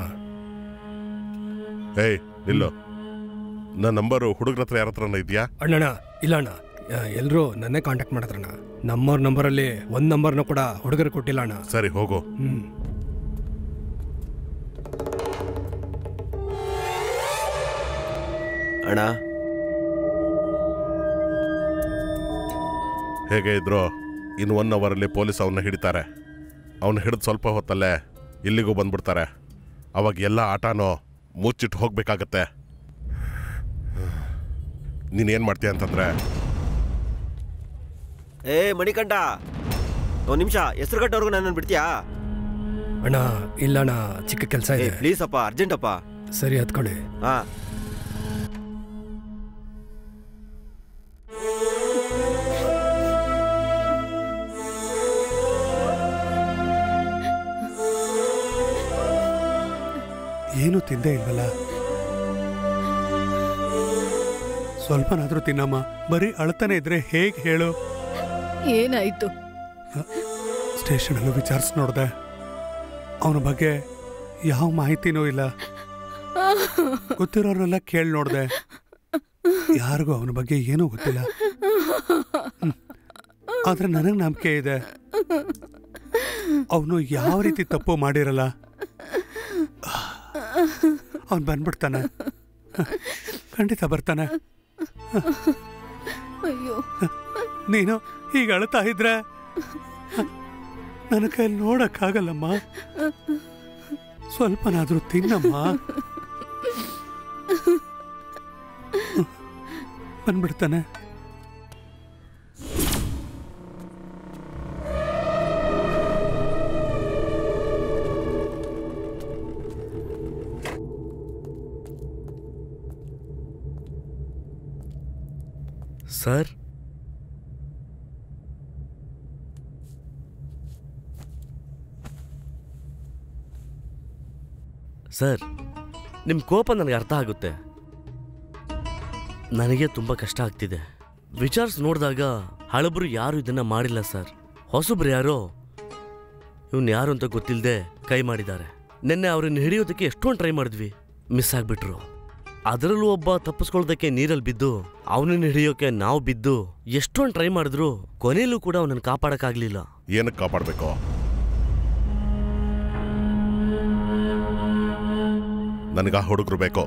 ಏಯ್ ನಿಲ್ಲು ನನ್ನ ನಂಬರು ಹುಡುಗ್ರ ಹತ್ರ ಯಾರ ಹತ್ರನ ಇದೆಯಾ ಅಣ್ಣಣ್ಣ ಇಲ್ಲ ಅಣ್ಣ ಎಲ್ಲರೂ ನನ್ನೇ ಕಾಂಟ್ಯಾಕ್ಟ್ ಮಾಡಿದ್ರಣ್ಣ ನಮ್ಮವ್ರ ನಂಬರಲ್ಲಿ ಒಂದು ನಂಬರ್ನ ಕೂಡ ಹುಡುಗರು ಕೊಟ್ಟಿಲ್ಲ ಅಣ್ಣ ಸರಿ ಹೋಗು ಹ್ಮ್ ಅಣ್ಣ ಹೇಗೆ ಇದ್ರು ಇನ್ನು ಒನ್ ಅವರಲ್ಲಿ ಪೊಲೀಸ್ ಅವನ್ನ ಹಿಡಿತಾರೆ ಅವನ್ನ ಹಿಡಿದು ಸ್ವಲ್ಪ ಹೊತ್ತಲ್ಲೇ ಇಲ್ಲಿಗೂ ಬಂದ್ಬಿಡ್ತಾರೆ ಅವಾಗ ಎಲ್ಲ ಆಟನೂ ಮುಚ್ಚಿಟ್ಟು ಹೋಗ್ಬೇಕಾಗತ್ತೆ ನೀನೇನು ಮಾಡ್ತೀಯ ಅಂತಂದ್ರೆ ಏ ಮಣಿಕಂಠ ಒಂದು ನಿಮಿಷ ಹೆಸರು ಕಟ್ಟೋರ್ಗು ನನ್ನನ್ನು ಬಿಡ್ತೀಯಾ ಅಣ್ಣ ಇಲ್ಲಣ್ಣ ಚಿಕ್ಕ ಕೆಲಸ ಏ ಇದೆ ಪ್ಲೀಸ್ ಅಪ್ಪ ಅರ್ಜೆಂಟ್ ಅಪ್ಪ ಸರಿ ಹತ್ಕೊಳ್ಳಿ ಹಾ ಏನು ತಿಂದೇ ಇಲ್ವಲ್ಲ ಸ್ವಲ್ಪನಾದ್ರೂ ತಿನ್ನಮ್ಮ ಬರೀ ಅಳ್ತಾನೆ ಇದ್ರೆ ಹೇಗೆ ಹೇಳು ಏನಾಯ್ತು ಸ್ಟೇಷನಲ್ಲೂ ವಿಚಾರಿಸಿ ನೋಡ್ದೆ ಅವನ ಬಗ್ಗೆ ಯಾವ ಮಾಹಿತಿನೂ ಇಲ್ಲ ಗೊತ್ತಿರೋರೆಲ್ಲ ಕೇಳಿ ನೋಡ್ದೆ ಯಾರಿಗೂ ಅವನ ಬಗ್ಗೆ ಏನೂ ಗೊತ್ತಿಲ್ಲ ಹ್ಮ್. ಆದ್ರೆ ನನಗೆ ನಂಬಿಕೆ ಇದೆ ಅವನು ಯಾವ ರೀತಿ ತಪ್ಪು ಮಾಡಿರಲ್ಲ ಅವನು ಬಂದ್ಬಿಡ್ತಾನೆ ಖಂಡಿತ ಬರ್ತಾನೆ ಅಯ್ಯೋ ನೀನು ಈಗ ಅಳ್ತಾ ಇದ್ರೆ ನನ್ನ ಕೈಯಲ್ಲಿ ನೋಡಕ್ಕಾಗಲ್ಲಮ್ಮ ಸ್ವಲ್ಪನಾದ್ರೂ ತಿನ್ನಮ್ಮ ಬಂದ್ಬಿಡ್ತಾನೆ ಸರ್ ಸರ್ ನಿಮ್ಮ ಕೋಪ ನನಗೆ ಅರ್ಥ ಆಗುತ್ತೆ ನನಗೆ ತುಂಬ ಕಷ್ಟ ಆಗ್ತಿದೆ ವಿಚಾರಿಸಿ ನೋಡಿದಾಗ ಹಳಬರು ಯಾರು ಇದನ್ನ ಮಾಡಿಲ್ಲ ಸರ್ ಹೊಸಬ್ರು ಯಾರೋ ಇವನು ಯಾರು ಅಂತ ಗೊತ್ತಿಲ್ಲದೆ ಕೈ ಮಾಡಿದ್ದಾರೆ ನಿನ್ನೆ ಅವ್ರನ್ನ ಹಿಡಿಯೋದಕ್ಕೆ ಎಷ್ಟೊಂದು ಟ್ರೈ ಮಾಡಿದ್ವಿ ಮಿಸ್ ಆಗ್ಬಿಟ್ರು ಅದರಲ್ಲೂ ಒಬ್ಬ ತಪ್ಪಿಸ್ಕೊಳ್ಳೋದಕ್ಕೆ ನೀರಲ್ಲಿ ಬಿದ್ದು ಅವನನ್ನ ಹಿಡಿಯೋಕೆ ನಾವು ಬಿದ್ದು ಎಷ್ಟೊಂದು ಟ್ರೈ ಮಾಡಿದ್ರು ಕೊನೆಯಲ್ಲೂ ಕೂಡ ಅವನನ್ನು ಕಾಪಾಡಕ್ಕಾಗ್ಲಿಲ್ಲ ಏನಕ್ಕೆ ಕಾಪಾಡಬೇಕು ನನಗೆ ಆ ಹುಡುಗರು ಬೇಕು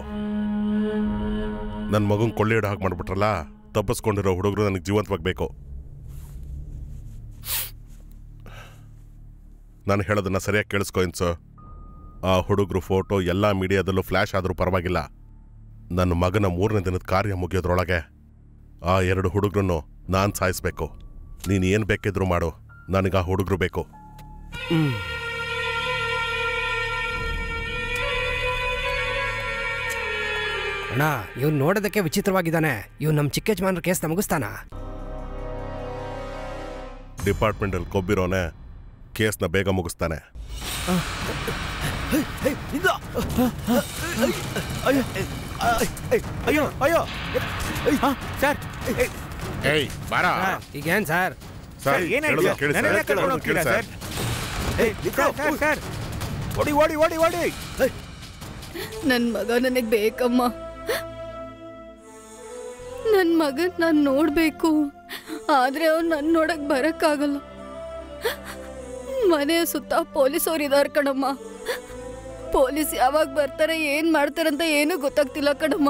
ನನ್ನ ಮಗನ್ ಕೊಳ್ಳೆ ಹಿಡೋ ಹಾಗೆ ಮಾಡ್ಬಿಟ್ರಲ್ಲ ತಪ್ಪಿಸ್ಕೊಂಡಿರೋ ಹುಡುಗರು ನನಗೆ ಜೀವಂತವಾಗಿ ಬೇಕು ನಾನು ಹೇಳೋದನ್ನ ಸರಿಯಾಗಿ ಕೇಳಿಸ್ಕೊ ಇನ್ಸು ಆ ಹುಡುಗರು ಫೋಟೋ ಎಲ್ಲ ಮೀಡಿಯಾದಲ್ಲೂ ಫ್ಲ್ಯಾಶ್ ಆದರೂ ಪರವಾಗಿಲ್ಲ ನನ್ನ ಮಗನ ಮೂರನೇ ದಿನದ ಕಾರ್ಯ ಮುಗಿಯೋದ್ರೊಳಗೆ ಆ ಎರಡು ಹುಡುಗರನ್ನು ನಾನು ಸಾಯಿಸ್ಬೇಕು ನೀನು ಏನು ಬೇಕಿದ್ರು ಮಾಡು ನನಗೆ ಆ ಹುಡುಗರು ಬೇಕು ಅಣ್ಣ ಇವ್ನು ನೋಡೋದಕ್ಕೆ ವಿಚಿತ್ರವಾಗಿದ್ದಾನೆ ಇವ್ನು ನಮ್ಮ ಚಿಕ್ಕ ಯಜಮಾನ್ರ ಕೇಸ್ನ ಮುಗಿಸ್ತಾನ ಡಿಪಾರ್ಟ್ಮೆಂಟಲ್ಲಿ ಕೊಬ್ಬಿರೋನೆ ಕೇಸ್ನ ಬೇಗ ಮುಗಿಸ್ತಾನೆ ಅಯ್ಯೋ ಅಯ್ಯೋ ಸರ್ ಏಯ್ ಬಾರ ಈಗೇನ್ ಸರ್ ಸರ್ ಏನಾಯ್ತು? ಕೇಳಿ ಸರ್ ನನ್ನೆಲ್ಲ ಕರ್ಕೊಂಡು ಕೇಳಿ ಹೋಗ್ತೀರಾ ಸರ್ ಸರ್ ಸರ್ ಸರ್ ಓಡಿ ಓಡಿ ಓಡಿ ಓಡಿ ನನ್ ಮಗ ನನಗ್ ಬೇಕಮ್ಮ ನನ್ ಮಗನ್ ನಾನ್ ನೋಡ್ಬೇಕು ಆದ್ರೆ ಅವ್ನ್ ನನ್ ನೋಡಕ್ ಬರಕ್ಕಾಗಲ್ಲ ಮನೆಯ ಸುತ್ತ ಪೊಲೀಸವ್ರು ಇದಾರ ಕಣಮ್ಮ ಪೊಲೀಸ್ ಯಾವಾಗ ಬರ್ತಾರೆ ಏನ್ ಮಾಡ್ತಾರಂತ ಏನೂ ಗೊತ್ತಾಗ್ತಿಲ್ಲ ಕಣಮ್ಮ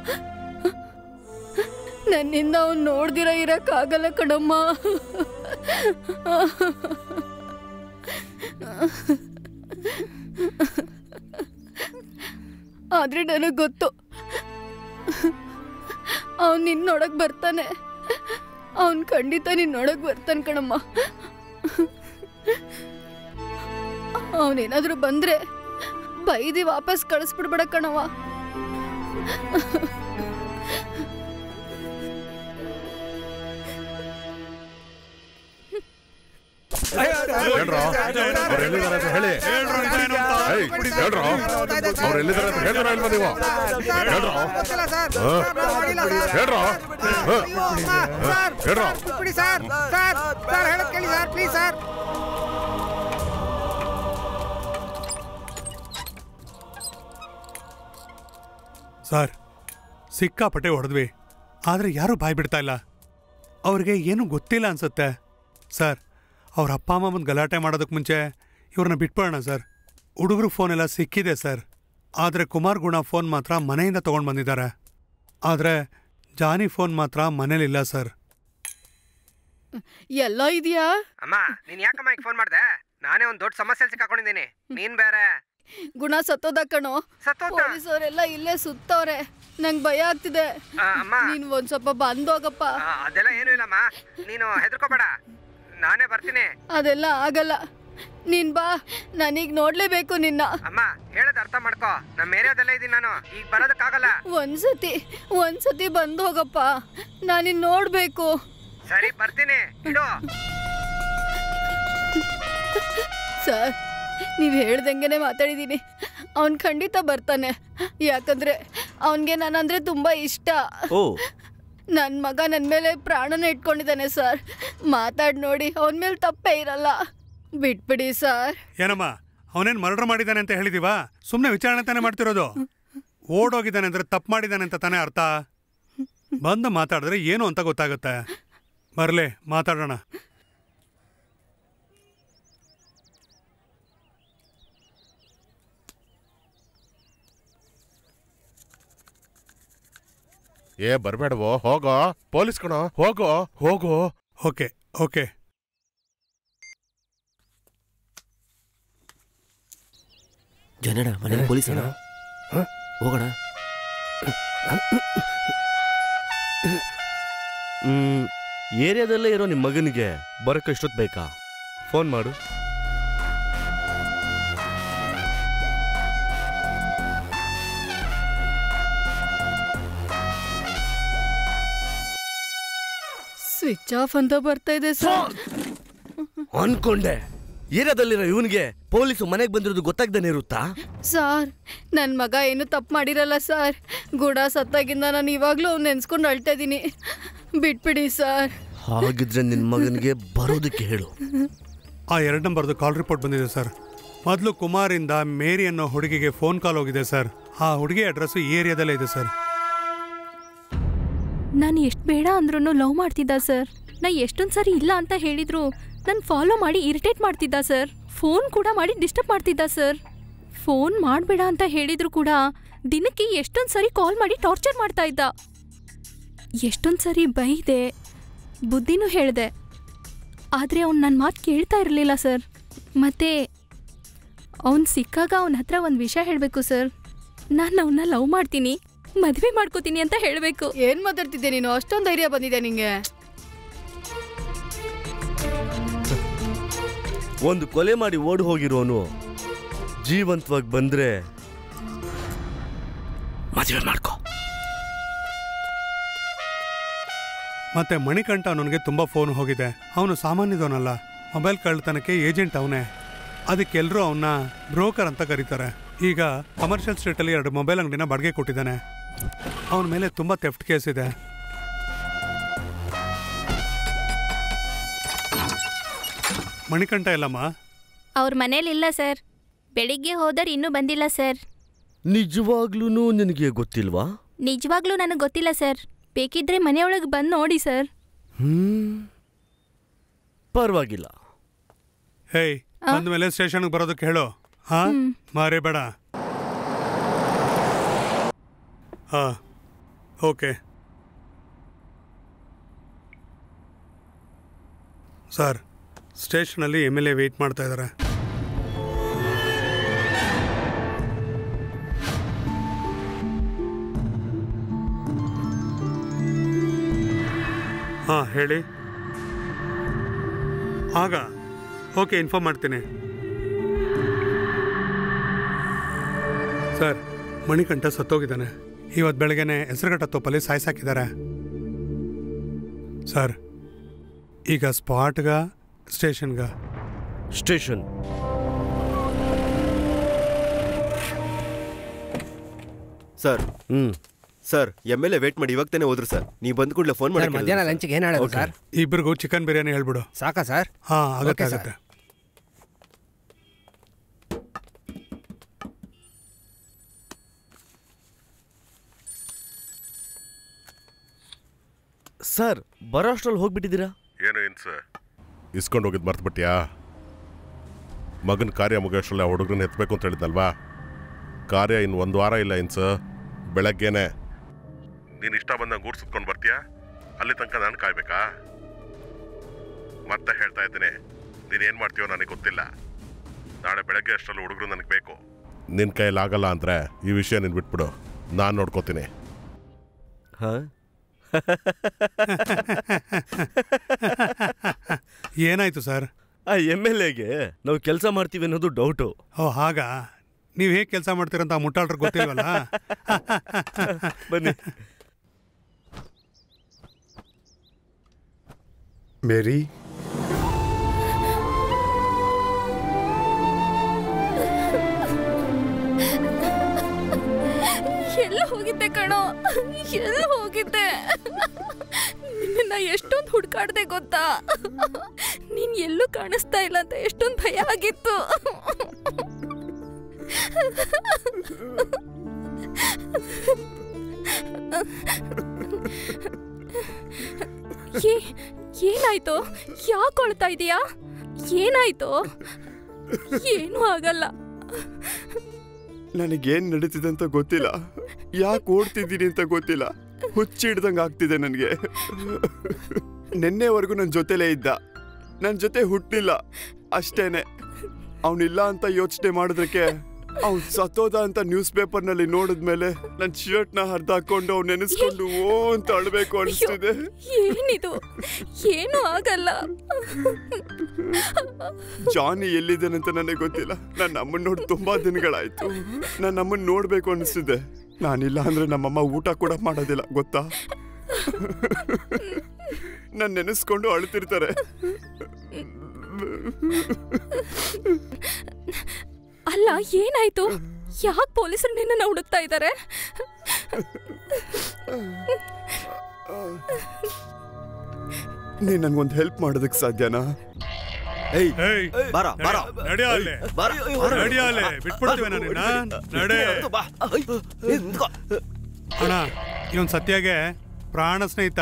ನನ್ನಿಂದ ಅವ್ನ್ ನೋಡ್ದಿರ ಇರಕ್ಕಾಗಲ್ಲ ಕಣಮ್ಮ ಆದ್ರೆ ನನಗ್ ಗೊತ್ತು ಅವನ್ ನಿನ್ ನೋಡಕ್ ಬರ್ತಾನೆ ಅವನ್ ಖಂಡಿತ ನಿನ್ ನೋಡಕ್ ಬರ್ತಾನೆ ಕಣಮ್ಮ ಅವನೇನಾದ್ರೂ ಬಂದ್ರೆ ಬೈದಿ ವಾಪಸ್ ಕಳಿಸ್ಬಿಡ್ಬೇಡ ಕಣವ ಹೇಳ್ರೋ ಅವ್ರು ಎಲ್ಲಿದ್ದಾರೆ ಅಂತ ಹೇಳಿ ಏಯ್, ಹೇಳ್ರೋ ಅವ್ರು ಎಲ್ಲಿದ್ದಾರೆ ಅಂತ ಹೇಳ್ತಾರ ಇಲ್ವಾ ನೀವು ಹೇಳ್ರೋ ಹಾ? ಹೇಳ್ರೋ ಹಾ? ಹಾ? ಹೇಳ್ರೋ ಸರ್ ಸರ್ ಸರ್ ಹೇಳೋದ್ ಕೇಳಿ ಸರ್ ಪ್ಲೀಸ್ ಸರ್ ಸರ್ ಸಿಕ್ಕಾಪಟ್ಟೆ ಹೊಡೆದ್ವಿ ಆದರೆ ಯಾರೂ ಬಾಯ್ ಬಿಡ್ತಾ ಇಲ್ಲ ಅವ್ರಿಗೆ ಏನೂ ಗೊತ್ತಿಲ್ಲ ಅನ್ಸುತ್ತೆ ಸರ್ ಅವ್ರ ಅಪ್ಪ ಅಮ್ಮ ಬಂದು ಗಲಾಟೆ ಮಾಡೋದಕ್ಕೆ ಮುಂಚೆ ಇವ್ರನ್ನ ಬಿಟ್ಬಿಡೋಣ ಸರ್ ಹುಡುಗರು ಫೋನೆಲ್ಲ ಸಿಕ್ಕಿದೆ ಸರ್ ಆದರೆ ಕುಮಾರ್ ಗುಣ ಫೋನ್ ಮಾತ್ರ ಮನೆಯಿಂದ ತೊಗೊಂಡು ಬಂದಿದ್ದಾರೆ ಆದರೆ ಜಾನಿ ಫೋನ್ ಮಾತ್ರ ಮನೇಲಿಲ್ಲ ಸರ್ ಎಲ್ಲೋ ಇದೆಯಾ ಅಮ್ಮ ನೀನ್ ಯಾಕಮ್ಮ ಈಗ ಫೋನ್ ಮಾಡ್ದೆ ನಾನೇ ಒಂದ್ ದೊಡ್ಡ ಸಮಸ್ಯೆ ಸಿಕ್ಕಾಕೊಂಡಿದ್ದೀನಿ ನೀನ್ ಬೇರೆ ಗುಣ ಸತ್ತೋದ ಕಣೋ ಪೊಲೀಸವರೆಲ್ಲ ಇಲ್ಲೇ ಸುತ್ತವ್ರೆ ನಂಗ್ ಭಯ ಆಗ್ತಿದೆ ಆ, ಅಮ್ಮ ನೀನ್ ಒಂದ್ ಸ್ವಲ್ಪ ಬಂದೋಗಪ್ಪ ಆ, ಅದೆಲ್ಲ ಏನು ಇಲ್ಲಮ್ಮ ನೀನು ಹೆದರ್ಕೋಬೇಡ ನಾನೇ ಬರ್ತೀನಿ ಅದೆಲ್ಲ ಆಗಲ್ಲ ನೀನ್ ಬಾ ನನಗ್ ನೋಡ್ಲೇಬೇಕು ನಿನ್ನ ಅಮ್ಮ ಹೇಳೋದ್ ಅರ್ಥ ಮಾಡ್ಕೋ ನಮ್ಮ ಏರಿಯಾದಲ್ಲೇ ಇದೀನಿ ನಾನು ಈಗ ಬರೋದಕ್ಕಾಗಲ್ಲ ಒಂದ್ಸತಿ ಒಂದ್ಸತಿ ಬಂದ್ ಹೋಗಪ್ಪ ನಾನಿನ್ ನೋಡ್ಬೇಕು ಸರಿ ಬರ್ತೀನಿ ಇಡು ಸರ್ ನೀವು ಹೇಳ್ದಂಗೆನೆ ಮಾತಾಡಿದ್ದೀನಿ ಅವ್ನ್ ಖಂಡಿತ ಬರ್ತಾನೆ ಯಾಕಂದ್ರೆ ಅವನ್ಗೆ ನಾನಂದ್ರೆ ತುಂಬಾ ಇಷ್ಟ ಓ ನನ್ನ ಮಗ ನನ್ನ ಮೇಲೆ ಪ್ರಾಣನ ಇಟ್ಕೊಂಡಿದ್ದಾನೆ ಸರ್ ಮಾತಾಡ್ ನೋಡಿ ಅವನ ಮೇಲೆ ತಪ್ಪೇ ಇರಲ್ಲ ಬಿಟ್ಬಿಡಿ ಸರ್ ಏನಮ್ಮ ಅವನೇನ್ ಮರ್ಡರ್ ಮಾಡಿದ್ದಾನೆ ಅಂತ ಹೇಳಿದೀವಾ ಸುಮ್ಮನೆ ವಿಚಾರಣೆ ತಾನೇ ಮಾಡ್ತಿರೋದು ಓಡೋಗಿದ್ದಾನೆ ಅಂದ್ರೆ ತಪ್ಪು ಮಾಡಿದ್ದಾನೆ ಅಂತ ತಾನೇ ಅರ್ಥ ಬಂದು ಮಾತಾಡಿದ್ರೆ ಏನು ಅಂತ ಗೊತ್ತಾಗುತ್ತೆ ಬರ್ಲಿ ಮಾತಾಡೋಣ ಏ ಬರ್ಬೇಡವೋ ಹೋಗೋ ಪೊಲೀಸ್ ಕಣೋ ಹೋಗೋ ಹೋಗೋ ಓಕೆ ಓಕೆ ಜನಡ ಮನೇಲಿ ಪೊಲೀಸ್ ಅಣ್ಣ ಹೋಗೋಣ ಹ್ಮ್ ಏರಿಯಾದಲ್ಲೇ ಇರೋ ನಿಮ್ಮ ಮಗನಿಗೆ ಬರಕ್ಕೆ ಎಷ್ಟೊತ್ತು ಬೇಕಾ ಫೋನ್ ಮಾಡು ಸ್ವಿಚ್ ಆಫ್ ಅಂತ ಬರ್ತಾ ಇದೆ ಸರ್ ಅನ್ಕೊಂಡೆ ಏರಿಯಾದಲ್ಲಿರೋ ಇವನಿಗೆ ಪೊಲೀಸು ಮನೆಗೆ ಬಂದಿರೋದು ಗೊತ್ತಾಗ್ದೇನೆ ಇರುತ್ತಾ ಸರ್ ನನ್ನ ಮಗ ಏನು ತಪ್ಪು ಮಾಡಿರಲ್ಲ ಸರ್ ಗುಡ ಸತ್ತಾಗಿಂದ ನಾನು ಇವಾಗಲೂ ಅವ್ನು ನೆನ್ಸ್ಕೊಂಡು ಅಳ್ತಾ ಇದ್ದೀನಿ ಬಿಟ್ಬಿಡಿ ಸರ್ ಹಾಗಿದ್ರೆ ನಿನ್ನ ಮಗನಿಗೆ ಬರೋದಕ್ಕೆ ಹೇಳು ಆ ಎರಡು ನಂಬರ್ದು ಕಾಲ್ ರಿಪೋರ್ಟ್ ಬಂದಿದೆ ಸರ್ ಮೊದಲು ಕುಮಾರಿಂದ ಮೇರಿ ಅನ್ನೋ ಹುಡುಗಿಗೆ ಫೋನ್ ಕಾಲ್ ಹೋಗಿದೆ ಸರ್ ಆ ಹುಡುಗಿ ಅಡ್ರೆಸ್ ಈ ಏರಿಯಾದಲ್ಲೇ ಇದೆ ಸರ್ ನಾನು ಎಷ್ಟು ಬೇಡ ಅಂದ್ರೂ ಲವ್ ಮಾಡ್ತಿದ್ದ ಸರ್ ನಾ ಎಷ್ಟೊಂದು ಸರಿ ಇಲ್ಲ ಅಂತ ಹೇಳಿದ್ರು ನಾನು ಫಾಲೋ ಮಾಡಿ ಇರಿಟೇಟ್ ಮಾಡ್ತಿದ್ದ ಸರ್ ಫೋನ್ ಕೂಡ ಮಾಡಿ ಡಿಸ್ಟರ್ಬ್ ಮಾಡ್ತಿದ್ದ ಸರ್ ಫೋನ್ ಮಾಡಬೇಡ ಅಂತ ಹೇಳಿದ್ರು ಕೂಡ ದಿನಕ್ಕೆ ಎಷ್ಟೊಂದು ಸರಿ ಕಾಲ್ ಮಾಡಿ ಟಾರ್ಚರ್ ಮಾಡ್ತಾ ಇದ್ದ ಎಷ್ಟೊಂದು ಸರಿ ಬೈದೆ ಬುದ್ಧಿನೂ ಹೇಳಿದೆ ಆದರೆ ಅವ್ನು ನನ್ನ ಮಾತು ಕೇಳ್ತಾ ಇರಲಿಲ್ಲ ಸರ್ ಮತ್ತೆ ಅವ್ನು ಸಿಕ್ಕಾಗ ಅವನ ಹತ್ರ ಒಂದು ವಿಷಯ ಹೇಳಬೇಕು ಸರ್ ನಾನು ಅವನ್ನ ಲವ್ ಮಾಡ್ತೀನಿ ಮದುವೆ ಮಾಡ್ಕೋತೀನಿ ಅಂತ ಹೇಳಬೇಕು ಏನ್ ಮಾತಾಡ್ತಿದ್ದೆ ನೀನು ಅಷ್ಟೊಂದು ಧೈರ್ಯ ಬಂದಿದೆ ನಿಂಗೆ ಒಂದು ಕೊಲೆ ಮಾಡಿ ಓಡಿ ಹೋಗಿರೋನು ಜೀವಂತವಾಗಿ ಬಂದ್ರೆ ಮದುವೆ ಮಾಡ್ಕೋ ಮತ್ತೆ ಮಣಿಕಂಠ ಅವನಿಗೆ ತುಂಬಾ ಫೋನ್ ಹೋಗಿದೆ ಅವನು ಸಾಮಾನ್ಯದವನಲ್ಲ ಮೊಬೈಲ್ ಕಳ್ತನಕ್ಕೆ ಏಜೆಂಟ್ ಅವನೇ ಅದಕ್ಕೆಲ್ಲರೂ ಅವನ್ನ ಬ್ರೋಕರ್ ಅಂತ ಕರೀತಾರೆ ಈಗ ಕಮರ್ಷಿಯಲ್ ಸ್ಟ್ರೀಟಲ್ಲಿ ಎರಡು ಮೊಬೈಲ್ ಅಂಗಡಿನ ಬಾಡಿಗೆ ಕೊಟ್ಟಿದ್ದಾನೆ ಅವನ ಮೇಲೆ ತುಂಬಾ ಥೆಫ್ಟ್ ಕೇಸ್ ಇದೆ ಮಣಿಕಂಠ ಎಲ್ಲಮ್ಮ ಅವ್ರ ಮನೇಲಿಲ್ಲ ಸರ್ ಬೆಳಿಗ್ಗೆ ಹೋದರ್ ಇನ್ನೂ ಬಂದಿಲ್ಲ ಸರ್ ನಿಜವಾಗ್ಲೂ ನಿನಗೆ ಗೊತ್ತಿಲ್ವಾ ನಿಜವಾಗ್ಲೂ ನನಗೆ ಗೊತ್ತಿಲ್ಲ ಸರ್ ಬೇಕಿದ್ರೆ ಮನೆಯೊಳಗೆ ಬಂದು ನೋಡಿ ಸರ್ ಹ್ಮ್ ಪರವಾಗಿಲ್ಲ ಹೇಯ್ ಬಂದ ಮೇಲೆ ಸ್ಟೇಷನ್ಗೆ ಬರೋದಕ್ಕೆ ಹೇಳು ಹಾ ಮಾರೇ ಬೇಡ ಹಾ ಓಕೆ ಸರ್ ಸ್ಟೇಷನಲ್ಲಿ ಎಮ್ ಎಲ್ ಎ ವೆಯ್ಟ್ ಮಾಡ್ತಾ ಇದ್ದಾರೆ ಹಾಂ ಹೇಳಿ ಆಗ ಓಕೆ ಇನ್ಫಾರ್ಮ್ ಮಾಡ್ತೀನಿ ಸರ್ ಮಣಿಕಂಠ ಸತ್ತೋಗಿದ್ದಾನೆ ಇವತ್ತು ಬೆಳಗ್ಗೆನೆ ಹೆಸರುಘಟ್ಟ ತೋಪಲ್ಲಿ ಸಾಯಿಸಾಕಿದ್ದಾರೆ ಸರ್ ಈಗ ಸ್ಪಾಟ್ಗ ಸ್ಟೇಷನ್ಗ station sir hmm sir M L A wait ಮಾಡಿ ಇವಾಗ ತಾನೇ ಹೋದ್ರು ಸರ್ ನೀವು ಬಂದ ಕೂಡಲೇ ಫೋನ್ ಮಾಡಿ ಸರ್, ಮಧ್ಯಾಹ್ನ ಲಂಚ್ಗೆ ಏನ್ ಹೇಳೋದು ಸರ್ ಇಬ್ಬರಿಗೂ ಚಿಕನ್ ಬಿರಿಯಾನಿ ಹೇಳ್ಬಿಡು ಸಾಕಾ ಸರ್ ಹಾ ಆಗತ್ತೆ Okay, sir. ಆಗತ್ತೆ ಸರ್ ಬರೋ ಅಷ್ಟ್ರಲ್ಲಿ ಹೋಗ್ಬಿಟ್ಟಿದ್ದೀರಾ ಏನು ಇನ್ಸ ಇಸ್ಕೊಂಡು ಹೋಗಿದ್ ಮರ್ತ್ಬಿಟ್ಯಾ ಮಗನ ಕಾರ್ಯ ಮುಗಿಯೋಷ್ರಲ್ಲ ಹುಡುಗರನ್ನ ಎತ್ತಬೇಕು ಅಂತ ಹೇಳಿದ್ನಲ್ವಾ ಕಾರ್ಯ ಇನ್ನು ಒಂದು ವಾರ ಇಲ್ಲ ಇನ್ಸ ಬೆಳಗ್ಗೆನೆ ನೀನು ಇಷ್ಟ ಬಂದಂಗೆ ಊರು ಸುತ್ಕೊಂಡು ಬರ್ತೀಯಾ ಅಲ್ಲಿ ತನಕ ನಾನು ಕಾಯ್ಬೇಕಾ ಮತ್ತೆ ಹೇಳ್ತಾ ಇದ್ದೀನಿ ನೀನ್ ಏನ್ ಮಾಡ್ತೀಯೋ ನನಗೆ ಗೊತ್ತಿಲ್ಲ ನಾಳೆ ಬೆಳಗ್ಗೆ ಅಷ್ಟರಲ್ಲಿ ಹುಡುಗರು ನನಗೆ ಬೇಕು ನಿನ್ ಕೈಯಲ್ಲಿ ಆಗಲ್ಲ ಅಂದ್ರೆ ಈ ವಿಷಯ ನೀನ್ ಬಿಟ್ಬಿಡು ನಾನು ನೋಡ್ಕೋತೀನಿ ಹಾ ಏನಾಯ್ತು ಸರ್ ಆ ಎಮ್ ಎಲ್ ಎಗೆ ನಾವು ಕೆಲಸ ಮಾಡ್ತೀವಿ ಅನ್ನೋದು ಡೌಟು ಓ ಹಾಗಾ ನೀವು ಹೇಗೆ ಕೆಲಸ ಮಾಡ್ತೀರಂತ ಆ ಮುಟ್ಟಾಳ್ರಿಗೆ ಗೊತ್ತಿಲ್ವಲ್ಲ ಬನ್ನಿ ಮೇರಿ ಎಲ್ಲ ಹೋಗಿದ್ದೆ ಕಣೋ ಎಲ್ಲ ಹೋಗಿದ್ದೆ ನಿನ್ನ ಎಷ್ಟೊಂದು ಹುಡ್ಕಾಡ್ದೆ ಗೊತ್ತಾ ನೀನ್ ಎಲ್ಲೂ ಕಾಣಿಸ್ತಾ ಇಲ್ಲ ಅಂತ ಎಷ್ಟೊಂದು ಭಯ ಆಗಿತ್ತು ಏ- ಏನಾಯ್ತು ಯಾಕೆ ಅಳ್ತಾ ಇದೀಯಾ ಏನಾಯ್ತು ಏನೂ ಆಗಲ್ಲ ನನಗೇನ್ ನಡೀತಿದೆ ಅಂತ ಗೊತ್ತಿಲ್ಲ ಯಾಕೆ ಓಡ್ತಿದ್ದೀನಿ ಅಂತ ಗೊತ್ತಿಲ್ಲ ಹುಚ್ಚಿಡ್ದಂಗೆ ಆಗ್ತಿದೆ ನನಗೆ ನಿನ್ನೆವರೆಗೂ ನನ್ನ ಜೊತೆಲೇ ಇದ್ದ ನನ್ನ ಜೊತೆ ಹುಟ್ಟಿಲ್ಲ ಅಷ್ಟೇನೆ ಅವನಿಲ್ಲ ಅಂತ ಯೋಚನೆ ಮಾಡಿದ್ರಕ್ಕೆ ಅವ್ನು ಸತ್ತೋದ ಅಂತ ನ್ಯೂಸ್ ಪೇಪರ್ನಲ್ಲಿ ನೋಡಿದ್ಮೇಲೆ ನನ್ನ ಶರ್ಟ್ನ ಹರಿದು ಹಾಕೊಂಡು ಅವ್ನು ನೆನೆಸ್ಕೊಂಡು ಓ ಅಂತ ಅಳ್ಬೇಕು ಅನಿಸ್ತಿದೆ ಏನಿದು ಏನೂ ಆಗಲ್ಲ ಜಾನಿ ಎಲ್ಲಿದ್ದಾನಂತ ನನಗೆ ಗೊತ್ತಿಲ್ಲ ನನ್ನ ಅಮ್ಮನ ನೋಡಿ ತುಂಬಾ ದಿನಗಳಾಯ್ತು ನನ್ನ ಅಮ್ಮನ್ ನೋಡ್ಬೇಕು ಅನಿಸ್ತಿದೆ ನಾನಿಲ್ಲ ಅಂದ್ರೆ ನಮ್ಮಮ್ಮ ಊಟ ಕೂಡ ಮಾಡೋದಿಲ್ಲ ಗೊತ್ತಾ ನಾನು ನೆನೆಸ್ಕೊಂಡು ಅಳ್ತಿರ್ತಾರೆ ಅಲ್ಲ ಏನಾಯ್ತು ಯಾಕೆ ಪೊಲೀಸರು ನಿನ್ನ ಹುಡುಕ್ತಾ ಇದ್ದಾರೆ ನೀನ್ ನನ್ಗೊಂದು ಹೆಲ್ಪ್ ಮಾಡೋದಕ್ಕೆ ಸಾಧ್ಯನಾ ಏಯ್ ಬಾರ ಬಾರ ನಡಿಯ ಅಲ್ಲಿ ಬಾರ ನಡಿಯ ಅಲ್ಲಿ ಬಿಟ್ಬಿಡ್ತೀವಿ ನಿನ್ನ ನಡೆ ಅಣ್ಣ ಇವನ್ ಸತ್ಯಾಗೆ ಪ್ರಾಣ ಸ್ನೇಹಿತ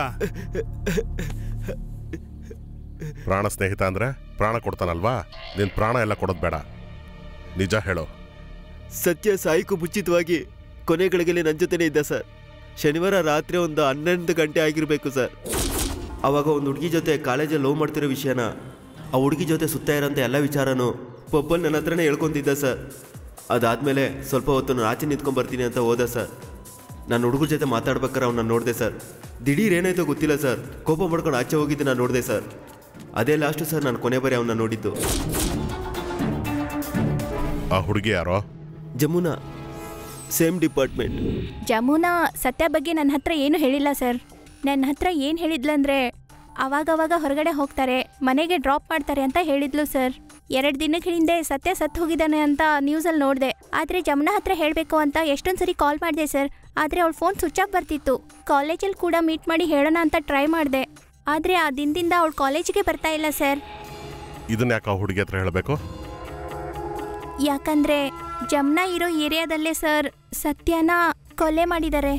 ಪ್ರಾಣ ಸ್ನೇಹಿತ ಅಂದ್ರೆ ಪ್ರಾಣ ಕೊಡ್ತಾನಲ್ವಾ ನಿನ್ ಪ್ರಾಣ ಎಲ್ಲ ಕೊಡೋದು ಬೇಡ ನಿಜ ಹೇಳು ಸತ್ಯ ಸಾಯಿಕು ಮುಂಚಿತವಾಗಿ ಕೊನೆಗಳಿಗೆಲ್ಲಿ ನನ್ನ ಜೊತೆನೇ ಇದ್ದ ಸರ್ ಶನಿವಾರ ರಾತ್ರಿ ಒಂದು ಹನ್ನೊಂದು ಗಂಟೆ ಆಗಿರಬೇಕು ಸರ್ ಅವಾಗ ಒಂದು ಹುಡುಗಿ ಜೊತೆ ಕಾಲೇಜಲ್ಲಿ ಲವ್ ಮಾಡ್ತಿರೋ ವಿಷಯನ ಆ ಹುಡುಗಿ ಜೊತೆ ಸುತ್ತ ಇರೋಂಥ ಎಲ್ಲ ವಿಚಾರನೂ ಪಬ್ಬಲ್ಲಿ ನನ್ನ ಹತ್ರನೇ ಹೇಳ್ಕೊಂತಿದ್ದ ಸರ್ ಅದಾದಮೇಲೆ ಸ್ವಲ್ಪ ಹೊತ್ತು ನಾನು ಆಚೆ ನಿಂತ್ಕೊಂಡ್ ಬರ್ತೀನಿ ಅಂತ ಹೋದ ಸರ್ ನಾನು ಹುಡುಗರ ಜೊತೆ ಮಾತಾಡ್ಬೇಕಾರೆ ಅವ್ನ ನೋಡಿದೆ ಸರ್ ದಿಢೀರ್ ಏನಾಯ್ತೋ ಗೊತ್ತಿಲ್ಲ ಸರ್ ಕೋಪ ಮಾಡ್ಕೊಂಡು ಆಚೆ ಹೋಗಿದ್ದು ನಾನು ನೋಡಿದೆ ಸರ್ ಅದೇ ಲಾಸ್ಟು ಸರ್ ನಾನು ಕೊನೆ ಬರೀ ಅವನ್ನ ನೋಡಿದ್ದು ಆ ಹುಡುಗಿ ಯಾರೋ ಜಮುನಾ ಸೇಮ್ ಡಿಪಾರ್ಟ್ಮೆಂಟ್ ಜಮುನಾ ಸತ್ಯ ಬಗ್ಗೆ ನನ್ನ ಹತ್ರ ಏನು ಹೇಳಿಲ್ಲ ಸರ್ ನನ್ನ ಹತ್ರ ಏನು ಹೇಳಿದ್ಲಂದ್ರೆ ಅವಾಗವಾಗ ಹೊರಗಡೆ ಹೋಗ್ತಾರೆ ಮನೆಗೆ ಡ್ರಾಪ್ ಮಾಡ್ತಾರೆ ಅಂತ ಹೇಳಿದ್ಲು ಸರ್ ಎರಡು ದಿನಗಳ ಹಿಂದೆ ಸತ್ಯ ಸತ್ತು ಹೋಗಿದ್ದಾನೆ ಅಂತ ನ್ಯೂಸಲ್ಲಿ ನೋಡಿದೆ ಆದರೆ ಜಮುನಾ ಹತ್ರ ಹೇಳಬೇಕು ಅಂತ ಎಷ್ಟೊಂದು ಸರಿ ಕಾಲ್ ಮಾಡಿದೆ ಸರ್ ಆದರೆ ಅವಳ ಫೋನ್ ಸ್ವಿಚ್ ಆಫ್ ಬರ್ತಿತ್ತು ಕಾಲೇಜಲ್ಲಿ ಕೂಡ ಮೀಟ್ ಮಾಡಿ ಹೇಳೋಣ ಅಂತ ಟ್ರೈ ಮಾಡಿದೆ ಆದರೆ ಆ ದಿನದಿಂದ ಅವಳು ಕಾಲೇಜಿಗೆ ಬರ್ತಾ ಇಲ್ಲ ಸರ್ ಇದನ್ನ ಯಾಕೆ ಆ ಹುಡುಗಿ ಹತ್ರ ಹೇಳಬೇಕು ಯಾಕಂದ್ರೆ ಜಮ್ನಾ ಇರೋ ಏರಿಯಾದಲ್ಲೇ ಸರ್ ಸತ್ಯನ ಕೊಲೆ ಮಾಡಿದ್ದಾರೆ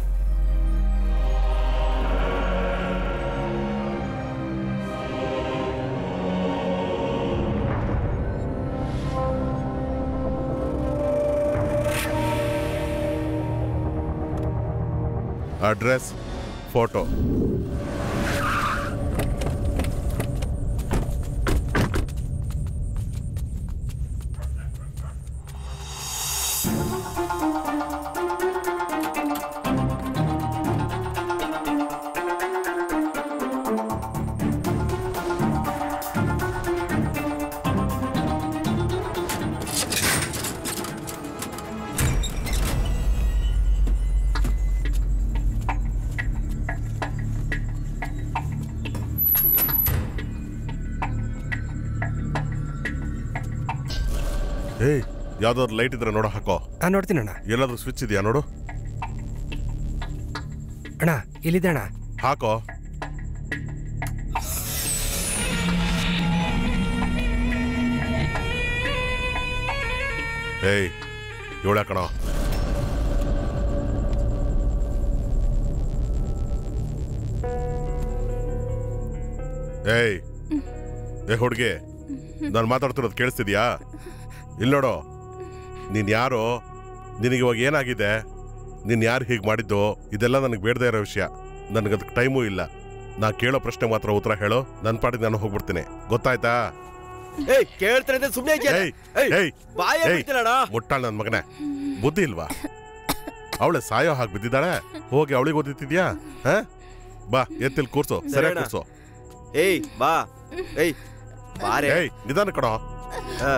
ಅಡ್ರೆಸ್ ಫೋಟೋ ಏಯ್ ಯಾವ್ದಾದ್ರು ಲೈಟ್ ಇದ್ರೆ ನೋಡೋ ಹಾಕೋ ನಾನು ನೋಡ್ತೀನಿ ಅಣ್ಣ ಎಲ್ಲಾದ್ರೂ ಸ್ವಿಚ್ ಇದೆಯಾ ನೋಡು ಅಣ್ಣ ಇಲ್ಲಿದೆ ಅಣ್ಣ ಹಾಕೋ ಏಯ್ ಇವಳ ಕಣೋ ಏಯ್ ಏ ಹುಡುಗಿ ನಾನು ಮಾತಾಡ್ತಿರೋದು ಕೇಳಿಸ್ತಿದ್ಯಾ ಇಲ್ಲಿ ನೋಡು ನೀನು ಯಾರು ನಿನಗೆ ಇವಾಗ ಏನಾಗಿದೆ ನೀನು ಯಾರು ಹೀಗೆ ಮಾಡಿದ್ದು ಇದೆಲ್ಲ ನನಗೆ ಬೇಡದೇ ಇರೋ ವಿಷಯ ನನಗೆ ಅದಕ್ಕೆ ಟೈಮೂ ಇಲ್ಲ ನಾ ಕೇಳೋ ಪ್ರಶ್ನೆ ಮಾತ್ರ ಉತ್ತರ ಹೇಳು ನನ್ನ ಪಾಟಿಗೆ ನಾನು ಹೋಗ್ಬಿಡ್ತೀನಿ ಗೊತ್ತಾಯ್ತಾ ಏಯ್ ಕೇಳ್ತಾರೆ ಅಂದ್ರೆ ಸುಮ್ಮನೆ ಏಯ್, ಏಯ್, ಬಾಯ ಏಯ್, ಬಿಡ್ತೀನಣ್ಣ ಮುಟ್ಟಾಳ ನನ್ನ ಮಗನೇ ಬುದ್ಧಿ ಇಲ್ವಾ ಅವಳೆ ಸಾಯೋ ಹಾಗೆ ಬಿದ್ದಿದ್ದಾಳೆ ಹೋಗಿ ಅವಳಿಗೆ ಓದಿತಿದ್ಯಾ ಹಾ ಬಾ ಎತ್ತಿಲ್ ಕೂರ್ಸು ಸರಿಯಾಗಿ ಸರಿಯಣ್ಣ. ಕೂರ್ಸು ಏಯ್ ಬಾ ಏಯ್ ಬಾರೆ ಏಯ್ ನಿಧಾನ ಕಣೋ ಹಾ.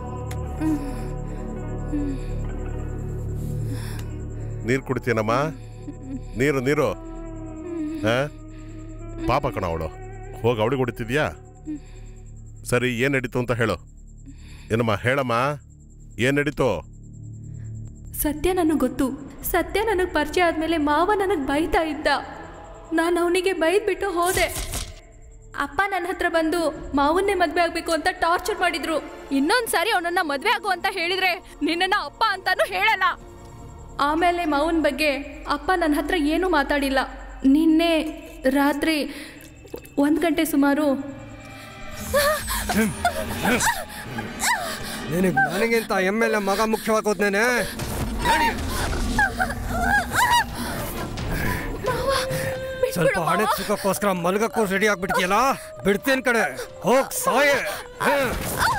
ನೀರು ಕುಡಿತೀನಮ್ಮ ನೀರು ನೀರು ಹಾ ಪಾಪ ಕಣ ಅವಳು ಹೋಗಿ ಅವಳಿಗೆ ಹೊಡಿತಿದ್ಯಾ ಸರಿ ಏನ್ ನಡೀತು ಅಂತ ಹೇಳು ಏನಮ್ಮ ಹೇಳಮ್ಮ ಏನ್ ನಡೀತು ಸತ್ಯ ನನಗೆ ಗೊತ್ತು ಸತ್ಯ ನನಗೆ ಪರಿಚಯ ಆದಮೇಲೆ ಮಾವ ನನಗೆ ಬೈತಾ ಇದ್ದ ನಾನು ಅವನಿಗೆ ಬೈದ್ಬಿಟ್ಟು ಹೋದೆ ಅಪ್ಪ ನನ್ನ ಹತ್ರ ಬಂದು ಮಾವನ್ನೇ ಮದ್ವೆ ಆಗ್ಬೇಕು ಅಂತ ಟಾರ್ಚರ್ ಮಾಡಿದ್ರು ಇನ್ನೊಂದ್ ಸಾರಿ ಅವನನ್ನ ಮದ್ವೆ ಆಗು ಅಂತ ಹೇಳಿದ್ರೆ ನಿನ್ನನ್ನ ಅಪ್ಪ ಅಂತಾನು ಹೇಳಲ್ಲ ಆಮೇಲೆ ಮಾವನ ಬಗ್ಗೆ ಅಪ್ಪ ನನ್ನ ಹತ್ರ ಏನೂ ಮಾತಾಡಿಲ್ಲ ನಿನ್ನೆ ರಾತ್ರಿ ಒಂದು ಗಂಟೆ ಸುಮಾರು ನಿನಗೆ ನನಗಿಂತ ಎಮ್ ಎಲ್ ಎ ಮಗ ಮುಖ್ಯವಾಗೋದ್ನೇನೆ ಸ್ವಲ್ಪ ಹಣೆ ಸುಖಕ್ಕೋಸ್ಕರ ಮಲಗಕ್ಕೂ ರೆಡಿ ಆಗ್ಬಿಡ್ತೀಯಲ್ಲ ಬಿಡ್ತೇನ್ ಕಡೆ ಹೋಗ್ ಸಾಯೆ ಹ್ಮ್.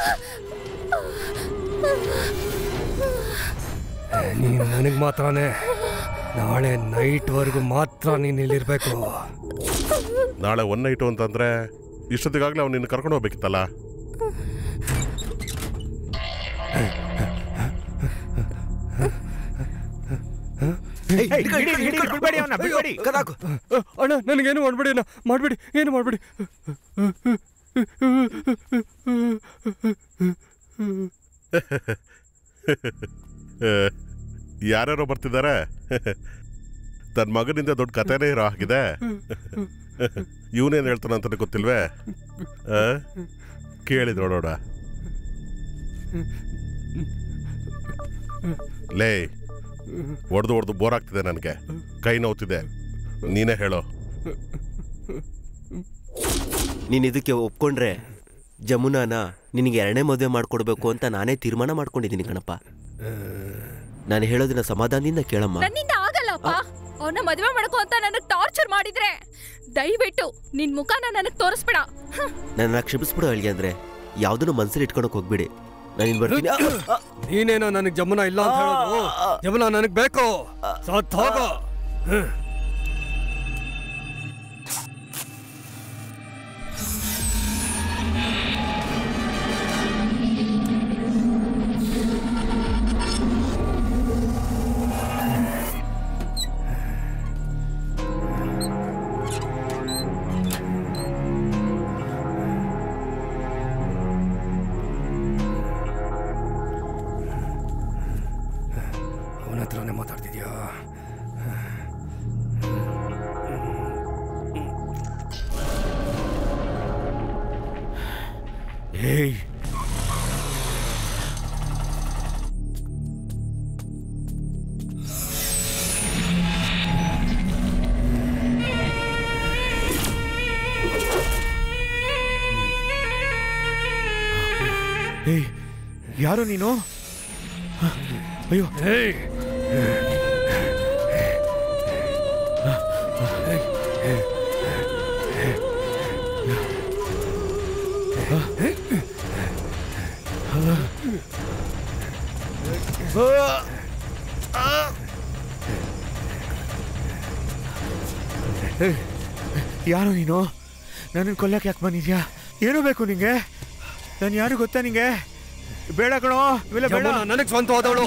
ನೀನ್ ನನಗೆ ಮಾತ್ರನೇ ನಾಳೆ ನೈಟ್ವರೆಗೂ ಮಾತ್ರ ನೀನು ಇಲ್ಲಿರ್ಬೇಕು ನಾಳೆ ಒನ್ ನೈಟು ಅಂತಂದ್ರೆ ಇಷ್ಟೊತ್ತಿಗಾಗ್ಲೇ ಅವ್ನು ನಿನ್ನ ಕರ್ಕೊಂಡು ಹೋಗ್ಬೇಕಿತ್ತಲ್ಲ ಬಿಡ್ಬೇಡಿ ಅವನ್ನ ಬಿಡ್ಬೇಡಿ ಅಣ್ಣ ನನಗೇನು ಮಾಡ್ಬೇಡಿ ಅಣ್ಣ ಮಾಡ್ಬೇಡಿ ಏನು ಮಾಡ್ಬೇಡಿ ಯಾರ್ಯಾರೋ ಬರ್ತಿದ್ದಾರೆ ತನ್ನ ಮಗನಿಂದ ದೊಡ್ಡ ಕಥೆನೇ ಇರೋ ಹಾಗಿದೆ ಇವನೇನು ಹೇಳ್ತಾನೆ ಅಂತಾನೆ ಗೊತ್ತಿಲ್ವೇ ಆ? ಕೇಳಿ ನೋಡೋಣ ಲೇ ಹೊಡೆದು ಹೊಡೆದು ಬೋರ್ ಆಗ್ತಿದೆ ನನಗೆ ಕೈ ನೋವ್ತಿದೆ ನೀನೇ ಹೇಳೋ ನೀನ್ ಇದಕ್ಕೆ ಒಪ್ಕೊಂಡ್ರೆ ಜಮುನಾನ ನಿನಗೆ ಎರಡನೇ ಮದುವೆ ಮಾಡ್ಕೊಡ್ಬೇಕು ಅಂತ ನಾನೇ ತೀರ್ಮಾನ ಮಾಡ್ಕೊಂಡಿದ್ದೀನಿ ಕಣಪ್ಪ ನಾನು ಹೇಳೋದನ್ನ ಸಮಾಧಾನದಿಂದ ಕೇಳಮ್ಮ ನನ್ನಿಂದ ಆಗಲ್ಲಪ್ಪ ಅವನ ಮದುವೆ ಮಾಡ್ಕೊ ಅಂತ ನನಗೆ ಟಾರ್ಚರ್ ಮಾಡಿದ್ರೆ ದಯವಿಟ್ಟು ನಿನ್ ಮುಖನ ನನಗೆ ತೋರಿಸ್ಬೇಡ ಹ್ಮ್. ನನ್ನ ಕ್ಷಮಿಸ್ಬಿಡು ಅಳಿಗೆ ಅಂದ್ರೆ ಯಾವ್ದನ್ನು ಮನ್ಸಲ್ಲಿ ಇಟ್ಕೊಳಕ್ ಹೋಗ್ಬಿಡಿ ನಾನು ಇನ್ ಬರ್ತೀನಿ ಆ, ಆ, ನೀನೇನೋ ನನಗೆ ಜಮುನ ಇಲ್ಲ ಅಂತ ಹೇಳೋದು ಜಮುನ ನನಗೆ ಬೇಕು ಸತ್ ಹೋಗೋ ಹ್ಮ್. ಅವನ ಹತ್ರನೇ ಮಾತಾಡ್ತಿದ್ಯಾ ಏಯ್ ಏಯ್ ಯಾರು ನೀನು ಅಯ್ಯೋ ಏಯ್ ಏಯ್, ಯಾರು ನೀನು ನನ್ನ ಕೊಲ್ಲಕ್ಕೆ ಯಾಕೆ ಬಂದಿದ್ಯಾ ಏನು ಬೇಕು ನಿಂಗೆ ನಾನು ಯಾರು ಗೊತ್ತಾ ನಿಂಗೆ ಬೇಡ ಕಣೋ ಇವೆಲ್ಲ ಬೇಡ ಜಮುನ ನನಗೆ ಸ್ವಂತವಾದವಳು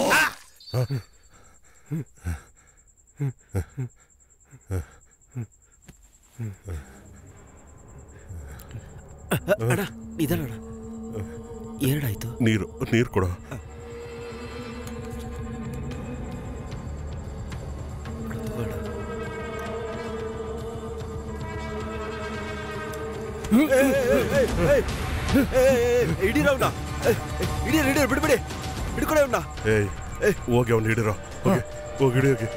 ಅಣ್ಣ ನಿಧಾನ ಅಣ್ಣ ಎರಡಾಯ್ತು ನೀರು ನೀರು ಕೊಡು ಹಿಡೀರವ್ನ ಹಿಡೀರ್ ಹಿಡೀರ್ ಬಿಡ್ಬಿಡಿ ಹಿಡ್ಕೊಡೆ ಅವ್ನ ಏಯ್ ಹೋಗಿ ಅವ್ನು ಹಿಡಿರೋ ಹೋಗಿ ಹೋಗಿ ಹಿಡಿ ಹೋಗಿ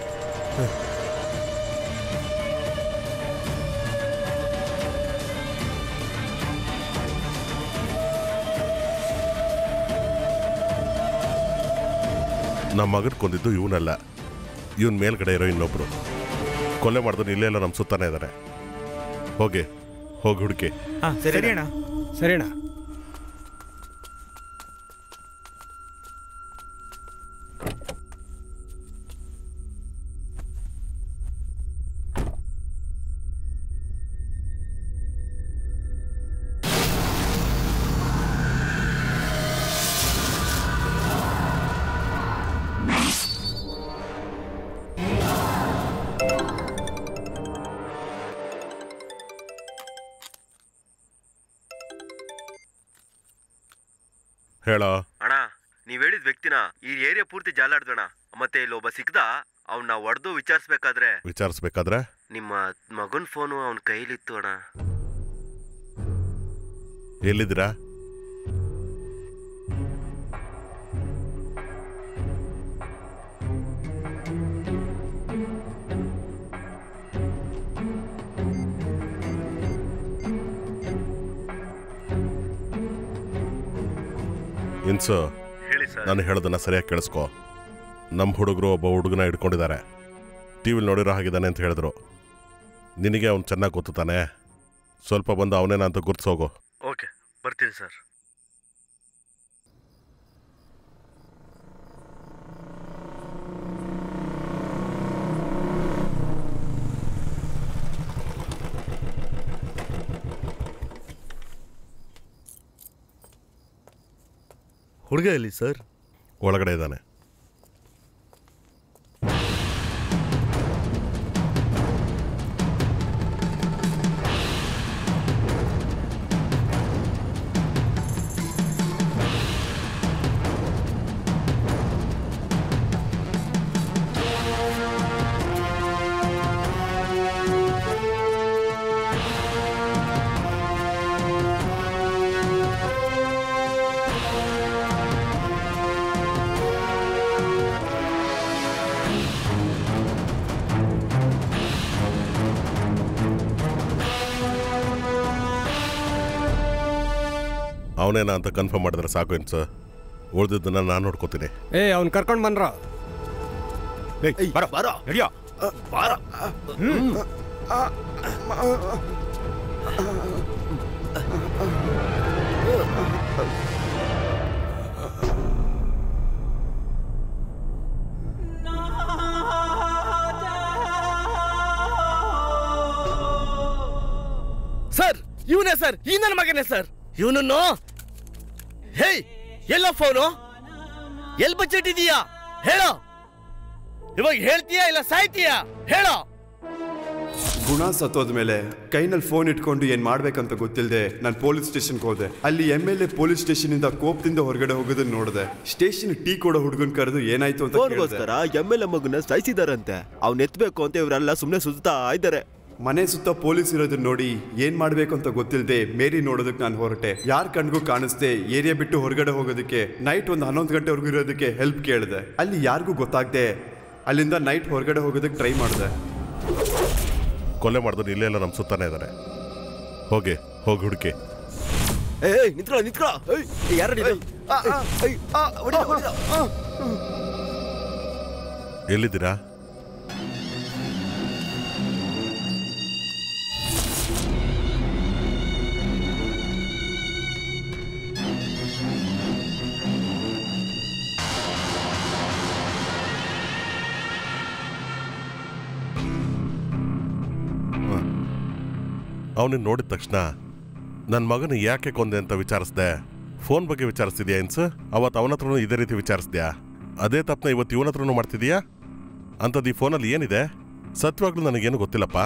ನಮ್ಮ ಮಗನ್ ಕೊಂದಿದ್ದು ಇವನಲ್ಲ ಇವನ್ ಮೇಲ್ಗಡೆ ಇರೋ ಇನ್ನೊಬ್ರು ಕೊಲೆ ಮಾಡಿದ್ರು ಇಲ್ಲೇ ಎಲ್ಲ ನಮ್ಮ ಸುತ್ತಾನೆ ಇದ್ದಾರೆ ಹೋಗಿ ಹೋಗಿ ಹುಡುಕಿ ಹಾಂ ಸರಿ ಅಣ್ಣ ಸರಿ ಅಣ್ಣ ಹೇಳೋ ಅಣ್ಣ ನೀವ್ ಹೇಳಿದ ವ್ಯಕ್ತಿನ ಈ ಏರಿಯಾ ಪೂರ್ತಿ ಜಾಲಾಡ್ದಣ ಮತ್ತೆ ಇಲ್ಲೊಬ್ಬ ಸಿಕ್ದ ಅವ್ನ ಹೊಡೆದು ವಿಚಾರಿಸ್ಬೇಕಾದ್ರೆ ವಿಚಾರಿಸ್ಬೇಕಾದ್ರೆ ನಿಮ್ಮ ಮಗನ್ ಫೋನು ಅವನ ಕೈಲಿತ್ತು ಅಣ್ಣ ಎಲ್ಲಿದ್ದೀರಾ ಇನ್ಸು ಹೇಳಿ ಸರ್ ನಾನು ಹೇಳೋದನ್ನ ಸರಿಯಾಗಿ ಕೇಳಿಸ್ಕೊ ನಮ್ಮ ಹುಡುಗರು ಒಬ್ಬ ಹುಡುಗನ ಹಿಡ್ಕೊಂಡಿದ್ದಾರೆ ಟಿ ವಿಲಿ ನೋಡಿರೋ ಹಾಗಿದ್ದಾನೆ ಅಂತ ಹೇಳಿದ್ರು ನಿನಗೆ ಅವ್ನು ಚೆನ್ನಾಗಿ ಗೊತ್ತು ತಾನೆ ಸ್ವಲ್ಪ ಬಂದು ಅವನೇನ ಅಂತ ಗುರ್ತಿಸೋಗು ಓಕೆ ಬರ್ತೀನಿ ಸರ್ ಹುಡುಗ ಎಲ್ಲಿ ಸರ್ ಒಳಗಡೆ ಇದ್ದಾನೆ ಅವನೇನ ಅಂತ ಕನ್ಫರ್ಮ್ ಮಾಡಿದ್ರೆ ಸಾಕು ಇನ್ಸು ಉಳಿದಿದ್ದನ್ನ ನಾನು ನೋಡ್ಕೋತೀನಿ ಏ ಅವ್ನು ಕರ್ಕೊಂಡು ಬಂದ್ರ ಬರೋ ಬರೋ ನಡಿಯೋ ಬಾರೋ ಸರ್ ಇವನೇ ಸರ್ ಈ ನನ್ನ ಮಗನೇ ಸರ್ ಇವನನ್ನು ಹೇಯ್ ಎಲ್ಲ ಫೋನು ಎಲ್ ಬಜೆಟ್ ಇದೀಯಾ ಹೇಳೋ ಇವಾಗ ಹೇಳ್ತೀಯಾ ಇಲ್ಲ ಸಾಯ್ತೀಯಾ ಹೇಳೋ ಗುಣ ಸತ್ತೋದ ಮೇಲೆ ಕೈನಲ್ಲಿ ಫೋನ್ ಇಟ್ಕೊಂಡು ಏನ್ ಮಾಡ್ಬೇಕಂತ ಗೊತ್ತಿಲ್ಲದೆ ನಾನು ಪೊಲೀಸ್ ಸ್ಟೇಷನ್ಗೆ ಹೋದೆ ಅಲ್ಲಿ M L A police station ಇಂದ ಕೋಪದಿಂದ ಹೊರಗಡೆ ಹೋಗೋದನ್ನ ನೋಡಿದೆ ಸ್ಟೇಷನ್ ಟೀ ಕೊಡೋ ಹುಡುಗನ್ ಕರೆದು ಏನಾಯ್ತು ಅಂತ ಕೇಳ್ದೆ. ಫೋನ್ಗೋಸ್ಕರ ಎಮ್ ಎಲ್ ಎ ಮಗನ ಸಾಯಿಸಿದಾರಂತೆ ಅವ್ನ ಎತ್ಬೇಕು ಅಂತ ಇವರೆಲ್ಲ ಸುಮ್ಮನೆ ಸುತ್ತಾ ಇದ್ದಾರೆ ಮನೆ ಸುತ್ತ ಪೊಲೀಸ್ ಇರೋದನ್ನ ನೋಡಿ ಏನ್ ಮಾಡ್ಬೇಕು ಅಂತ ಗೊತ್ತಿಲ್ಲದೆ ಮೇರಿ ನೋಡೋದಕ್ಕೆ ನಾನು ಹೊರಟೆ ಯಾರ್ ಕಣ್ಗೂ ಕಾಣಿಸ್ದೆ ಏರಿಯಾ ಬಿಟ್ಟು ಹೊರಗಡೆ ಹೋಗೋದಕ್ಕೆ ನೈಟ್ ಒಂದು ಹನ್ನೊಂದು ಗಂಟೆವರೆಗೂ ಇರೋದಕ್ಕೆ ಹೆಲ್ಪ್ ಕೇಳಿದೆ ಅಲ್ಲಿ ಯಾರಿಗೂ ಗೊತ್ತಾಗದೆ ಅಲ್ಲಿಂದ ನೈಟ್ ಹೊರಗಡೆ ಹೋಗೋದಕ್ಕೆ ಟ್ರೈ ಮಾಡಿದೆ ಕೊಲೆ ಮಾಡಿದ್ರು ಇಲ್ಲೇ ಎಲ್ಲ ನಮ್ಮ ಸುತ್ತಾನೆ ಇದ್ದಾರೆ ಹೋಗಿ ಹೋಗಿ ಹುಡುಕಿ ಏಯ್ ನಿಂತ್ಕೊಳ್ಳ ನಿಂತ್ಕೊಳ್ಳ ಯಾರ ಎಲ್ಲಿದ್ದೀರಾ ಅವನಿಗೆ ನೋಡಿದ ತಕ್ಷಣ ನನ್ನ ಮಗನ ಯಾಕೆ ಕೊಂದೆ ಅಂತ ವಿಚಾರಿಸ್ದೆ ಫೋನ್ ಬಗ್ಗೆ ವಿಚಾರಿಸ್ತಿದ್ಯಾ ಇನ್ಸ್ ಅವತ್ತು ಅವನ ಹತ್ರನೂ ಇದೇ ರೀತಿ ವಿಚಾರಿಸ್ದ್ಯಾ ಅದೇ ತಪ್ಪನ ಇವತ್ತು ಇವನ ಹತ್ರನೂ ಮಾಡ್ತಿದ್ಯಾ ಅಂಥದ್ದು ಈ ಫೋನಲ್ಲಿ ಏನಿದೆ ಸತ್ಯವಾಗ್ಲೂ ನನಗೇನು ಗೊತ್ತಿಲ್ಲಪ್ಪ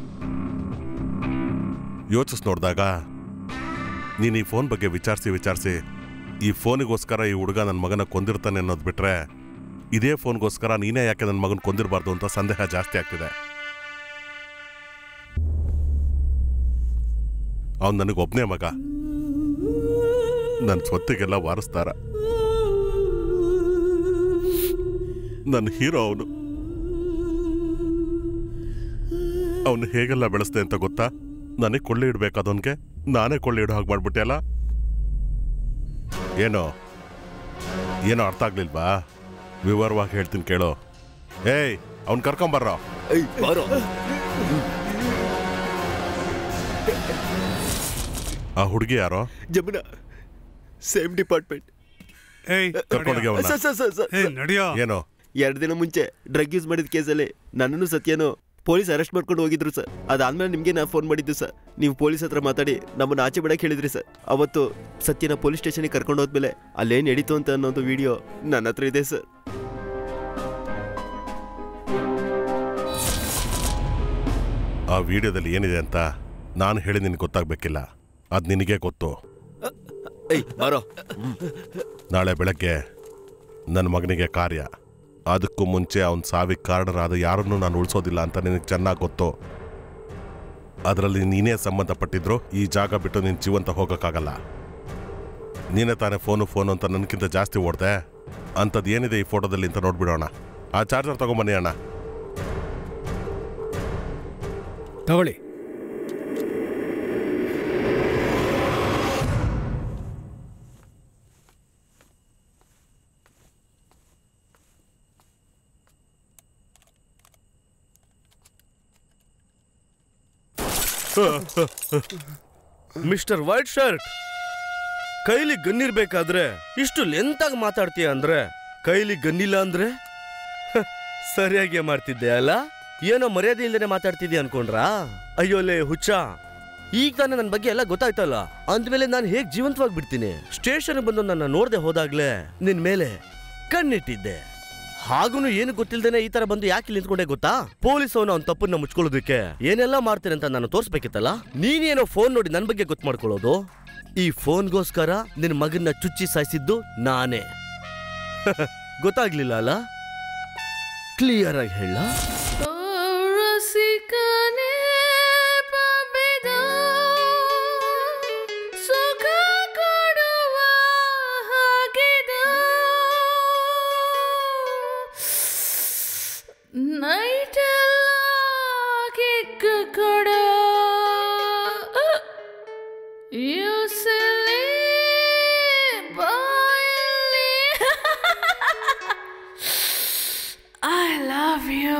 ಯೋಚಿಸ್ ನೋಡಿದಾಗ ನೀನು ಈ ಫೋನ್ ಬಗ್ಗೆ ವಿಚಾರಿಸಿ ವಿಚಾರಿಸಿ ಈ ಫೋನಿಗೋಸ್ಕರ ಈ ಹುಡುಗ ನನ್ನ ಮಗನ ಕೊಂದಿರ್ತಾನೆ ಅನ್ನೋದು ಬಿಟ್ರೆ ಇದೇ ಫೋನ್ಗೋಸ್ಕರ ನೀನೇ ಯಾಕೆ ನನ್ನ ಮಗನ ಕೊಂದಿರಬಾರ್ದು ಅಂತ ಸಂದೇಹ ಜಾಸ್ತಿ ಆಗ್ತಿದೆ ಅವ್ನು ನನಗೊಬ್ಬನೇ ಮಗ ನನ್ನ ಸ್ವತ್ತಿಗೆಲ್ಲ ವಾರಸ್ತಾರ ನನ್ನ ಹೀರೋ ಅವನು ಅವನು ಹೇಗೆಲ್ಲ ಬೆಳೆಸ್ದೆ ಅಂತ ಗೊತ್ತಾ ನನಗೆ ಕೊಳ್ಳೆ ಇಡ್ಬೇಕಾದವನ್ಗೆ ನಾನೇ ಕೊಳ್ಳೆ ಇಡೋ ಹಾಗೆ ಮಾಡ್ಬಿಟ್ಟೆ ಅಲ್ಲ ಏನೋ ಏನೋ ಅರ್ಥ ಆಗ್ಲಿಲ್ವಾ ವಿವರವಾಗಿ ಹೇಳ್ತೀನಿ ಕೇಳೋ ಏಯ್ ಅವ್ನು ಕರ್ಕೊಂಬರ್ರೋ ಬಾರೋ ಆ ಹುಡುಗಿ ಯಾರೋ ಜಮುನಾ ಸೇಮ್ ಡಿಪಾರ್ಟ್ಮೆಂಟ್ ಏಯ್ ಕರ್ಕೊಂಡೋಗಿ ಅವನ್ನ. ಸರ್ ಸರ್ ಸರ್ ಏಯ್, ನಡ್ಯೋ. ಏನೋ ಎರಡು ದಿನ ಮುಂಚೆ ಡ್ರಗ್ ಯೂಸ್ ಮಾಡಿದ ಕೇಸಲ್ಲಿ ನನ್ನನ್ನು ಸತ್ಯನು ಪೊಲೀಸ್ ಅರೆಸ್ಟ್ ಮಾಡ್ಕೊಂಡು ಹೋಗಿದ್ರು ಸರ್ ಅದಾದ್ಮೇಲೆ ನಿಮಗೆ ನಾನು ಫೋನ್ ಮಾಡಿದ್ದು ಸರ್ ನೀವು ಪೊಲೀಸ್ ಹತ್ರ ಮಾತಾಡಿ ನಮ್ಮನ್ನ ಆಚೆ ಬಿಡಕ್ಕೆ ಹೇಳಿದ್ರಿ ಸರ್ ಅವತ್ತು ಸತ್ಯನ ಪೊಲೀಸ್ ಸ್ಟೇಷನ್ಗೆ ಕರ್ಕೊಂಡು ಹೋದ್ಮೇಲೆ ಅಲ್ಲೇನು ನಡೀತು ಅಂತ ಅನ್ನೋದು ವಿಡಿಯೋ ನನ್ನ ಹತ್ರ ಇದೆ ಸರ್ ಆ ವಿಡಿಯೋದಲ್ಲಿ ಏನಿದೆ ಅಂತ ನಾನು ಹೇಳಿ ನಿನ್ಗೆ ಗೊತ್ತಾಗ್ಬೇಕಿಲ್ಲ ಅದು ನಿನಗೆ ಗೊತ್ತು ಏಯ್ ಬಾರೋ ನಾಳೆ ಬೆಳಗ್ಗೆ ನನ್ನ ಮಗನಿಗೆ ಕಾರ್ಯ ಅದಕ್ಕೂ ಮುಂಚೆ ಅವನ ಸಾವಿಗೆ ಕಾರಣರಾದ ಯಾರನ್ನೂ ನಾನು ಉಳಿಸೋದಿಲ್ಲ ಅಂತ ನಿನಗೆ ಚೆನ್ನಾಗಿ ಗೊತ್ತು ಅದರಲ್ಲಿ ನೀನೇ ಸಂಬಂಧಪಟ್ಟಿದ್ರು ಈ ಜಾಗ ಬಿಟ್ಟು ನೀನು ಜೀವಂತ ಹೋಗೋಕ್ಕಾಗಲ್ಲ ನೀನೇ ತಾನೇ ಫೋನು ಫೋನು ಅಂತ ನನಗಿಂತ ಜಾಸ್ತಿ ಓಡ್ದೆ ಅಂಥದ್ದು ಏನಿದೆ ಈ ಫೋಟೋದಲ್ಲಿ ಅಂತ ನೋಡ್ಬಿಡೋಣ ಆ ಚಾರ್ಜರ್ ತಗೊಂಬನ್ನಿ ಅಣ್ಣ ತಗೊಳ್ಳಿ ಮಿಸ್ಟರ್ ವೈಟ್ ಶರ್ಟ್ ಕೈಲಿ ಗನ್ನಿರ್ಬೇಕಾದ್ರೆ ಇಷ್ಟು ಲೆಂತಾಗಿ ಮಾತಾಡ್ತೀಯ ಅಂದ್ರೆ ಕೈಲಿ ಗನ್ನಿಲ್ಲ ಅಂದ್ರೆ ಹ, ಸರಿಯಾಗಿ ಮಾಡ್ತಿದ್ದೆ ಅಲ್ಲ ಏನೋ ಮರ್ಯಾದೆ ಇಲ್ದೇನೆ ಮಾತಾಡ್ತಿದ್ದೆ ಅನ್ಕೊಂಡ್ರಾ ಅಯ್ಯೋಲೆ ಹುಚ್ಚ ಈಗ ತಾನೇ ನನ್ನ ಬಗ್ಗೆ ಎಲ್ಲ ಗೊತ್ತಾಯ್ತಲ್ಲ ಅಂದ್ಮೇಲೆ ನಾನು ಹೇಗ್ ಜೀವಂತವಾಗಿ ಬಿಡ್ತೀನಿ ಸ್ಟೇಷನ್ ಬಂದು ನನ್ನ ನೋಡ್ದೆ ಹೋದಾಗ್ಲೇ ನಿನ್ ಮೇಲೆ ಕಣ್ಣಿಟ್ಟಿದ್ದೆ ಹಾಗೂನು ಏನು ಗೊತ್ತಿಲ್ದೇನೆ ಈ ತರ ಬಂದು ಯಾಕೆ ಇಲ್ಲಿ ನಿಂತ್ಕೊಂಡೆ ಗೊತ್ತಾ ಪೊಲೀಸ್ ಅವನು ಅವ್ನ ತಪ್ಪನ್ನ ಮುಚ್ಕೊಳ್ಳೋದಕ್ಕೆ ಏನೆಲ್ಲ ಮಾಡ್ತೇನೆ ಅಂತ ನಾನು ತೋರಿಸ್ಬೇಕಿತ್ತಲ್ಲ ನೀನೇನೋ ಫೋನ್ ನೋಡಿ ನನ್ನ ಬಗ್ಗೆ ಗೊತ್ತು ಮಾಡ್ಕೊಳ್ಳೋದು ಈ ಫೋನ್ಗೋಸ್ಕರ ನಿನ್ನ ಮಗನ್ನ ಚುಚ್ಚಿ ಸಾಯಿಸಿದ್ದು ನಾನೇ ಗೊತ್ತಾಗ್ಲಿಲ್ಲ ಅಲ್ಲ ಕ್ಲಿಯರ್ ಆಗಿ ಹೇಳ ರಸಿಕನೇ ಪಂಬಿದ ಸುಖ ಕೊಡುವ ಹಾಗಿದ ನೈಟೆಲ್ಲ ಕಿಕ್ ಕೊಡ ಯೂಸಲಿ ಬಾಯಲ್ಲಿ I love you.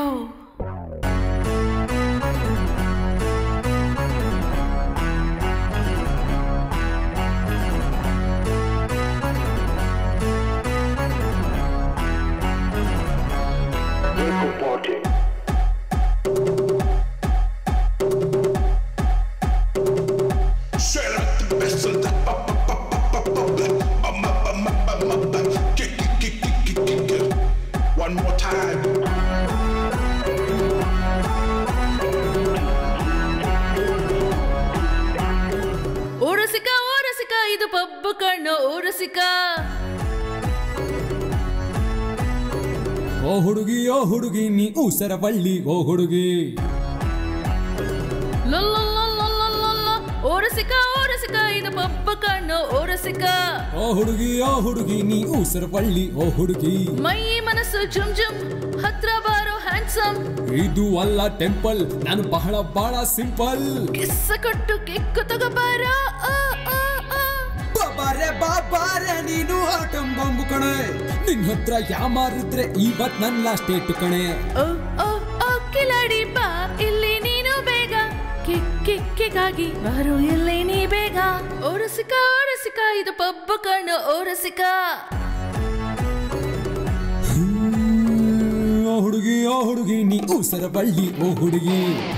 One more time. ಓ ರಸಿಕ ಓ ರಸಿಕ ಇದು ಪಬ್ಬು ಕಣ್ಣು ಓ ರಸಿಕ ಓ ಹುಡುಗಿ ಓ ಹುಡುಗಿ ನೀ ಊಸರ ಬಳ್ಳಿ ಓ ಹುಡುಗಿ ಲೊಲ್ಲೊಲ್ಲೊಲ್ಲೊಲ್ಲೊಲ್ಲ. ಓ ರಸಿಕ ಓ ರಸಿಕ ಇದು ಪಬ್ಬು ಕಣ್ಣು ಓ ರಸಿಕ ಓ ಹುಡುಗಿ ಓ ಹುಡುಗಿ ನೀ ಊಸರ ಬಳ್ಳಿ ಓ ಹುಡುಗಿ ಮೈ ಮನಸ್ಸು ಜುಮ್ ಜುಮ್ ಹತ್ರ ಬಾರೋ ಹ್ಯಾಂಡ್ಸಮ್ ಇದು ಅಲ್ಲ ಟೆಂಪಲ್ ನಾನು ಬಹಳ ಬಹಳ ಸಿಂಪಲ್ ಕಿಸ್ಸ ಕೊಟ್ಟು ಕಿಕ್ಕು ತಗೋಬಾರ ಬಾಬಾರೆ ಬಾಬಾರೆ ನೀನು ಆಟಂ ಬಾಂಬು ಕಣೆ ನಿನ್ ಹತ್ರ ಯಾಮಾರಿದ್ರೆ ಇವತ್ ನನ್ ಲಾಸ್ಟ್ ಡೇಟ್ ಕಣೆ ಓ ಓ ಓ ಕಿಲಾಡಿ ಬಾ ಇಲ್ಲಿ ನೀನು ಬೇಗ ಕಿಕ್ ಕಿಕ್ಕಿಗಾಗಿ ಬಾರೋ ಇಲ್ಲಿ ನೀ ಬೇಗ ಓ ರಸಿಕ ಓ ರಸಿಕ ಇದು ಪಬ್ಬು ಕಣ್ಣು ಓ ರಸಿಕ ಓ ಹುಡುಗಿ ಓ ಹುಡುಗಿ ನೀ ಊಸರ ಬಳ್ಳಿ ಓ ಹುಡುಗಿ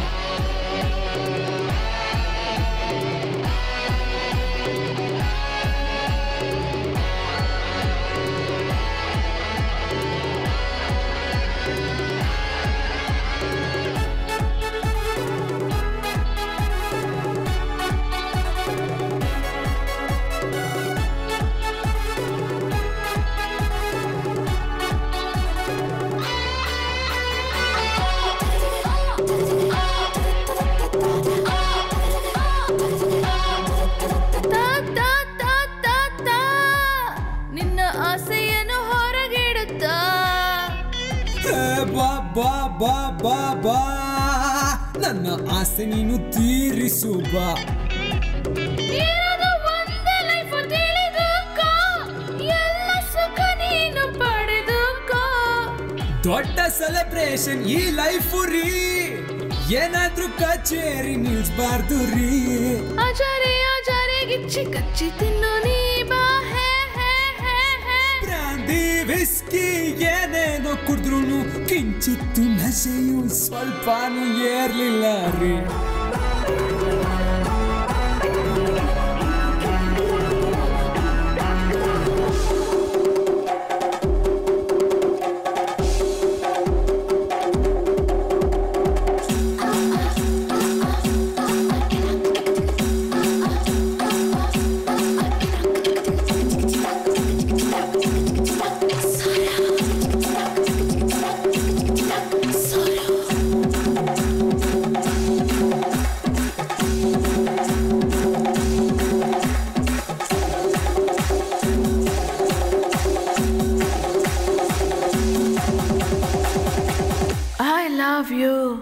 ತಾ, ತಾ, ತಾ, ತಾ, ತಾ. ನಿನ್ನ ಆಸೆಯನ್ನು ಹೊರಗಿಡುತ್ತಾ ಏ ಬಾ ಬಾ ಬಾ ಬಾ ಬಾ ನನ್ನ ಆಸೆ ನೀನು ತೀರಿಸು ಬಾ ಇರೋದು ಒಂದೇ ಲೈಫ್ ತಿಳಿದುಕೋ ಎಲ್ಲ ಸುಖ ನೀನು ಪಡೆದುಕೋ ದೊಡ್ಡ ಸೆಲೆಬ್ರೇಷನ್ ಈ ಲೈಫ್ ರೀ ಏನಾದ್ರೂ ಕಚೇರಿ ನಿಲ್ಸ್ಬಾರ್ದು ರೀ ಆಚಾರೆ ಆಚಾರೆ ಗಿಚ್ಚಿ ಕಚ್ಚಿ ತಿನ್ನು ನೀ ಬಾ ಹೇ ಹೇ ಹೇ ಹೇ ಬ್ರಾಂದಿ ವಿಸ್ಕಿ ಏನೇನೋ ಕುಡಿದ್ರು ಕಿಂಚಿತ್ತು ನಶೆಯು ಸ್ವಲ್ಪನೂ ಏರ್ಲಿಲ್ಲ ರೀ I love you.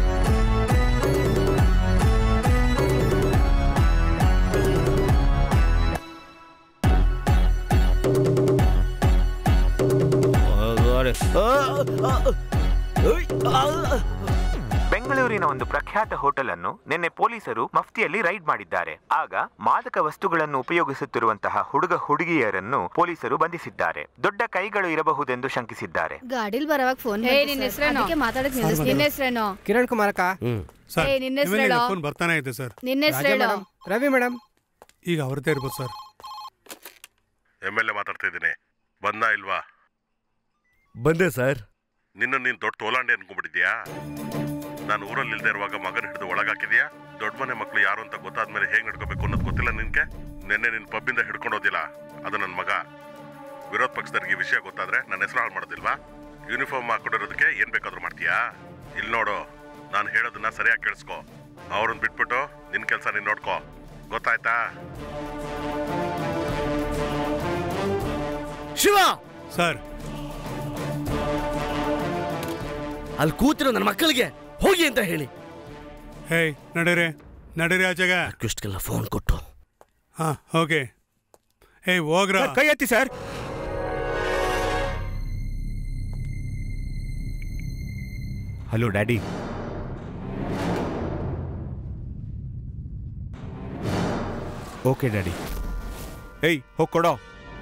ಬೆಂಗಳೂರಿನ ಒಂದು ಪ್ರಖ್ಯಾತ ಹೋಟೆಲ್ ಅನ್ನು ನಿನ್ನೆ ಪೊಲೀಸರು ಮಫ್ತಿಯಲ್ಲಿ ರೈಡ್ ಮಾಡಿದ್ದಾರೆ ಆಗ ಮಾದಕ ವಸ್ತುಗಳನ್ನು ಉಪಯೋಗಿಸುತ್ತಿರುವಂತಹ ಹುಡುಗ ಹುಡುಗಿಯರನ್ನು ಪೊಲೀಸರು ಬಂಧಿಸಿದ್ದಾರೆ ದೊಡ್ಡ ಕೈಗಳು ಇರಬಹುದೆಂದು ಶಂಕಿಸಿದ್ದಾರೆ ಗಾಡಿಲ್ ಬರೋವಾಗ ಫೋನ್ ಹೇ ನಿನ್ನ ಹೆಸರೇನೋ ಮಾತಾಡಕ್ ನಿಲ್ಲಿಸ್ ನಿನ್ನ ಹೆಸರೇನೋ ಕಿರಣ್ ಕುಮಾರ್ ಅಕ್ಕ ಸರ್ ಏ, ನಿನ್ನ ಹೆಸ್ರು ಹೇಳು. ಫೋನ್ ಬರ್ತಾನೆ ಇದೆ ಸರ್ ನಿನ್ನ ಹೆಸರು ಹೇಳು ರವಿ ಮೇಡಮ್ ಈಗ ಅವ್ರದ್ದೇ ಇರ್ಬೋದು ಸರ್ ಎಮ್ ಎಲ್ ಎ ಮಾತಾಡ್ತಾ ಇದ್ದೀನಿ ಬಂದ ಇಲ್ವಾ ಬಂದೆ ಸರ್ ನಿನ್ನ ನೀನ್ ದೊಡ್ಡ ತೋಲಾಂಡೆ ಅನ್ಕೊಂಡ್ಬಿಟ್ಟಿದ್ಯಾ ನಾನು ಊರಲ್ಲಿ ಇಲ್ದೇ ಇರುವಾಗ ಮಗನ ಹಿಡಿದು ಒಳಗಾಕಿದ್ಯಾ ದೊಡ್ಡ ಮನೆ ಮಕ್ಳು ಯಾರು ಅಂತ ಗೊತ್ತಾದ್ಮೇಲೆ ಹೇಗ್ ನಡ್ಕೋಬೇಕು ಅನ್ನೋದು ಗೊತ್ತಿಲ್ಲ ನಿನ್ಗೆ ನಿನ್ನೆ ನಿನ್ ಪಬ್ಬಿಂದ ಹಿಡ್ಕೊಂಡೋದಿಲ್ಲ ಅದು ನನ್ನ ಮಗ ವಿರೋಧ ಪಕ್ಷದವ್ರಿಗೆ ಈ ವಿಷಯ ಗೊತ್ತಾದ್ರೆ ನನ್ನ ಹೆಸರು ಹಾಳು ಮಾಡೋದಿಲ್ವಾ ಯೂನಿಫಾರ್ಮ್ ಹಾಕೊಂಡಿರೋದಕ್ಕೆ ಏನ್ ಬೇಕಾದ್ರೂ ಮಾಡ್ತೀಯಾ ಇಲ್ಲಿ ನೋಡು ನಾನು ಹೇಳೋದನ್ನ ಸರಿಯಾಗಿ ಕೇಳಿಸ್ಕೊ ಅವ್ರನ್ನ ಬಿಟ್ಬಿಟ್ಟು ನಿನ್ ಕೆಲಸ ನೀನ್ ನೋಡ್ಕೋ ಗೊತ್ತಾಯ್ತಾ ಶಿವ ಸರ್ ಅಲ್ಲಿ ಕೂತಿರೋ ನನ್ನ ಮಕ್ಕಳಿಗೆ ಹೋಗಿ ಅಂತ ಹೇಳಿ ಹೇ ನಡೀರಿ ನಡೀರಿ ಆಚೆಗ ಇಷ್ಟಕ್ಕೆಲ್ಲ ಫೋನ್ ಕೊಟ್ಟು ಹಾ ಓಕೆ ಏ ಹೋಗ್ರ ಕೈ ಎತ್ತಿ sir hello daddy okay daddy ಏಯ್ ಹೋಗ್ ಕೊಡೋ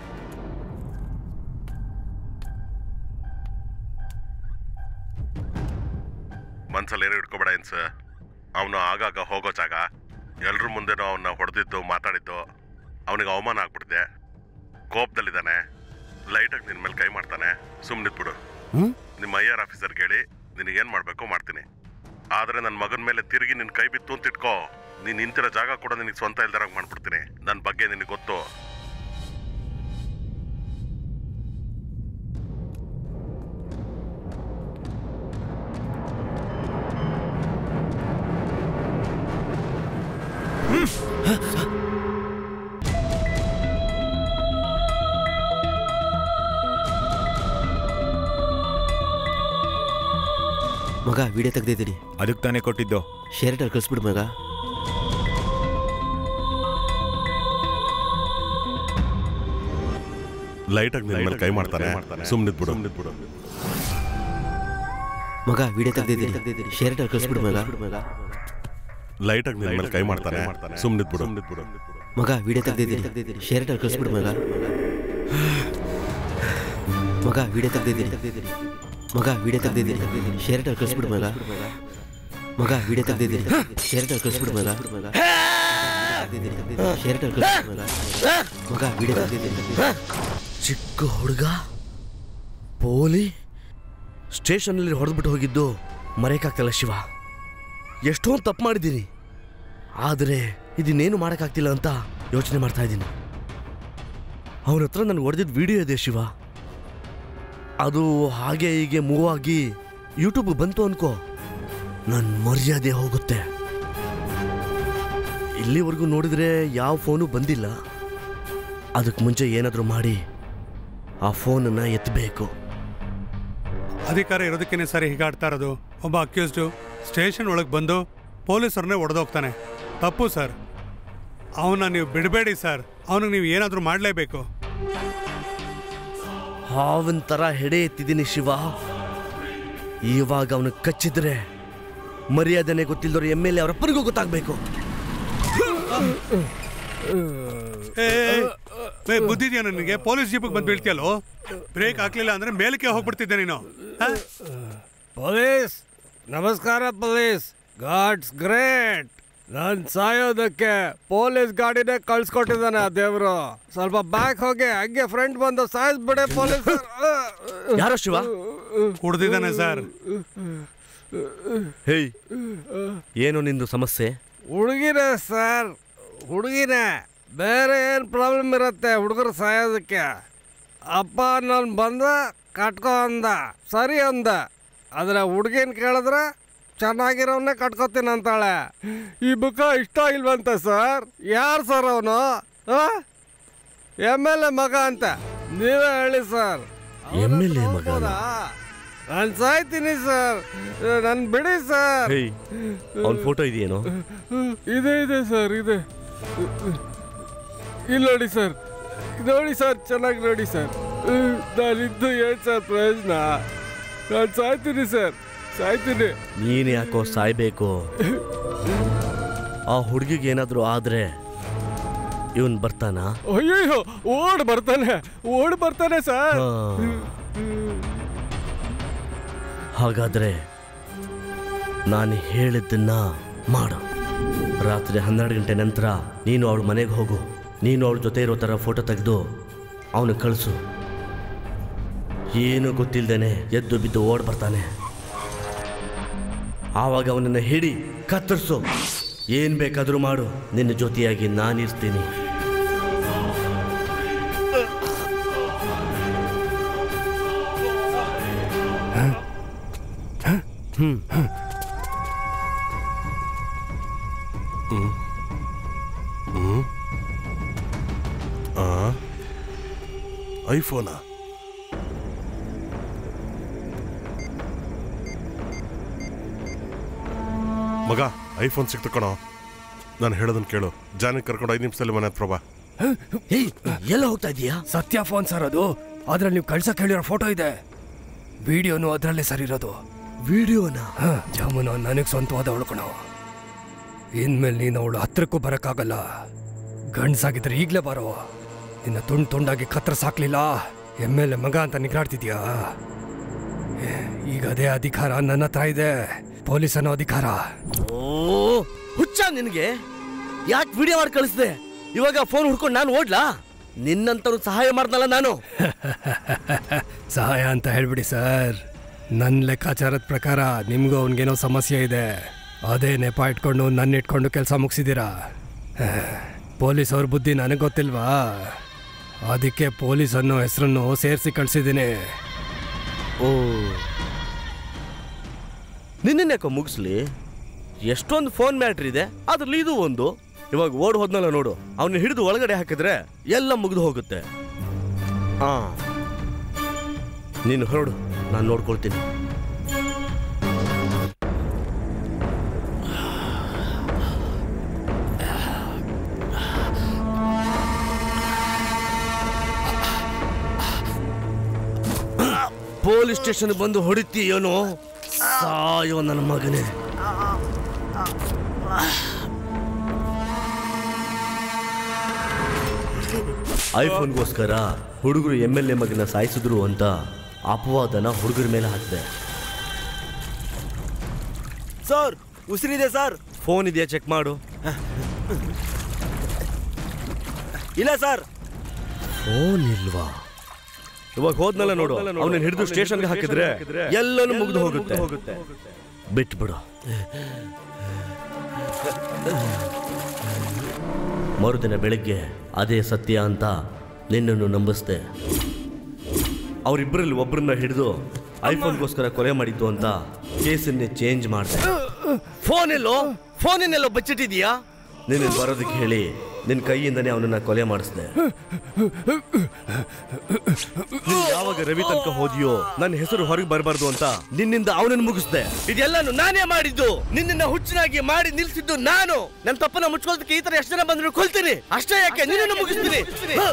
ಮನ್ಸಲ್ಲಿ ಏನು ಇಟ್ಕೋಬೇಡ ಇನ್ಸ ಅವನು ಆಗಾಗ ಹೋಗೋ ಜಾಗ ಎಲ್ರ ಮುಂದೆನೂ ಅವನ್ನ ಹೊಡೆದಿದ್ದು ಮಾತಾಡಿದ್ದು ಅವನಿಗೆ ಅವಮಾನ ಆಗ್ಬಿಟ್ಟಿದೆ ಕೋಪದಲ್ಲಿದ್ದಾನೆ ಲೈಟಾಗಿ ನಿನ್ನ ಮೇಲೆ ಕೈ ಮಾಡ್ತಾನೆ ಸುಮ್ಮನಿದ್ಬಿಡು ನಿಮ್ಮ ಐ ಆರ್ ಆಫೀಸರ್ ಕೇಳಿ ನಿನಗೇನು ಮಾಡಬೇಕು ಮಾಡ್ತೀನಿ ಆದರೆ ನನ್ನ ಮಗನ ಮೇಲೆ ತಿರುಗಿ ನಿನ್ನ ಕೈ ಬಿತ್ತು ಅಂತ ಇಟ್ಕೋ ನೀನು ನಿಂತಿರೋ ಜಾಗ ಕೂಡ ನಿನಗೆ ಸ್ವಂತ ಇಲ್ದಾರಾಗ ಮಾಡ್ಬಿಡ್ತೀನಿ ನನ್ನ ಬಗ್ಗೆ ನಿನಗೆ ಗೊತ್ತು ಮಗ ವಿಡಿಯೋ ತೆಗ್ದಿದ್ದೀನಿ ಅದಕ್ಕೆ ತಾನೇ ಕೊಟ್ಟಿದ್ದು ಶೇರ್ಟಲ್ಲಿ ಕಳಿಸ್ಬಿಡು ಮಗ ಲೈಟಾಗಿ ನಿನ್ನ ಮೇಲೆ ಕೈ ಮಾಡ್ತಾನೆ ಸುಮ್ಮನಿದ್ಬಿಡು ಸುಮ್ಮನಿದ್ಬಿಡು ಮಗ ವಿಡಿಯೋ ತೆಗ್ದಿದ್ದೀನಿ ಶೇರ್ಟಲ್ಲಿ ಕಳಿಸ್ಬಿಡು ಮಗ ಲೈಟಾಗಿ ನಿನ್ನ ಮೇಲೆ ಕೈ ಮಾಡ್ತಾನೆ ಸುಮ್ಮನಿದ್ಬಿಡು ಸುಮ್ಮನಿದ್ಬಿಡು ಮಗ ವಿಡಿಯೋ ತೆಗ್ದಿದ್ದೀನಿ ಶೇರ್ಟಲ್ಲಿ ಕಳಿಸ್ಬಿಡು ಮಗ ಮಗ ವಿಡಿಯೋ ತೆಗ್ದಿದ್ದೀನಿ ಮಗ ವಿಡಿಯೋ ತೆಗ್ದಿದ್ದೀನಿ ಶೇರ್ಟಲ್ಲಿ ಕಳಿಸ್ಬಿಡು ಮಗ ಮಗ ವಿಡಿಯೋ ತೆಗ್ದಿದ್ದೀನಿ ಶೇರ್ಟಲ್ಲಿ ಕಳಿಸ್ಬಿಡು ಮಗ ಶೇರ್ಟಲ್ಲಿ ಕಳಿಸ್ಬಿಡು ಮಗ ಮಗ ವಿಡಿಯೋ ತೆಗ್ದಿದ್ದೀನಿ ಚಿಕ್ಕ ಹುಡುಗ ಪೋಲಿ ಸ್ಟೇಷನಲ್ಲಿ ಹೊಡೆದ್ಬಿಟ್ಟು ಹೋಗಿದ್ದು ಮರೆಯಕ್ಕಾಗ್ತಿಲ್ಲ ಶಿವ ಎಷ್ಟೊಂದು ತಪ್ಪು ಮಾಡಿದ್ದೀನಿ ಆದರೆ ಇದನ್ನೇನು ಮಾಡೋಕ್ಕಾಗ್ತಿಲ್ಲ ಅಂತ ಯೋಚನೆ ಮಾಡ್ತಾ ಇದ್ದೀನಿ ಅವನ ಹತ್ರ ನನಗೆ ಹೊಡೆದಿದ್ದ ವಿಡಿಯೋ ಇದೆ ಶಿವ ಅದು ಹಾಗೆ ಹೀಗೆ ಮೂವ್ ಆಗಿ ಯೂಟ್ಯೂಬ್ ಬಂತು ಅನ್ಕೋ ನನ್ನ ಮರ್ಯಾದೆ ಹೋಗುತ್ತೆ ಇಲ್ಲಿವರೆಗೂ ನೋಡಿದ್ರೆ ಯಾವ ಫೋನು ಬಂದಿಲ್ಲ ಅದಕ್ಕೆ ಮುಂಚೆ ಏನಾದರೂ ಮಾಡಿ ಆ ಫೋನನ್ನು ಎತ್ತಬೇಕು ಅಧಿಕಾರ ಇರೋದಕ್ಕೇನೆ ಸರಿ ಹೀಗಾಡ್ತಾ ಇರೋದು ಒಬ್ಬ ಅಕ್ಯೂಸ್ಡು ಸ್ಟೇಷನ್ ಒಳಗೆ ಬಂದು ಪೊಲೀಸರನ್ನೇ ಒಡೆದೋಗ್ತಾನೆ ತಪ್ಪು ಸರ್ ಅವನ್ನ ನೀವು ಬಿಡಬೇಡಿ ಸರ್ ಅವನಿಗೆ ನೀವು ಏನಾದರೂ ಮಾಡಲೇಬೇಕು ಹಾವಿನ ಥರ ಹೆಡೆ ಎತ್ತಿದ್ದೀನಿ ಶಿವ ಇವಾಗ ಅವನು ಕಚ್ಚಿದ್ರೆ ಮರ್ಯಾದನೆ ಗೊತ್ತಿಲ್ದವ್ರು ಎಮ್ ಎಲ್ ಎ ಅವ್ರ ಅಪ್ಪನಿಗೂ ಗೊತ್ತಾಗ್ಬೇಕು ಬುದ್ಧಿದ್ಯಾ ನನಗೆ ಪೊಲೀಸ್ ಜೀಪಿಗೆ ಬಂದು ಬೀಳ್ತೀಯಲ್ಲೋ ಬ್ರೇಕ್ ಹಾಕ್ಲಿಲ್ಲ ಅಂದ್ರೆ ಮೇಲಕ್ಕೆ ಹೋಗ್ಬಿಡ್ತಿದ್ದೆ ನೀನು ಹ? ಪೊಲೀಸ್ ನಮಸ್ಕಾರ ಪೊಲೀಸ್ ಗಾಡ್ಸ್ ಗ್ರೇಟ್ ನಾನ್ ಸಾಯೋದಕ್ಕೆ ಪೊಲೀಸ್ ಗಾಡಿನೇ ಕಳ್ಸ್ಕೊಟ್ಟಿದ್ದಾನೆ ಆ ದೇವ್ರು ಸ್ವಲ್ಪ ಬ್ಯಾಕ್ ಹೋಗಿ ಹಂಗೆ ಫ್ರೆಂಡ್ ಬಂದು ಸಾಯಿಸ್ಬಿಡೆ ಪೊಲೀಸ್ ಯಾರೋ ಶಿವ ಕುಡ್ದಿದ್ದಾನೆ ಸರ್ ಹೇಯ್ ಏನು ನಿಂದು ಸಮಸ್ಯೆ ಹುಡುಗಿನೇ ಸರ್ ಹುಡುಗಿನೇ ಬೇರೆ ಏನು ಪ್ರಾಬ್ಲಮ್ ಇರುತ್ತೆ ಹುಡುಗರು ಸಾಯೋದಕ್ಕೆ ಅಪ್ಪ ನಾನು ಬಂದ ಕಟ್ಕೋ ಅಂದ ಸರಿ ಅಂದ ಆದರೆ ಹುಡುಗಿನ ಕೇಳಿದ್ರೆ ಚೆನ್ನಾಗಿರೋವನ್ನೇ ಕಟ್ಕೋತೀನಿ ಅಂತಾಳೆ ಈ ಬುಕ್ಕ ಇಷ್ಟ ಇಲ್ವಂತ ಸರ್ ಯಾರು ಸರ್ ಅವನು ಎಮ್ ಎಲ್ ಎ ಮಗ ಅಂತ ನೀವೇ ಹೇಳಿ ಸರ್ ಎಮ್ ಎಲ್ ಎ ಮಗ ನಾನು ಸಾಯ್ತೀನಿ ಸರ್ ನನ್ನ ಬಿಡಿ ಸರ್ ಹೇಯ್ ಅವ್ನ ಫೋಟೋ ಇದೆಯೇನೋ ಇದೆ ಇದೆ ಸರ್ ಇದೆ ಇಲ್ಲಿ ನೋಡಿ ಸರ್ ನೋಡಿ ಸರ್ ಚೆನ್ನಾಗಿ ನೋಡಿ ಸರ್ ನಾನಿದ್ದು ಏನು ಸರ್ ಪ್ರಯೋಜನ ನಾನು ಸಾಯ್ತೀನಿ ಸರ್ ಸಾಯ್ತೀನಿ ನೀನು ಯಾಕೋ ಸಾಯ್ಬೇಕು ಆ ಹುಡುಗಿಗೆ ಏನಾದರೂ ಆದ್ರೆ ಇವನ್ ಬರ್ತಾನಾ ಅಯ್ಯಯ್ಯೋ ಓಡ್ ಬರ್ತಾನೆ ಓಡ್ ಬರ್ತಾನೆ ಸರ್ ಹಾ. ಹಾಗಾದ್ರೆ ನಾನು ಹೇಳಿದ್ದನ್ನ ಮಾಡು ರಾತ್ರಿ ಹನ್ನೆರಡು ಗಂಟೆ ನಂತರ ನೀನು ಅವಳ ಮನೆಗೆ ಹೋಗು ನೀನು ಅವಳ ಜೊತೆ ಇರೋ ಥರ ಫೋಟೋ ತೆಗೆದು ಅವನು ಕಳಿಸು ಏನು ಗೊತ್ತಿಲ್ದೇನೆ ಎದ್ದು ಬಿದ್ದು ಓಡ್ ಬರ್ತಾನೆ ಆವಾಗ ಅವನನ್ನು ಹಿಡಿ ಕತ್ತರಿಸು ಏನು ಬೇಕಾದರೂ ಮಾಡು ನಿನ್ನ ಜೊತೆಯಾಗಿ ನಾನಿರ್ತೀನಿ ಹ್ಮ್ ಹ್ಮ್ ಹ್ಮ್ ಆ ಐಫೋನಾ ಮಗ ಐಫೋನ್ ಸಿಕ್ತು ಕಣೋ ನಾನು ಹೇಳೋದನ್ನ ಕೇಳು ಜಾನಿ ಕರ್ಕೊಂಡು ಐದು ನಿಮಿಷದಲ್ಲಿ ಮನೆ ಹತ್ರ ಬಾ ಎಲ್ಲ ಹೋಗ್ತಾ ಇದೀಯಾ ಸತ್ಯ ಫೋನ್ ಸರ್ ಅದು ಅದ್ರಲ್ಲಿ ನೀವು ಕಳ್ಸಕ್ ಹೇಳಿರೋ ಫೋಟೋ ಇದೆ ವಿಡಿಯೋನು ಅದರಲ್ಲೇ ಸರ್ ಇರೋದು ವಿಡಿಯೋನ ಜಾಮೂನು ನನಗೆ ಸ್ವಂತವಾದ ಉಳ್ಕೊಣ ಇನ್ಮೇಲೆ ನೀನು ಅವಳು ಹತ್ರಕ್ಕೂ ಬರಕ್ಕಾಗಲ್ಲ ಗಂಡ್ಸಾಗಿದ್ರೆ ಈಗಲೇ ಬರೋ ನಿನ್ನ ತುಂಡು ತುಂಡಾಗಿ ಕತ್ರ ಸಾಕ್ಲಿಲ್ಲ ಎಮ್ ಎಲ್ ಎ ಮಗ ಅಂತ ನಿಗ್ರಾಡ್ತಿದ್ಯಾ ಈಗ ಅದೇ ಅಧಿಕಾರ ನನ್ನ ಹತ್ರ ಇದೆ ಪೊಲೀಸ್ ಅನ್ನೋ ಅಧಿಕಾರ ಓ ಹುಚ್ಚ ನಿನಗೆ ಯಾಕೆ ವಿಡಿಯೋ ಮಾಡಿ ಕಳಿಸ್ದೆ ಇವಾಗ ಫೋನ್ ಹುಡ್ಕೊಂಡು ನಾನು ಓಡ್ಲಾ ನಿನ್ನಂತವ್ರು ಸಹಾಯ ಮಾಡ್ದಲ್ಲ ನಾನು ಸಹಾಯ ಅಂತ ಹೇಳ್ಬಿಡಿ ಸರ್ ನನ್ನ ಲೆಕ್ಕಾಚಾರದ ಪ್ರಕಾರ ನಿಮ್ಗೂ ಅವನಿಗೇನೋ ಸಮಸ್ಯೆ ಇದೆ ಅದೇ ನೆಪ ಇಟ್ಕೊಂಡು ನನ್ನ ಇಟ್ಕೊಂಡು ಕೆಲಸ ಮುಗಿಸಿದ್ದೀರಾ ಪೊಲೀಸ್ ಅವ್ರ ಬುದ್ಧಿ ನನಗೆ ಗೊತ್ತಿಲ್ವಾ ಅದಕ್ಕೆ ಪೊಲೀಸ್ ಅನ್ನೋ ಹೆಸರನ್ನು ಸೇರಿಸಿ ಕಳಿಸಿದ್ದೀನಿ ಓ ನಿನ್ನ ಯಾಕೋ ಮುಗಿಸ್ಲಿ ಎಷ್ಟೊಂದು ಫೋನ್ ಮ್ಯಾಟ್ರ್ ಇದೆ ಅದ್ರಲ್ಲಿ ಇದು ಒಂದು ಇವಾಗ ಓಡ್ ಹೋದ್ನಲ್ಲ ನೋಡು ಅವನ್ನ ಹಿಡಿದು ಒಳಗಡೆ ಹಾಕಿದ್ರೆ ಎಲ್ಲ ಮುಗಿದು ಹೋಗುತ್ತೆ ಹಾ ನೀನು ಹೊರಡು ನಾನು ನೋಡ್ಕೊಳ್ತೀನಿ ಪೊಲೀಸ್ ಸ್ಟೇಷನ್ ಬಂದು ಹೊಡಿತೀಯೋನು ಸಾಯೋ ನನ್ನ ಮಗನೇ ಐಫೋನ್ಗೋಸ್ಕರ ಹುಡುಗರು ಎಮ್ ಎಲ್ ಎ ಮಗನ ಸಾಯಿಸಿದ್ರು ಅಂತ ಅಪವಾದನ ಹುಡುಗರ ಮೇಲೆ ಹಾಕಿದೆ ಸರ್ ಉಸಿರಿದೆ ಸರ್ ಫೋನ್ ಇದೆಯಾ ಚೆಕ್ ಮಾಡು ಇಲ್ಲ ಸರ್ ಫೋನ್ ಇಲ್ವಾ ಇವಾಗ ಹೋದ್ನಲ್ಲ ನೋಡು ಅವನನ್ನ ಹಿಡಿದು ಸ್ಟೇಷನ್ಗೆ ಹಾಕಿದ್ರೆ ಎಲ್ಲನೂ ಮುಗಿದು ಹೋಗುತ್ತೆ ಬಿಟ್ಬಿಡು ಮರುದಿನ ಬೆಳಿಗ್ಗೆ ಅದೇ ಸತ್ಯ ಅಂತ ನಿನ್ನನ್ನು ನಂಬಿಸ್ದೆ ಅವರಿಬ್ಬರಲ್ಲಿ ಒಬ್ಬರನ್ನ ಹಿಡಿದು ಐಫೋನ್ಗೋಸ್ಕರ ಕೊಲೆ ಮಾಡಿದ್ದು ಅಂತ ಕೇಸನ್ನೇ ಚೇಂಜ್ ಮಾಡಿದೆ ಫೋನ್ ಎಲ್ಲೋ ಫೋನನ್ನೆಲ್ಲೋ ಬಚ್ಚಿಟ್ಟಿದ್ಯಾ ನಿನ್ನ ಬರೋದಕ್ಕೆ ಹೇಳಿ ನಿನ್ನ ಕೈಯಿಂದನೇ ಅವನನ್ನ ಕೊಲೆ ಮಾಡಿಸ್ದೆ ನೀನ್ ಯಾವಾಗ ರವಿ ತನಕ ಹೋದಿಯೋ ನನ್ನ ಹೆಸರು ಹೊರಗೆ ಬರಬಾರ್ದು ಅಂತ ನಿನ್ನಿಂದ ಅವನನ್ನು ಮುಗಿಸ್ದೆ ಇದೆಲ್ಲಾನು ನಾನೇ ಮಾಡಿದ್ದು ನಿನ್ನನ್ನ ಹುಚ್ಚನಾಗಿ ಮಾಡಿ ನಿಲ್ಸಿದ್ದು ನಾನು ನನ್ನ ತಪ್ಪನ್ನ ಮುಚ್ಕೊಳ್ಳೋದಕ್ಕೆ ಈ ತರ ಎಷ್ಟು ಜನ ಬಂದ್ರು ಕೊಲ್ತೀನಿ ಅಷ್ಟೇ ಯಾಕೆ ನಿನ್ನನ್ನು ಮುಗಿಸ್ತೀನಿ ಹ!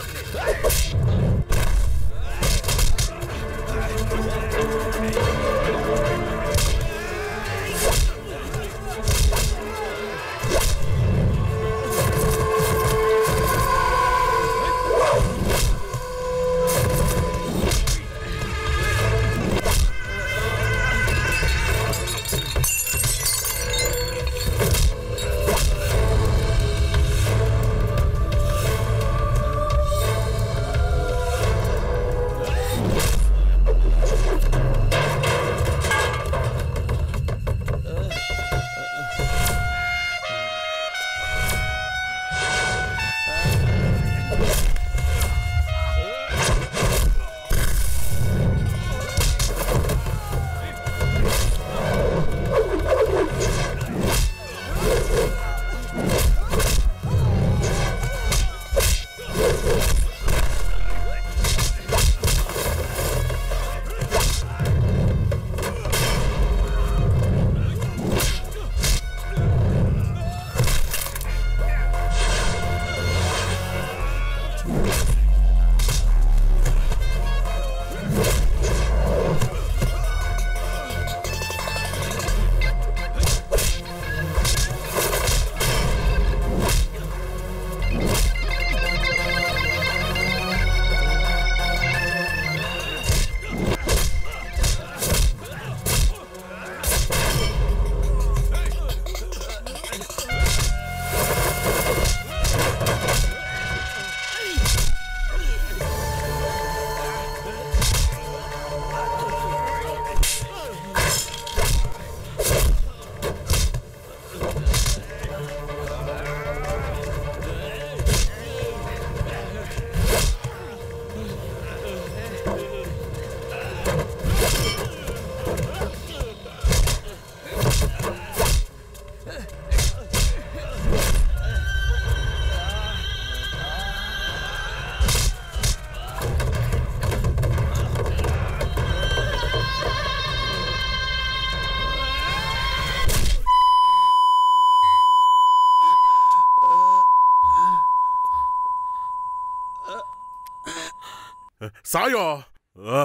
ಸಾಯೋ ಆ.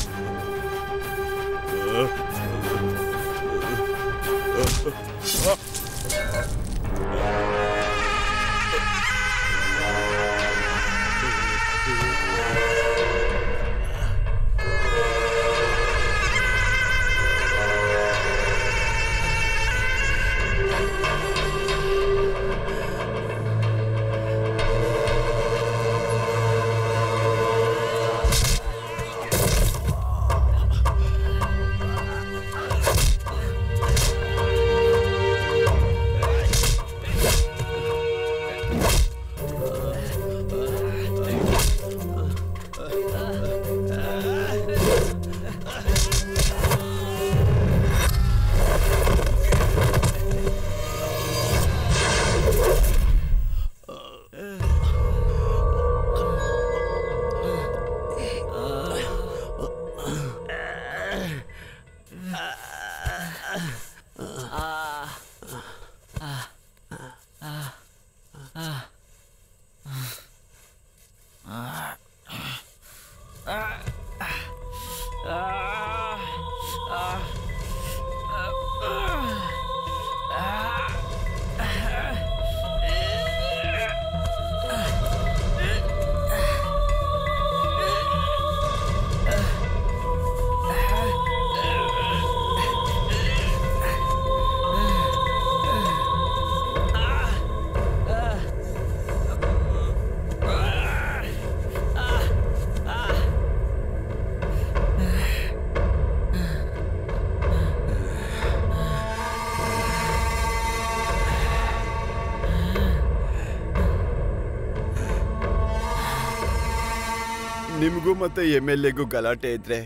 ನಿಮಗೂ ಮತ್ತೆ ಎಮ್ ಎಲ್ ಎಗೂ ಗಲಾಟೆ ಇದ್ರೆ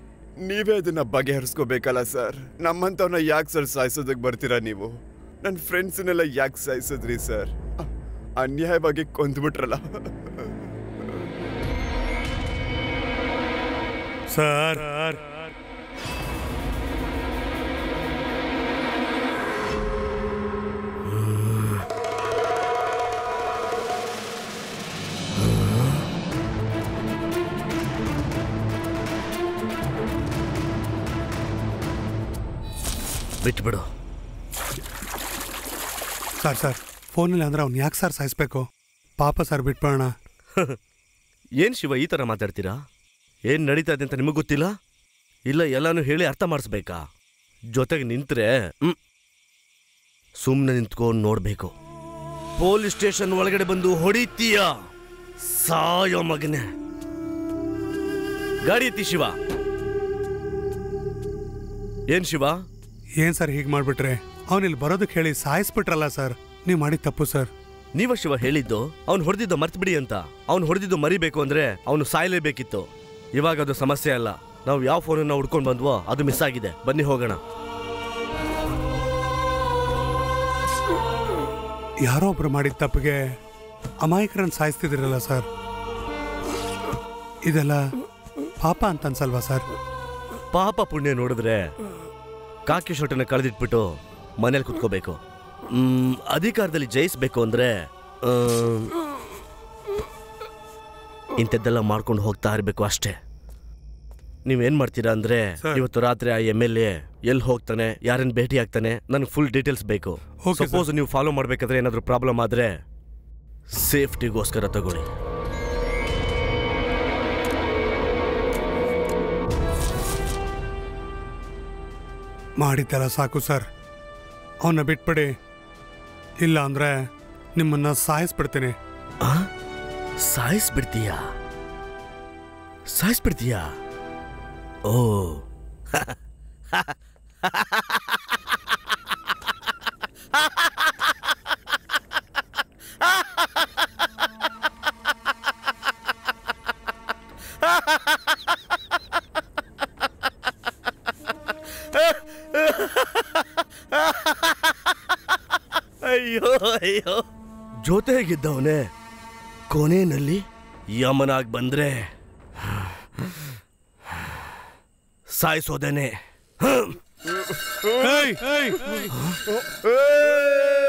ನೀವೇ ಅದನ್ನ ಬಗೆಹರಿಸ್ಕೋಬೇಕಲ್ಲ ಸರ್ ನಮ್ಮಂತವ್ನ ಯಾಕೆ ಸರ್ ಸಾಯಿಸೋದಕ್ಕೆ ಬರ್ತೀರಾ ನೀವು ನನ್ನ ಫ್ರೆಂಡ್ಸನ್ನೆಲ್ಲ ಯಾಕೆ ಸಾಯಿಸಿದ್ರಿ ಸರ್ ಅನ್ಯಾಯವಾಗಿ ಕೊಂದ್ಬಿಟ್ರಲ್ಲ ಸರ್ ಬಿಟ್ಬಿಡು ಸರ್ ಸರ್ ಫೋನಲ್ಲಿ ಅಂದ್ರೆ ಅವ್ನು ಯಾಕೆ ಸರ್ ಸಾಯಿಸ್ಬೇಕು ಪಾಪ ಸರ್ ಬಿಟ್ಬಿಡೋಣ ಏನ್ ಶಿವ ಈ ಥರ ಮಾತಾಡ್ತೀರಾ ಏನ್ ನಡೀತಾ ಇದೆ ಅಂತ ನಿಮಗೆ ಗೊತ್ತಿಲ್ಲ ಇಲ್ಲ ಎಲ್ಲಾನು ಹೇಳಿ ಅರ್ಥ ಮಾಡಿಸ್ಬೇಕಾ ಜೊತೆಗೆ ನಿಂತ್ರೆ ಹ್ಮ್ ಸುಮ್ಮನೆ ನಿಂತ್ಕೊಂಡು ನೋಡ್ಬೇಕು ಪೊಲೀಸ್ ಸ್ಟೇಷನ್ ಒಳಗಡೆ ಬಂದು ಹೊಡಿತೀಯ ಸಾಯೋ ಮಗನೇ ಗಾಡಿ ಎತ್ತಿ ಶಿವ ಏನ್ ಶಿವ ಏನ್ ಸರ್ ಹೀಗೆ ಮಾಡ್ಬಿಟ್ರೆ ಅವನಿಲ್ಲಿ ಬರೋದಕ್ಕೆ ಹೇಳಿ ಸಾಯಿಸ್ಬಿಟ್ರಲ್ಲ ಸರ್ ನೀವು ಮಾಡಿದ ತಪ್ಪು ಸರ್ ನೀವ ಶಿವ ಹೇಳಿದ್ದು ಅವ್ನು ಹೊಡೆದಿದ್ದು ಮರ್ತ್ಬಿಡಿ ಅಂತ ಅವ್ನು ಹೊಡೆದಿದ್ದು ಮರಿಬೇಕು ಅಂದ್ರೆ ಅವನು ಸಾಯಲೇಬೇಕಿತ್ತು ಇವಾಗ ಅದು ಸಮಸ್ಯೆ ಅಲ್ಲ ನಾವು ಯಾವ ಫೋನನ್ನ ಹುಡ್ಕೊಂಡು ಬಂದ್ವೋ ಅದು ಮಿಸ್ ಆಗಿದೆ ಬನ್ನಿ ಹೋಗೋಣ ಯಾರೋ ಒಬ್ರು ಮಾಡಿದ ತಪ್ಪಿಗೆ ಅಮಾಯಕರನ್ನು ಸಾಯಿಸ್ತಿದ್ರಲ್ಲ ಸರ್ ಇದೆಲ್ಲ ಪಾಪ ಅಂತ ಅನ್ಸಲ್ವಾ ಸರ್ ಪಾಪ ಪುಣ್ಯ ನೋಡಿದ್ರೆ ಕಾಕಿ ಶೋಟನ್ನ ಕಳೆದಿಟ್ಬಿಟ್ಟು ಮನೇಲಿ ಕುತ್ಕೋಬೇಕು ಮ್, ಅಧಿಕಾರದಲ್ಲಿ ಜಯಿಸ್ಬೇಕು ಅಂದ್ರೆ ಆಮ್, ಇಂಥದ್ದೆಲ್ಲ ಮಾಡ್ಕೊಂಡು ಹೋಗ್ತಾ ಇರಬೇಕು ಅಷ್ಟೇ ನೀವೇನ್ ಮಾಡ್ತೀರಾ ಅಂದ್ರೆ ಇವತ್ತು ರಾತ್ರಿ ಆ ಎಮ್ ಎಲ್ ಎ ಎಲ್ಲಿ ಹೋಗ್ತಾನೆ ಯಾರನ್ನ ಭೇಟಿ ಆಗ್ತಾನೆ ನನಗೆ ಫುಲ್ ಡೀಟೇಲ್ಸ್ ಬೇಕು Okay, sir. ಸಪೋಸ್ ನೀವು ಫಾಲೋ ಮಾಡ್ಬೇಕಾದ್ರೆ ಏನಾದರೂ ಪ್ರಾಬ್ಲಮ್ ಆದ್ರೆ ಸೇಫ್ಟಿಗೋಸ್ಕರ ತಗೊಳ್ಳಿ ಮಾಡಿದ್ದೆಲ್ಲ ಸಾಕು ಸರ್ ಅವನ್ನ ಬಿಟ್ಬಿಡಿ ಇಲ್ಲ ಅಂದ್ರೆ ನಿಮ್ಮನ್ನ ಸಾಯಿಸ್ಬಿಡ್ತೀನಿ ಸಾಯಿಸ್ಬಿಡ್ತೀಯಾ ಸಾಯಿಸ್ಬಿಡ್ತೀಯಾ ಓ ಅಯ್ಯೋ ಅಯ್ಯೋ ಜೊತೆಗಿದ್ದವನೇ ಕೊನೆಯಲ್ಲಿ ಯಮನಾಗ್ ಬಂದ್ರೆ ಸಾಯಿಸೋದೇನೆ ಏಯ್, ಏಯ್.